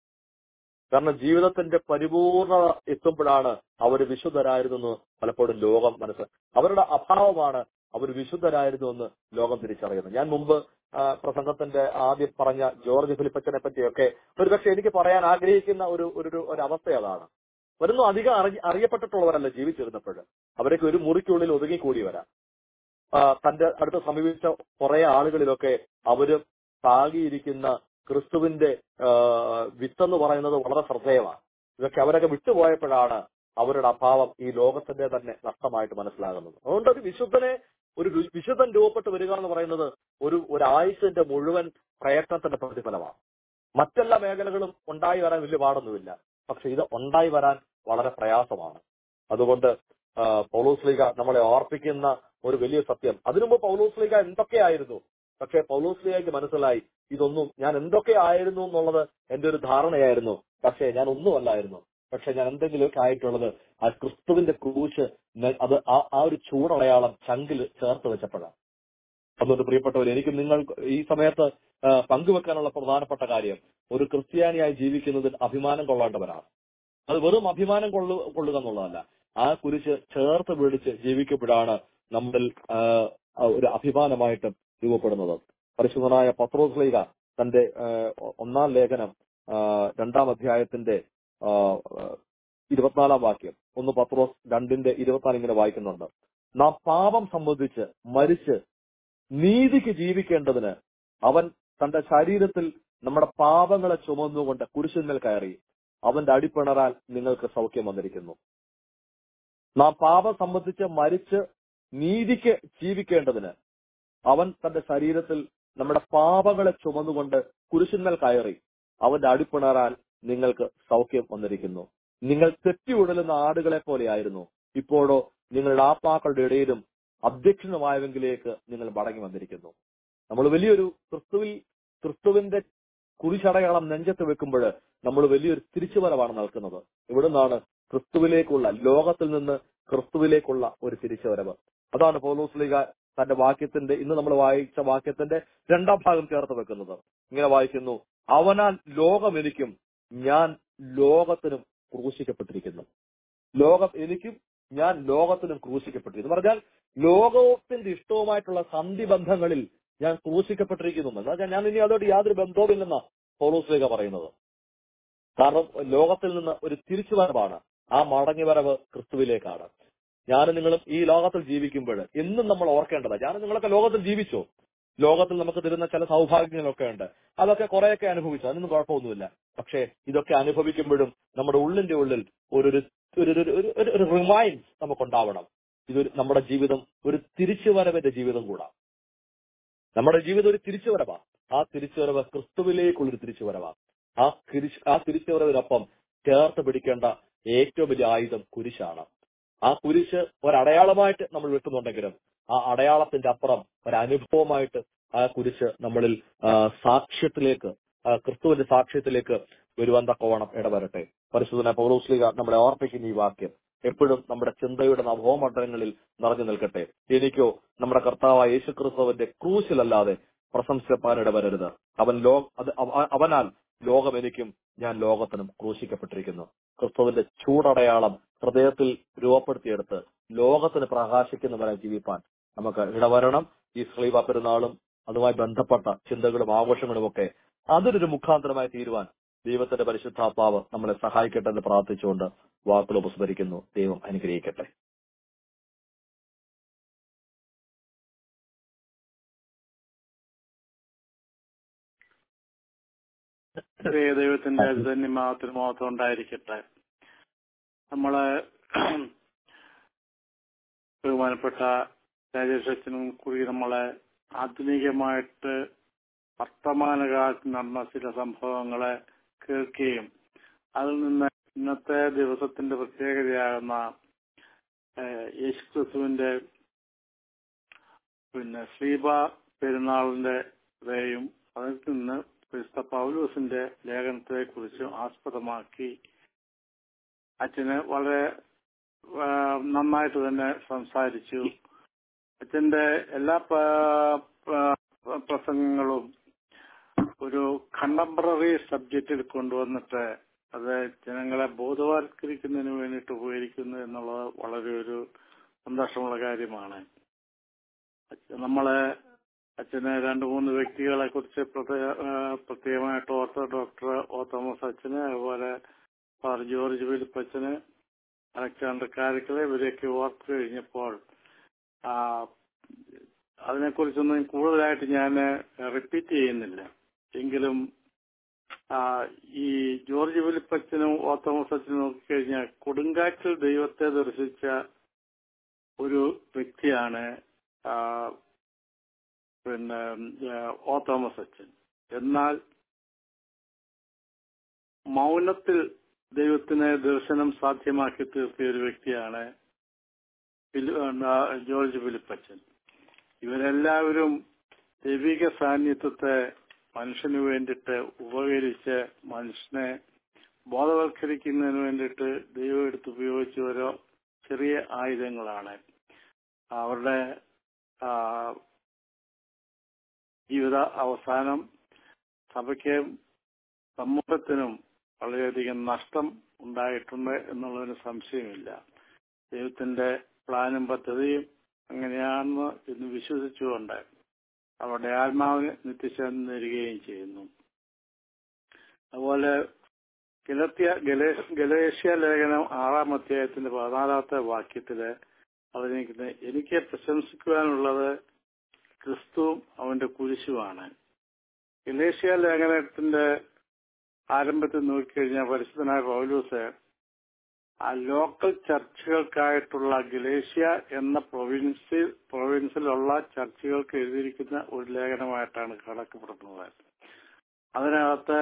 [SPEAKER 2] കാരണം ജീവിതത്തിന്റെ പരിപൂർണത എത്തുമ്പോഴാണ് അവർ വിശുദ്ധരായിരുന്നെന്ന് പലപ്പോഴും ലോകം മനസ്സിലാക്കി അവരുടെ അഭാവമാണ് അവർ വിശുദ്ധരായിരുന്നു എന്ന് ലോകം തിരിച്ചറിയുന്നത് ഞാൻ മുമ്പ് ആ, പ്രസംഗത്തിന്റെ ആദ്യം പറഞ്ഞ ജോർജ് ഫിലിപ്പച്ചനെ പറ്റിയൊക്കെ ഒരുപക്ഷെ എനിക്ക് പറയാൻ ആഗ്രഹിക്കുന്ന ഒരു ഒരു ഒരു അവസ്ഥ അതാണ് അവരൊന്നും അധികം അറിയ അറിയപ്പെട്ടിട്ടുള്ളവരല്ല ജീവിച്ചിരുന്നപ്പോൾ അവരൊക്കെ ഒരു മുറിക്കുള്ളിൽ ഒതുങ്ങിക്കൂടി വരാം ആ, തന്റെ അടുത്ത് സമീപിച്ച കുറെ ആളുകളിലൊക്കെ അവര് താകിയിരിക്കുന്ന ക്രിസ്തുവിന്റെ ആ, വിത്തെന്ന് പറയുന്നത് വളരെ ശ്രദ്ധേയമാണ് ഇതൊക്കെ അവരൊക്കെ വിട്ടുപോയപ്പോഴാണ് അവരുടെ അഭാവം ഈ ലോകത്തിന്റെ തന്നെ നഷ്ടമായിട്ട് മനസ്സിലാകുന്നത് അതുകൊണ്ട് ഒരു വിശുദ്ധനെ ഒരു വി- വിശുദ്ധൻ രൂപപ്പെട്ട് വരിക എന്ന് പറയുന്നത് ഒരു ഒരു ആയുസിന്റെ മുഴുവൻ പ്രയത്നത്തിന്റെ പ്രതിഫലമാണ് മറ്റെല്ലാ മേഖലകളും ഉണ്ടായി വരാൻ വലിയ പാടൊന്നുമില്ല പക്ഷെ ഇത് ഉണ്ടായി വരാൻ വളരെ പ്രയാസമാണ് അതുകൊണ്ട് ആ, പൗലോസ് ലീഗ നമ്മളെ ഓർപ്പിക്കുന്ന ഒരു വലിയ സത്യം അതിനുമുമ്പ് പൗലോസ് ലീഗ എന്തൊക്കെയായിരുന്നു പക്ഷെ പൗലോസ് ലീഗയ്ക്ക് മനസ്സിലായി ഇതൊന്നും ഞാൻ എന്തൊക്കെ ആയിരുന്നു എന്നുള്ളത് എന്റെ ഒരു ധാരണയായിരുന്നു പക്ഷേ ഞാൻ ഒന്നുമല്ലായിരുന്നു പക്ഷെ ഞാൻ എന്തെങ്കിലുമൊക്കെ ആയിട്ടുള്ളത് ആ ക്രിസ്തുവിന്റെ ക്രൂശ് ന- അത് ആ ആ ഒരു ചൂടടയാളം ചങ്കിൽ ചേർത്ത് വെച്ചപ്പോഴാണ് അതുകൊണ്ട് പ്രിയപ്പെട്ടവർ എനിക്ക് നിങ്ങൾ ഈ സമയത്ത് ആ, പങ്കുവെക്കാനുള്ള പ്രധാനപ്പെട്ട കാര്യം ഒരു ക്രിസ്ത്യാനിയായി ജീവിക്കുന്നതിൽ അഭിമാനം കൊള്ളേണ്ടവരാണ് അത് വെറും അഭിമാനം കൊള്ളു കൊള്ളുക എന്നുള്ളതല്ല ആ കുരിശ് ചേർത്ത് പിടിച്ച് ജീവിക്കുമ്പോഴാണ് നമ്മളിൽ ആ, ആ ഒരു അഭിമാനമായിട്ട് രൂപപ്പെടുന്നത് പരിശുദ്ധനായ പത്രോസ് ലൈക തന്റെ ആ, ഒന്നാം ലേഖനം ആ, രണ്ടാം അധ്യായത്തിന്റെ ആ, ആ, ഇരുപത്തിനാലാം വാക്യം ഒന്ന് പത്രോസ് രണ്ടിന്റെ ഇരുപത്തിനാല് ഇങ്ങനെ വായിക്കുന്നുണ്ട് നാം പാപം സംബന്ധിച്ച് മരിച്ച് നീതിക്ക് ജീവിക്കേണ്ടതിന് അവൻ തന്റെ ശരീരത്തിൽ നമ്മുടെ പാപങ്ങളെ ചുമന്നുകൊണ്ട് കുരിശിന്മേൽ കയറി അവന്റെ അടിപ്പിണറാൽ നിങ്ങൾക്ക് സൗഖ്യം വന്നിരിക്കുന്നു നാം പാപം സംബന്ധിച്ച് മരിച്ച് നീതിക്ക് ജീവിക്കേണ്ടതിന് അവൻ തന്റെ ശരീരത്തിൽ നമ്മുടെ പാപങ്ങളെ ചുമന്നുകൊണ്ട് കുരിശിന്മേൽ കയറി അവന്റെ അടിപ്പിണറാൽ നിങ്ങൾക്ക് സൗഖ്യം വന്നിരിക്കുന്നു നിങ്ങൾ തെറ്റി ഉടലുന്ന ആടുകളെ പോലെയായിരുന്നു ഇപ്പോഴോ നിങ്ങളുടെ ആത്മാക്കളുടെ ഇടയിലും അധ്യക്ഷനുമായവെങ്കിലേക്ക് നിങ്ങൾ മടങ്ങി വന്നിരിക്കുന്നു നമ്മൾ വലിയൊരു ക്രിസ്തുവിൽ ക്രിസ്തുവിന്റെ കുരിശടയാളം നെഞ്ചത്ത് വെക്കുമ്പോൾ നമ്മൾ വലിയൊരു തിരിച്ചുവരവാണ് നൽകുന്നത് ഇവിടുന്നാണ് ക്രിസ്തുവിലേക്കുള്ള ലോകത്തിൽ നിന്ന് ക്രിസ്തുവിലേക്കുള്ള ഒരു തിരിച്ചുവരവ് അതാണ് പൗലോസ്ലിക തന്റെ വാക്യത്തിന്റെ ഇന്ന് നമ്മൾ വായിച്ച വാക്യത്തിന്റെ രണ്ടാം ഭാഗം ചേർത്ത് വെക്കുന്നത് ഇങ്ങനെ വായിക്കുന്നു അവനാൽ ലോകം എനിക്കും ഞാൻ ലോകത്തിനും ക്രൂശിക്കപ്പെട്ടിരിക്കുന്നു ലോകം എനിക്കും ഞാൻ ലോകത്തിനും ക്രൂശിക്കപ്പെട്ടിരിക്കുന്നു എന്ന് പറഞ്ഞാൽ ലോകത്തിന്റെ ഇഷ്ടവുമായിട്ടുള്ള സന്ധിബന്ധങ്ങളിൽ ഞാൻ ക്രൂശിക്കപ്പെട്ടിരിക്കുന്നു എന്ന് പറഞ്ഞാൽ ഞാൻ ഇനി അതോട് യാതൊരു ബന്ധവുമില്ലെന്ന പൗലോസ്ലിക പറയുന്നത് കാരണം ലോകത്തിൽ നിന്ന് ഒരു തിരിച്ചുവരവാണ് ആ മടങ്ങിവരവ് ക്രിസ്തുവിലേക്കാണ് ഞാനും നിങ്ങളും ഈ ലോകത്തിൽ ജീവിക്കുമ്പോൾ എന്നും നമ്മൾ ഓർക്കേണ്ടതാണ് ഞാനും നിങ്ങളൊക്കെ ലോകത്തിൽ ജീവിച്ചോ ലോകത്തിൽ നമുക്ക് തരുന്ന ചില സൗഭാഗ്യങ്ങളൊക്കെ ഉണ്ട് അതൊക്കെ കുറെയൊക്കെ അനുഭവിച്ചു അതിനൊന്നും കുഴപ്പമൊന്നുമില്ല പക്ഷേ ഇതൊക്കെ അനുഭവിക്കുമ്പോഴും നമ്മുടെ ഉള്ളിന്റെ ഉള്ളിൽ ഒരു ഒരു ഒരു ഒരു- ഒരു- ഒരു- ഒരു റിമൈൻഡ് നമുക്കുണ്ടാവണം ഇതൊരു നമ്മുടെ ജീവിതം ഒരു തിരിച്ചുവരവിന്റെ ജീവിതം കൂടാ നമ്മുടെ ജീവിതം ഒരു തിരിച്ചുവരവാ ആ തിരിച്ചുവരവ് ക്രിസ്തുവിലേക്കുള്ളൊരു തിരിച്ചുവരവാ ആ തിരിച്ച് ആ തിരിച്ചുവരവിനൊപ്പം ചേർത്ത് പിടിക്കേണ്ട ഏറ്റവും വലിയ ആയുധം കുരിശാണ് ആ കുരിശ് ഒരടയാളമായിട്ട് നമ്മൾ വെക്കുന്നുണ്ടെങ്കിലും ആ അടയാളത്തിന്റെ അപ്പുറം ഒരനുഭവമായിട്ട് ആ കുരിശ് നമ്മളിൽ ആ, സാക്ഷ്യത്തിലേക്ക് ആ, ക്രിസ്തുവിന്റെ സാക്ഷ്യത്തിലേക്ക് വരുവാൻ തക്കവണ്ണം ഇടവരട്ടെ പരിശുദ്ധന പൗരോസ്ലിക നമ്മളെ ഓർപ്പിക്കുന്ന ഈ വാക്യം എപ്പോഴും നമ്മുടെ ചിന്തയുടെ നവോമണ്ഡലങ്ങളിൽ നിറഞ്ഞു നിൽക്കട്ടെ എനിക്കോ നമ്മുടെ കർത്താവായ യേശു ക്രിസ്തുവിന്റെ ക്രൂശിലല്ലാതെ പ്രശംസിപ്പാൻ ഇടവരരുത് അവൻ ലോ അത് അവ- അവനാൽ ലോകം എനിക്കും ഞാൻ ലോകത്തിനും ക്രൂശിക്കപ്പെട്ടിരിക്കുന്നു ക്രിസ്തുവിന്റെ ചൂടടയാളം ഹൃദയത്തിൽ രൂപപ്പെടുത്തിയെടുത്ത് ലോകത്തിന് പ്രകാശിക്കുന്നവരായി ജീവിപ്പാൻ നമുക്ക് ഇടവരണം ഈ ശ്രീവ പെരുന്നാളും അതുമായി ബന്ധപ്പെട്ട ചിന്തകളും ആഘോഷങ്ങളും ഒക്കെ അതിനൊരു മുഖാന്തരമായി തീരുവാൻ ദൈവത്തിന്റെ പരിശുദ്ധാത്മാവ് നമ്മളെ സഹായിക്കട്ടെ എന്ന് പ്രാർത്ഥിച്ചുകൊണ്ട് വാക്കുകൾ ഉപസ്മരിക്കുന്നു ദൈവം അനുഗ്രഹിക്കട്ടെ
[SPEAKER 4] ദേ ദൈവത്തിന്റെ ധന്യമാവത്തിന് മാത്രം ഉണ്ടായിരിക്കട്ടെ നമ്മള് ബഹുമാനപ്പെട്ട രാജേഷ് അച്ഛനും കൂടി നമ്മളെ ആധുനികമായിട്ട് വർത്തമാനകാലത്ത് നടന്ന ചില സംഭവങ്ങളെ കേൾക്കുകയും അതിൽ നിന്ന് ഇന്നത്തെ ദിവസത്തിന്റെ പ്രത്യേകതയാകുന്ന ഏഹ്, യേശുക്രിസ്തുവിന്റെ പിന്നെ ശ്രീബ പെരുന്നാളിന്റെ ഇതേയും അതിൽ നിന്ന് ക്രിസ്ത പൗലൂസിന്റെ ലേഖനത്തെ കുറിച്ച് ആസ്പദമാക്കി അച്ഛന് വളരെ ആ, നന്നായിട്ട് തന്നെ സംസാരിച്ചു അച്ഛന്റെ എല്ലാ പ- പ- പ്രസംഗങ്ങളും ഒരു കണ്ടംപററി സബ്ജക്റ്റിൽ കൊണ്ടുവന്നിട്ട് അത് ജനങ്ങളെ ബോധവൽക്കരിക്കുന്നതിന് വേണ്ടിയിട്ട് ഉപകരിക്കുന്നു എന്നുള്ളത് വളരെ ഒരു സന്തോഷമുള്ള കാര്യമാണ് അച്ഛ- നമ്മളെ അച്ഛന് രണ്ട് മൂന്ന് വ്യക്തികളെ കുറിച്ച് പ്രത്യേക- ആ, പ്രത്യേകമായിട്ട് ഓർത്ത ഡോക്ടർ ഓ തോമസ് അച്ഛന് അതുപോലെ ഫാദർ ജോർജ് ഫിലിപ്പ് അച്ഛന് അലക്സാണ്ടർ കാരക്കലെ ഇവരെയൊക്കെ ഓർത്തു കഴിഞ്ഞപ്പോൾ ആ, അതിനെക്കുറിച്ചൊന്നും കൂടുതലായിട്ട് ഞാൻ റിപ്പീറ്റ് ചെയ്യുന്നില്ല എങ്കിലും ആ, ഈ ജോർജ് ഫിലിപ്പച്ചനും ഓ തോമസ് അച്ഛനും നോക്കിക്കഴിഞ്ഞാൽ കൊടുങ്കാറ്റിൽ ദൈവത്തെ ദർശിച്ച ഒരു വ്യക്തിയാണ് ആ, പിന്നെ ആ, ഓ തോമസ് അച്ഛൻ എന്നാൽ മൗനത്തിൽ ദൈവത്തിന് ദർശനം സാധ്യമാക്കി തീർത്തിയ ഒരു വ്യക്തിയാണ് ഫിലി- ആ, ജോർജ് ഫിലിപ്പച്ചൻ ഇവരെല്ലാവരും ദൈവിക സാന്നിധ്യത്തെ മനുഷ്യന് വേണ്ടിയിട്ട് ഉപകരിച്ച് മനുഷ്യനെ ബോധവൽക്കരിക്കുന്നതിന് വേണ്ടിയിട്ട് ദൈവം എടുത്ത് ഉപയോഗിച്ച ഓരോ ചെറിയ ആയുധങ്ങളാണ് അവരുടെ ആ, ജീവിത അവസാനം സഭയ്ക്ക് സമൂഹത്തിനും വളരെയധികം നഷ്ടം ഉണ്ടായിട്ടുണ്ട് എന്നുള്ളതിന് സംശയമില്ല ദൈവത്തിന്റെ പ്ലാനും പദ്ധതിയും അങ്ങനെയാണെന്ന് എന്ന് വിശ്വസിച്ചുകൊണ്ട് അവരുടെ ആത്മാവിന് നിത്യശാന്തി നേരുകയും ചെയ്യുന്നു അതുപോലെ ഗലത്യ ഗലേ- ഗലേഷ്യ ലേഖനം ആറാം അധ്യായത്തിന്റെ പതിനാലാമത്തെ വാക്യത്തില് പറഞ്ഞിരിക്കുന്നത് എനിക്ക് പ്രശംസിക്കുവാനുള്ളത് ക്രിസ്തുവും അവന്റെ കുരിശുമാണ് ഗലേഷ്യ ലേഖനത്തിന്റെ ആരംഭത്തിൽ നോക്കിക്കഴിഞ്ഞാൽ പരിശുദ്ധനായ പൗലൂസ് ആ ലോക്കൽ ചർച്ചുകൾക്കായിട്ടുള്ള ഗലേഷ്യ എന്ന പ്രൊവിൻസിൽ പ്രൊവിൻസിലുള്ള ചർച്ചുകൾക്ക് എഴുതിയിരിക്കുന്ന ഒരു ലേഖനമായിട്ടാണ് കണക്കപ്പെടുന്നത് അതിനകത്ത്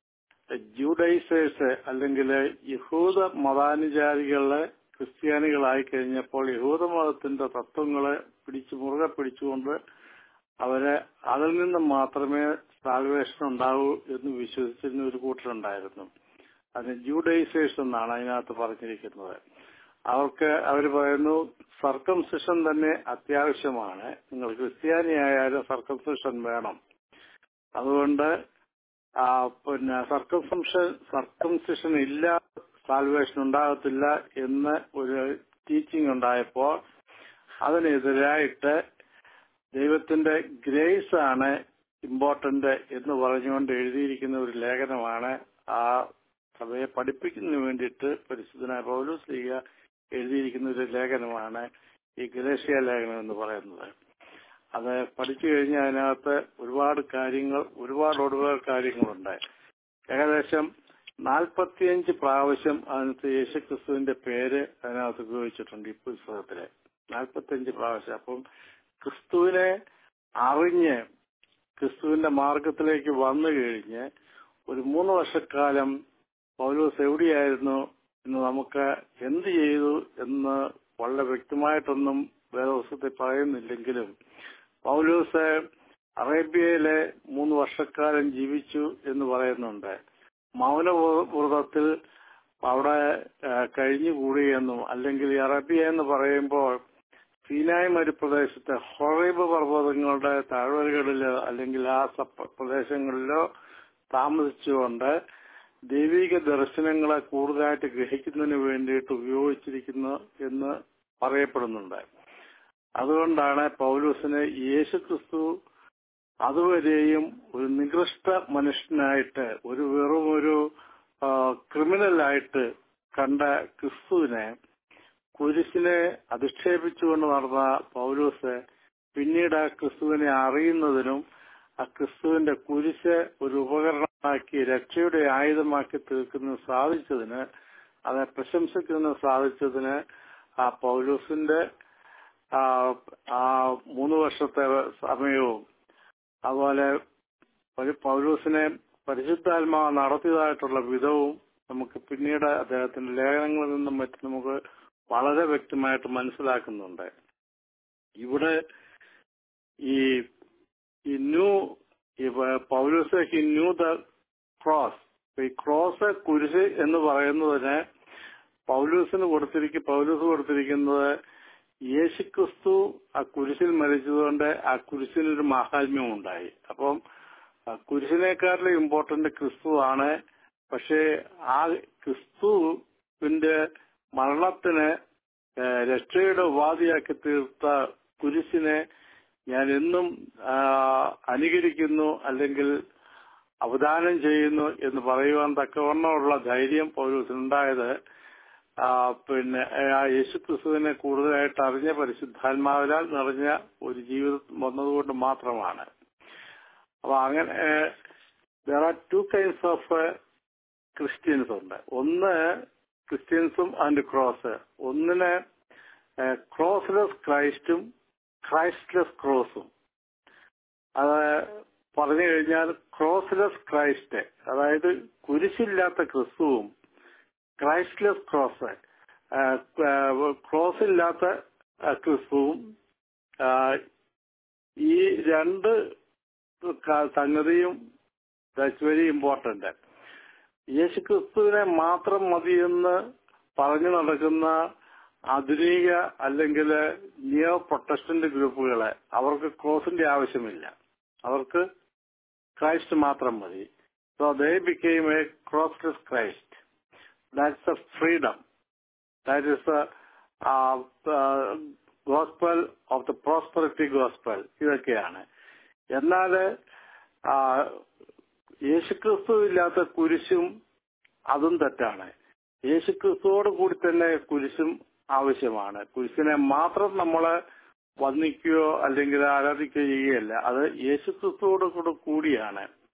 [SPEAKER 4] ജൂഡൈസേഴ്സ് അല്ലെങ്കിൽ യഹൂദ മതാനുചാരികളെ ക്രിസ്ത്യാനികളായി കഴിഞ്ഞപ്പോൾ യഹൂദ മതത്തിന്റെ തത്വങ്ങളെ പിടിച്ചു മുറുകെ പിടിച്ചുകൊണ്ട് അവരെ അതിൽ നിന്ന് മാത്രമേ സാൽവേഷൻ ഉണ്ടാവൂ എന്ന് വിശ്വസിച്ചിരുന്ന ഒരു കൂട്ടരുണ്ടായിരുന്നു അതിന് ജൂഡൈസേഴ്സ് എന്നാണ് അതിനകത്ത് പറഞ്ഞിരിക്കുന്നത് അവർക്ക് അവർ പറയുന്നു സർക്കംസിഷൻ തന്നെ അത്യാവശ്യമാണ് നിങ്ങൾ ക്രിസ്ത്യാനിയായാലും സർക്കംസിഷൻ വേണം അതുകൊണ്ട് ആ, പിന്നെ സർക്കംസിഷൻ സർക്കംസിഷൻ ഇല്ല സാൽവേഷൻ ഉണ്ടാകത്തില്ല എന്ന് ഒരു ടീച്ചിങ് ഉണ്ടായപ്പോൾ അതിനെതിരായിട്ട് ദൈവത്തിന്റെ ഗ്രേസ് ആണ് ഇമ്പോർട്ടന്റ് എന്ന് പറഞ്ഞുകൊണ്ട് എഴുതിയിരിക്കുന്ന ഒരു ലേഖനമാണ് ആ സഭയെ പഠിപ്പിക്കുന്നതിന് വേണ്ടിയിട്ട് പരിശുദ്ധനായ പൗലോസ് ലീഗ എഴുതിയിരിക്കുന്ന ഒരു ലേഖനമാണ് ഈ ഗലേഷ്യ ലേഖനം എന്ന് പറയുന്നത് അത് പഠിച്ചു കഴിഞ്ഞാൽ അതിനകത്ത് ഒരുപാട് കാര്യങ്ങൾ ഒരുപാട് ഒടുവുകൾ കാര്യങ്ങളുണ്ട് ഏകദേശം നാൽപ്പത്തിയഞ്ച് പ്രാവശ്യം അതിനകത്ത് യേശുക്രിസ്തുവിന്റെ പേര് അതിനകത്ത് ഉപയോഗിച്ചിട്ടുണ്ട് ഈ പുസ്തകത്തില് നാൽപ്പത്തിയഞ്ച് പ്രാവശ്യം അപ്പം ക്രിസ്തുവിനെ അറിഞ്ഞ് ക്രിസ്തുവിന്റെ മാർഗത്തിലേക്ക് വന്നു കഴിഞ്ഞ് ഒരു മൂന്ന് വർഷക്കാലം പൗലോസ് എവിടെയായിരുന്നു എന്ന് നമുക്ക് എന്ത് ചെയ്തു എന്ന് വളരെ വ്യക്തമായിട്ടൊന്നും വേദവസ്തുത്തിൽ പറയുന്നില്ലെങ്കിലും പൗലോസ് അറേബ്യയിലെ മൂന്ന് വർഷക്കാലം ജീവിച്ചു എന്ന് പറയുന്നുണ്ട് മൗനവ്രതത്തിൽ അവിടെ ആ, കഴിഞ്ഞുകൂടിയെന്നും അല്ലെങ്കിൽ ഈ അറേബ്യ എന്ന് പറയുമ്പോൾ സീനായ് മരുപ്രദേശത്തെ ഹൊറൈബ് പർവ്വതങ്ങളുടെ താഴ്വരകളിലോ അല്ലെങ്കിൽ ആ സപ്പ- പ്രദേശങ്ങളിലോ താമസിച്ചുകൊണ്ട് ദൈവിക ദർശനങ്ങളെ കൂടുതലായിട്ട് ഗ്രഹിക്കുന്നതിന് വേണ്ടിയിട്ട് ഉപയോഗിച്ചിരിക്കുന്നു എന്ന് പറയപ്പെടുന്നുണ്ട് അതുകൊണ്ടാണ് പൗലൂസിന് യേശുക്രിസ്തു അതുവരെയും ഒരു നികൃഷ്ട മനുഷ്യനായിട്ട് ഒരു വെറും ഒരു ക്രിമിനലായിട്ട് കണ്ട ക്രിസ്തുവിനെ കുരിശിനെ അധിക്ഷേപിച്ചുകൊണ്ട് നടന്ന പൗലൂസ് പിന്നീട് ആ ക്രിസ്തുവിനെ അറിയുന്നതിനും ആ ക്രിസ്തുവിന്റെ കുരിശ് ഒരു ഉപകരണമാക്കി രക്ഷയുടെ ആയുധമാക്കി തീർക്കുന്ന സാധിച്ചതിന് അത് പ്രശംസിക്കുന്ന സാധിച്ചതിന് ആ പൗലൂസിന്റെ ആ ആ മൂന്ന് വർഷത്തെ സമയവും അതുപോലെ ഒരു പൗലൂസിനെ പരിശുദ്ധാത്മാവ് നടത്തിയതായിട്ടുള്ള വിധവും നമുക്ക് പിന്നീട് അദ്ദേഹത്തിന്റെ ലേഖനങ്ങളിൽ നിന്നും മറ്റും നമുക്ക് വളരെ വ്യക്തമായിട്ട് മനസ്സിലാക്കുന്നുണ്ട് ഇവിടെ ഈ ഈ ന്യൂ ഈ Paulose he knew the cross ഈ ക്രോസ് കുരിശ് എന്ന് പറയുന്നതിന് പൗലൂസിന് കൊടുത്തിരിക്കും പൗലൂസ് കൊടുത്തിരിക്കുന്നത് യേശുക്രിസ്തു ആ കുരിശിൽ മരിച്ചതുകൊണ്ട് ആ കുരിശിനൊരു മാഹാത്മ്യം ഉണ്ടായി അപ്പം ആ കുരിശിനേക്കാട്ടിലും ഇമ്പോർട്ടന്റ് ക്രിസ്തു ആണ് പക്ഷേ ആ ക്രിസ്തുവിന്റെ മരണത്തിന് ഏഹ്, രക്ഷയുടെ ഉപാധിയാക്കി തീർത്ത കുരിശിനെ ഞാൻ എന്നും ആ, അനുകരിക്കുന്നു അല്ലെങ്കിൽ അവദാനം ചെയ്യുന്നു എന്ന് പറയുവാൻ തക്കവണ്ണമുള്ള ധൈര്യം പൗരൂസിനുണ്ടായത് ആ, പിന്നെ ആ യേശുക്രിസ്തുവിനെ കൂടുതലായിട്ട് അറിഞ്ഞ പരിശുദ്ധാത്മാവിനാൽ നിറഞ്ഞ ഒരു ജീവിതം വന്നതുകൊണ്ട് മാത്രമാണ് അപ്പൊ അങ്ങനെ there are two kinds of Christians ഉണ്ട് ഒന്ന് ക്രിസ്ത്യൻസും ആൻഡ് ക്രോസ് ഒന്നിന് ക്രോസ്ലെസ് ക്രൈസ്റ്റും ക്രൈസ്റ്റ്ലെസ് ക്രോസും അത് പറഞ്ഞു കഴിഞ്ഞാൽ ക്രോസ്ലെസ് ക്രൈസ്റ്റ് അതായത് കുരിശില്ലാത്ത ക്രിസ്തുവും ക്രൈസ്റ്റ്ലെസ് ക്രോസ് ക്രോസ് ഇല്ലാത്ത ആ, ക്രിസ്തുവും ആ, ഈ രണ്ട് ക- സംഗതിയും ദാറ്റ്സ് വെരി ഇമ്പോർട്ടന്റ് യേശു ക്രിസ്തുവിനെ മാത്രം മതിയെന്ന് പറഞ്ഞു നടക്കുന്ന ആധുനിക അല്ലെങ്കിൽ നിയോ പ്രൊട്ടസ്റ്റന്റ് ഗ്രൂപ്പുകളെ അവർക്ക് ക്രോസിന്റെ ആവശ്യമില്ല അവർക്ക് ക്രൈസ്റ്റ് മാത്രം മതി so they became a crossless Christ that's a freedom that is gospel of the prosperity gospel ഇതൊക്കെയാണ് എന്നാൽ ആ, യേശുക്രിസ്തു ഇല്ലാത്ത കുരിശും അതും തെറ്റാണ് യേശുക്രിസ്തുവോട് കൂടി തന്നെ കുരിശും ആവശ്യമാണ് കുരിശിനെ മാത്രം നമ്മൾ വന്ദിക്കുകയോ അല്ലെങ്കിൽ ആരാധിക്കുകയോ ചെയ്യുകയല്ല അത് യേശുക്രിസ്തുവോട് കൂടെ കൂടിയാണ്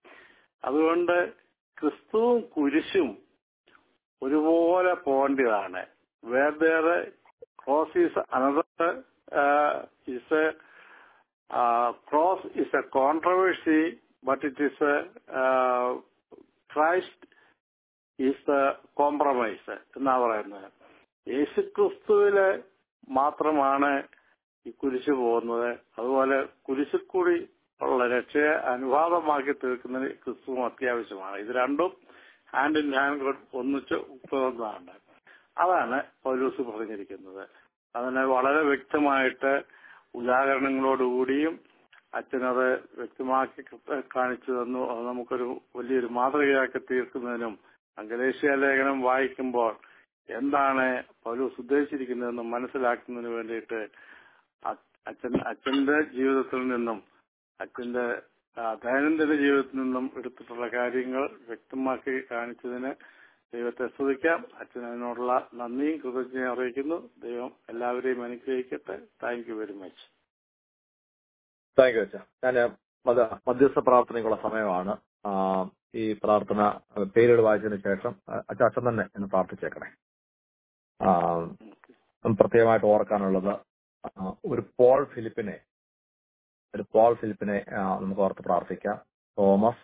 [SPEAKER 4] അതുകൊണ്ട് ക്രിസ്തുവും കുരിശും ഒരുപോലെ പോകേണ്ടതാണ് വേറെ cross is another is a cross is a controversy but it is a Christ is the compromise എന്നാ പറയുന്നത് യേശു ക്രിസ്തുവില് മാത്രമാണ് ഈ കുരിശ് പോകുന്നത് അതുപോലെ കുരിശിൽ കൂടി ഉള്ള രക്ഷയെ അനുവാദമാക്കി തീർക്കുന്നതിന് ക്രിസ്തുവും അത്യാവശ്യമാണ് ഇത് രണ്ടും ഹാൻഡ് ഇൻ ഹാൻഡ് ഒന്നിച്ച് പോകുന്നതാണ് അതാണ് പൗലൂസ് പറഞ്ഞിരിക്കുന്നത് അതിനെ വളരെ വ്യക്തമായിട്ട് ഉദാഹരണങ്ങളോടുകൂടിയും അച്ഛനത് വ്യക്തമാക്കി കാണിച്ചു തന്നു അത് നമുക്കൊരു വലിയൊരു മാതൃകയാക്കി തീർക്കുന്നതിനും അങ്കലേഷ്യ ലേഖനം വായിക്കുമ്പോൾ എന്താണ് പൗലൂസ് ഉദ്ദേശിച്ചിരിക്കുന്നതെന്ന് മനസ്സിലാക്കുന്നതിന് വേണ്ടിയിട്ട് അച്ഛൻ അച്ഛന്റെ ജീവിതത്തിൽ നിന്നും അച്ഛന്റെ ദൈനംദിന ജീവിതത്തിൽ നിന്നും എടുത്തിട്ടുള്ള കാര്യങ്ങൾ വ്യക്തമാക്കി കാണിച്ചതിന് ദൈവത്തെ സ്തുതിക്കാം അച്ഛൻ അതിനോടുള്ള നന്ദിയും കൃതജ്ഞയും അറിയിക്കുന്നു ദൈവം എല്ലാവരെയും അനുഗ്രഹിക്കട്ടെ thank you very much
[SPEAKER 2] thank you അച്ഛ ഞാൻ മത മധ്യസ്ഥ പ്രാർത്ഥനയ്ക്കുള്ള സമയമാണ് ആ, ഈ പ്രാർത്ഥന പേരുകൾ വായിച്ചതിന് ശേഷം അച്ഛ അച്ഛൻ തന്നെ എന്ന് പ്രാർത്ഥിച്ചേക്കണേ ആ, പ്രത്യേകമായിട്ട് ഓർക്കാനുള്ളത് ആ, ഒരു പോൾ ഫിലിപ്പിനെ ഒരു പോൾ ഫിലിപ്പിനെ ആ, നമുക്ക് ഓർത്ത് പ്രാർത്ഥിക്കാം തോമസ്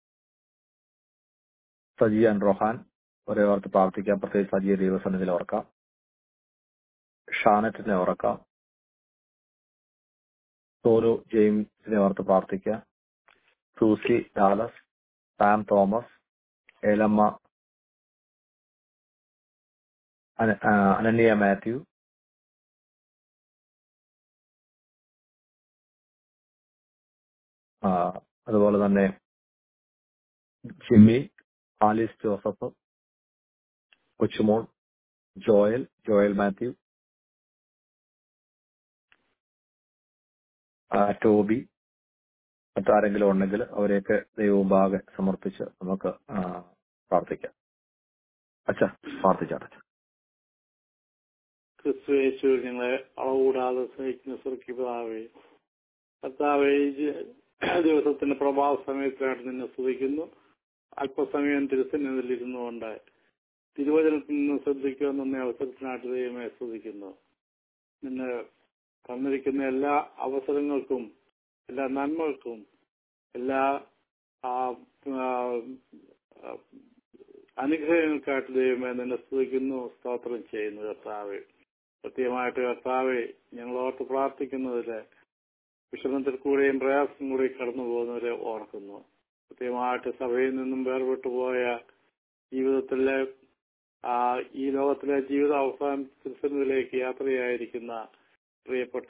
[SPEAKER 2] സജി ആൻഡ് റോഹാൻ ഒരേ ഓർത്ത് പ്രാർത്ഥിക്കാം പ്രത്യേകിച്ച് സജിയ ദൈവസന്നിധിയിൽ ഓർക്കാം ഷാനറ്റിനെ ഓർക്കാം സോനു ജെയിംസിനെ ഓർത്ത് പ്രാർത്ഥിക്കാം Susie Dallas Sam Thomas Elamma അന- ആ, അനന്യ മാത്യു ആ, അതുപോലെ തന്നെ Jimmy Alice Joseph Kochumol Joel Joel Mathew ആ, ടോബി മറ്റാരെങ്കിലും ഉണ്ടെങ്കിൽ അവരെയൊക്കെ ദൈവമുമ്പാകെ സമർപ്പിച്ച് നമുക്ക് ആ, പ്രാർത്ഥിക്കാം അച്ഛ പ്രാർത്ഥിച്ചാട്ടെ അച്ഛാ.
[SPEAKER 4] ക്രിസ്തു യേശുവിൽ ഞങ്ങളെ അളവുകൂടാതെ സ്നേഹിക്കുന്ന സുർക്കിതാവേ കർത്താവേ ഈ ജി- ദിവസത്തിന്റെ പ്രഭാത സമയത്തിനായിട്ട് നിന്നെ സ്തുതിക്കുന്നു അല്പസമയം തിരുസന്നിധിയിലിരുന്നു കൊണ്ട് തിരുവചനത്തിൽ നിന്ന് ശ്രദ്ധിക്കുമെന്ന അവസരത്തിനായിട്ട് ദൈവമേ സ്തുതിക്കുന്നു നിന്നെ തന്നിരിക്കുന്ന എല്ലാ അവസരങ്ങൾക്കും എല്ലാ നന്മകൾക്കും എല്ലാ ആ, ആ, ആ, അനുഗ്രഹങ്ങൾക്കായിട്ട് ദൈവമേ നിന്നെ സ്തുതിക്കുന്നു സ്തോത്രം ചെയ്യുന്നു കർത്താവെ പ്രത്യേകമായിട്ട് കർത്താവെ ഞങ്ങൾ ഓർത്ത് പ്രാർത്ഥിക്കുന്നതില് വിഷമത്തിൽ കൂടെയും പ്രയാസം കൂടെയും കടന്നു പോകുന്നവരെ ഓർക്കുന്നു പ്രത്യേകമായിട്ട് സഭയിൽ നിന്നും വേർപെട്ടു പോയ ജീവിതത്തിലെ ആ ഈ ലോകത്തിലെ ജീവിത അവസാന തിരുസന്നിധിയിലേക്ക് യാത്രയായിരിക്കുന്ന പ്രിയപ്പെട്ട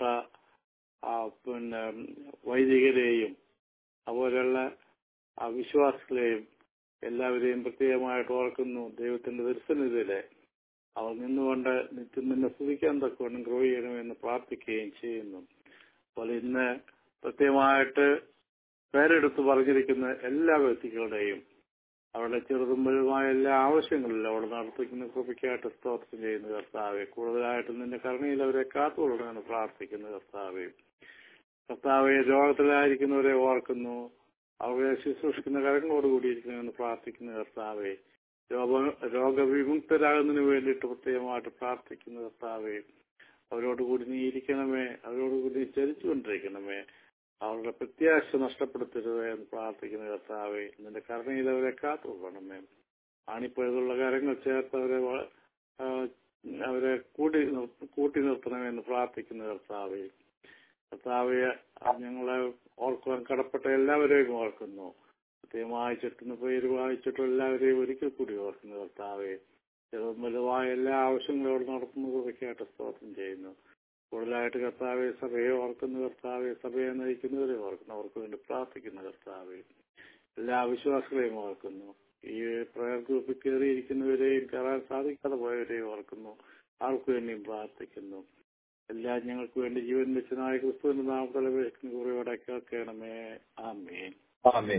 [SPEAKER 4] ആ പിന്നെ വൈദികരെയും അതുപോലെയുള്ള ആ വിശ്വാസികളെയും എല്ലാവരെയും പ്രത്യേകമായിട്ട് ഓർക്കുന്നു ദൈവത്തിന്റെ ദർശനത്തിലെ അവർ നിന്നുകൊണ്ട് നിത്യം നിന്നെ സ്തുതിക്കാൻ തക്കവണ്ണം ഗ്രോ ചെയ്യണമെന്ന് പ്രാർത്ഥിക്കുകയും ചെയ്യുന്നു അപ്പോൾ ഇന്ന് പ്രത്യേകമായിട്ട് പേരെടുത്ത് പറഞ്ഞിരിക്കുന്ന എല്ലാ വ്യക്തികളുടെയും അവരുടെ ചെറുതും വലുതുമായ എല്ലാ ആവശ്യങ്ങളിലും അവിടെ നടത്തിക്കുന്ന കൃപയ്ക്കായിട്ട് സ്തോത്രം ചെയ്യുന്ന കർത്താവെ കൂടുതലായിട്ട് നിന്റെ കരുണയിൽ അവരെ കാത്തുകൊള്ളണമെന്ന് പ്രാർത്ഥിക്കുന്ന കർത്താവെ കർത്താവെ രോഗത്തിലായിരിക്കുന്നവരെ ഓർക്കുന്നു അവരെ ശുശ്രൂഷിക്കുന്ന കരങ്ങളോട് കൂടിയിരിക്കണമെന്ന് പ്രാർത്ഥിക്കുന്ന കർത്താവെ രോഗ രോഗവിമുക്തരാകുന്നതിന് വേണ്ടിയിട്ട് പ്രത്യേകമായിട്ട് പ്രാർത്ഥിക്കുന്ന കർത്താവെ അവരോട് കൂടി നീ ഇരിക്കണമേ അവരോട് കൂടി നീ ചലിച്ചുകൊണ്ടിരിക്കണമേ അവരുടെ പ്രത്യാശ നഷ്ടപ്പെടുത്തരുത് എന്ന് പ്രാർത്ഥിക്കുന്ന കർത്താവെ നിന്റെ കരുണയിൽ അവരെ കാത്തുകൊള്ളണമേ ആണിപ്പഴുതുള്ള കാര്യങ്ങൾ ചേർത്ത് അവരെ വ- ആ, അവരെ കൂടി നിർ- കൂട്ടി നിർത്തണമെന്ന് പ്രാർത്ഥിക്കുന്ന കർത്താവെ കർത്താവെ ഞങ്ങളെ ഓർക്കുവാൻ കടപ്പെട്ട എല്ലാവരെയും ഓർക്കുന്നു പ്രത്യേകമായി ചെട്ടുന്ന പേര് വായിച്ചിട്ടും എല്ലാവരെയും ഒരിക്കൽ കൂടി ഓർക്കുന്നു കർത്താവെ ചെറുതും വലുതായ എല്ലാ ആവശ്യങ്ങളോട് നടത്തുന്നതൊക്കെയായിട്ട് സ്തോത്രം ചെയ്യുന്നു കൂടുതലായിട്ട് കർത്താവെ സഭയെ ഓർക്കുന്ന കർത്താവെ സഭയെ നയിക്കുന്നവരെ ഓർക്കുന്നു അവർക്ക് വേണ്ടി പ്രാർത്ഥിക്കുന്ന കർത്താവെ എല്ലാ വിശ്വാസികളെയും ഓർക്കുന്നു ഈ പ്രയർ ഗ്രൂപ്പിൽ കയറിയിരിക്കുന്നവരെയും കയറാൻ സാധിക്കാതെ പോയവരെയും ഓർക്കുന്നു ആർക്ക് വേണ്ടിയും പ്രാർത്ഥിക്കുന്നു എല്ലാം ഞങ്ങൾക്ക് വേണ്ടി ജീവൻ വെച്ചനായ ക്രിസ്തുവിന്റെ നാമത്തിൽ അപേക്ഷിക്കുന്ന കുറയോടെ കേൾക്കണമേ ആമേൻ
[SPEAKER 2] ആമേൻ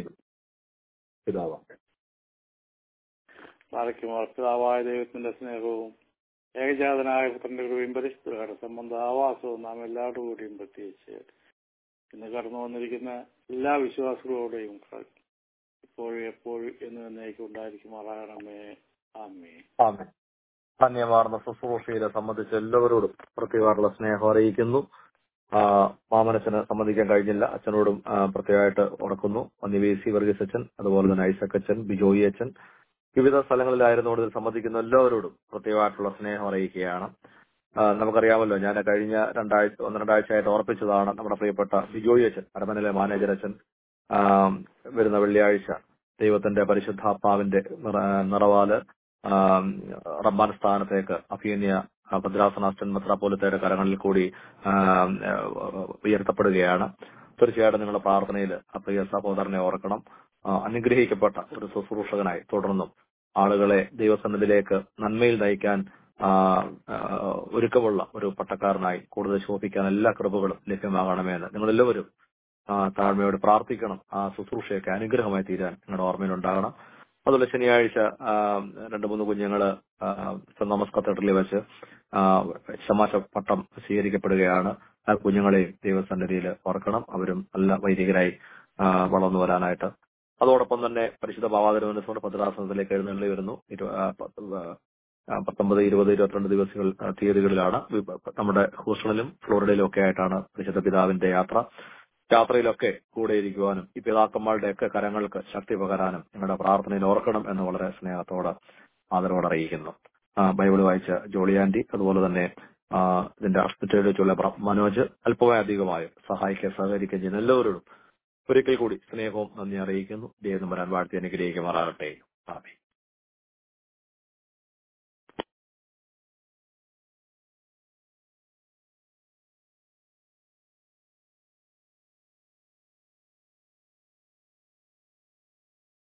[SPEAKER 2] പിതാവാണ്
[SPEAKER 4] പാറയ്ക്കും പിതാവായ ദൈവത്തിന്റെ സ്നേഹവും ഏകജാതനായ പുത്രന്റെ കൃപയും പരിശുദ്ധ സംബന്ധ ആവാസവും നാം എല്ലാവരുടെ കൂടിയും പ്രത്യേകിച്ച് ഇന്ന് കടന്നു വന്നിരിക്കുന്ന എല്ലാ വിശ്വാസികളോടെയും ഇപ്പോഴും എപ്പോഴും എന്ന് എന്നേക്കും ഉണ്ടായിരിക്കുമാറാകണമേ ആമേ
[SPEAKER 2] ആമേൻ ധന്യമാർന്ന ശുശ്രൂഷയെ സംബന്ധിച്ച് എല്ലാവരോടും പ്രത്യേകമായിട്ടുള്ള സ്നേഹം അറിയിക്കുന്നു ആ, മാമനച്ചന് സംബന്ധിക്കാൻ കഴിഞ്ഞില്ല അച്ഛനോടും ആ, പ്രത്യേകമായിട്ട് ഉറക്കുന്നു വന്നി സി വർഗീസ് അച്ഛൻ അതുപോലെ തന്നെ ഐസക് അച്ഛൻ ബിജോയി അച്ഛൻ വിവിധ സ്ഥലങ്ങളിലായിരുന്നുകൊണ്ട് ഇതിൽ സംബന്ധിക്കുന്ന എല്ലാവരോടും പ്രത്യേകമായിട്ടുള്ള സ്നേഹം അറിയിക്കുകയാണ് ആ, നമുക്കറിയാമല്ലോ ഞാൻ കഴിഞ്ഞ രണ്ടാഴ്ച ഒന്ന് രണ്ടാഴ്ചയായിട്ട് ഓർപ്പിച്ചതാണ് നമ്മുടെ പ്രിയപ്പെട്ട ബിജോയി അച്ഛൻ അരമനയിലെ മാനേജർ അച്ഛൻ ആ, വരുന്ന വെള്ളിയാഴ്ച ദൈവത്തിന്റെ പരിശുദ്ധാത്മാവിന്റെ നിറ- നിറവാല് ആ, റബ്ബാൻ സ്ഥാനത്തേക്ക് അഫീന്യ ആ, ഭദ്രാസനാസ്റ്റൻ മെത്രാപോലിത്തയുടെ കരങ്ങളിൽ കൂടി ആ, ആ, ഉയർത്തപ്പെടുകയാണ് തീർച്ചയായിട്ടും നിങ്ങളുടെ പ്രാർത്ഥനയിൽ ആ പ്രിയ സഹോദരനെ ഓർക്കണം ആ, അനുഗ്രഹിക്കപ്പെട്ട ഒരു ശുശ്രൂഷകനായി തുടർന്നും ആളുകളെ ദൈവസന്നിധിയിലേക്ക് നന്മയിൽ നയിക്കാൻ ആ, ആ, ഒരുക്കമുള്ള ഒരു പട്ടക്കാരനായി കൂടുതൽ ശോഭിക്കാൻ എല്ലാ കൃപകളും ലഭ്യമാകണമെന്ന് നിങ്ങളെല്ലാവരും ആ, താഴ്മയോട് പ്രാർത്ഥിക്കണം ആ ശുശ്രൂഷയൊക്കെ അനുഗ്രഹമായി തീരാൻ നിങ്ങളുടെ ഓർമ്മയിലുണ്ടാകണം അതുപോലെ ശനിയാഴ്ച ആ, രണ്ട് മൂന്ന് കുഞ്ഞുങ്ങള് ആ, സെന്റ് തോമസ് കത്തീഡ്രലിൽ വെച്ച് ആ, ശമാശ പട്ടം സ്വീകരിക്കപ്പെടുകയാണ് ആ കുഞ്ഞുങ്ങളെയും ദൈവസന്നിധിയിൽ ഓർക്കണം അവരും നല്ല വൈദികരായി ആ, വളർന്നു വരാനായിട്ട് അതോടൊപ്പം തന്നെ പരിശുദ്ധ ഭാവാതിരുവനന്തപുരം ഭദ്രാസനത്തിലേക്ക് എഴുന്നള്ളി വരുന്നു ഇരു- ആ, പ- ആ, പത്തൊമ്പത് ഇരുപത് ഇരുപത്തിരണ്ട് ദിവസങ്ങൾ ആ, തീയതികളിലാണ് വി- നമ്മുടെ ഹൂസ്റ്റണിലും ഫ്ലോറിഡയിലും ഒക്കെ ആയിട്ടാണ് പരിശുദ്ധ പിതാവിന്റെ യാത്ര യാത്രയിലൊക്കെ കൂടെ ഇരിക്കുവാനും ഈ പിതാക്കന്മാരുടെ ഒക്കെ കരങ്ങൾക്ക് ശക്തി പകരാനും നിങ്ങളുടെ പ്രാർത്ഥനയിൽ ഓർക്കണം എന്ന് വളരെ സ്നേഹത്തോടെ ആദരവോടെ അറിയിക്കുന്നു ആ, ബൈബിൾ വായിച്ച ജോളിയാൻഡി അതുപോലെ തന്നെ ആ, ഇതിന്റെ ഹോസ്പിറ്റലിൽ വെച്ചുള്ള പ്ര- മനോജ് അല്പമായി അധികമായും സഹായിക്കാൻ സഹകരിക്കുകയും ചെയ്യുന്ന എല്ലാവരോടും ഒരിക്കൽ കൂടി സ്നേഹവും നന്ദി അറിയിക്കുന്നു ദൈവം വരാൻ വാഴ്ത്തി അനുഗ്രഹിക്കുമാറാകട്ടെ ആമേൻ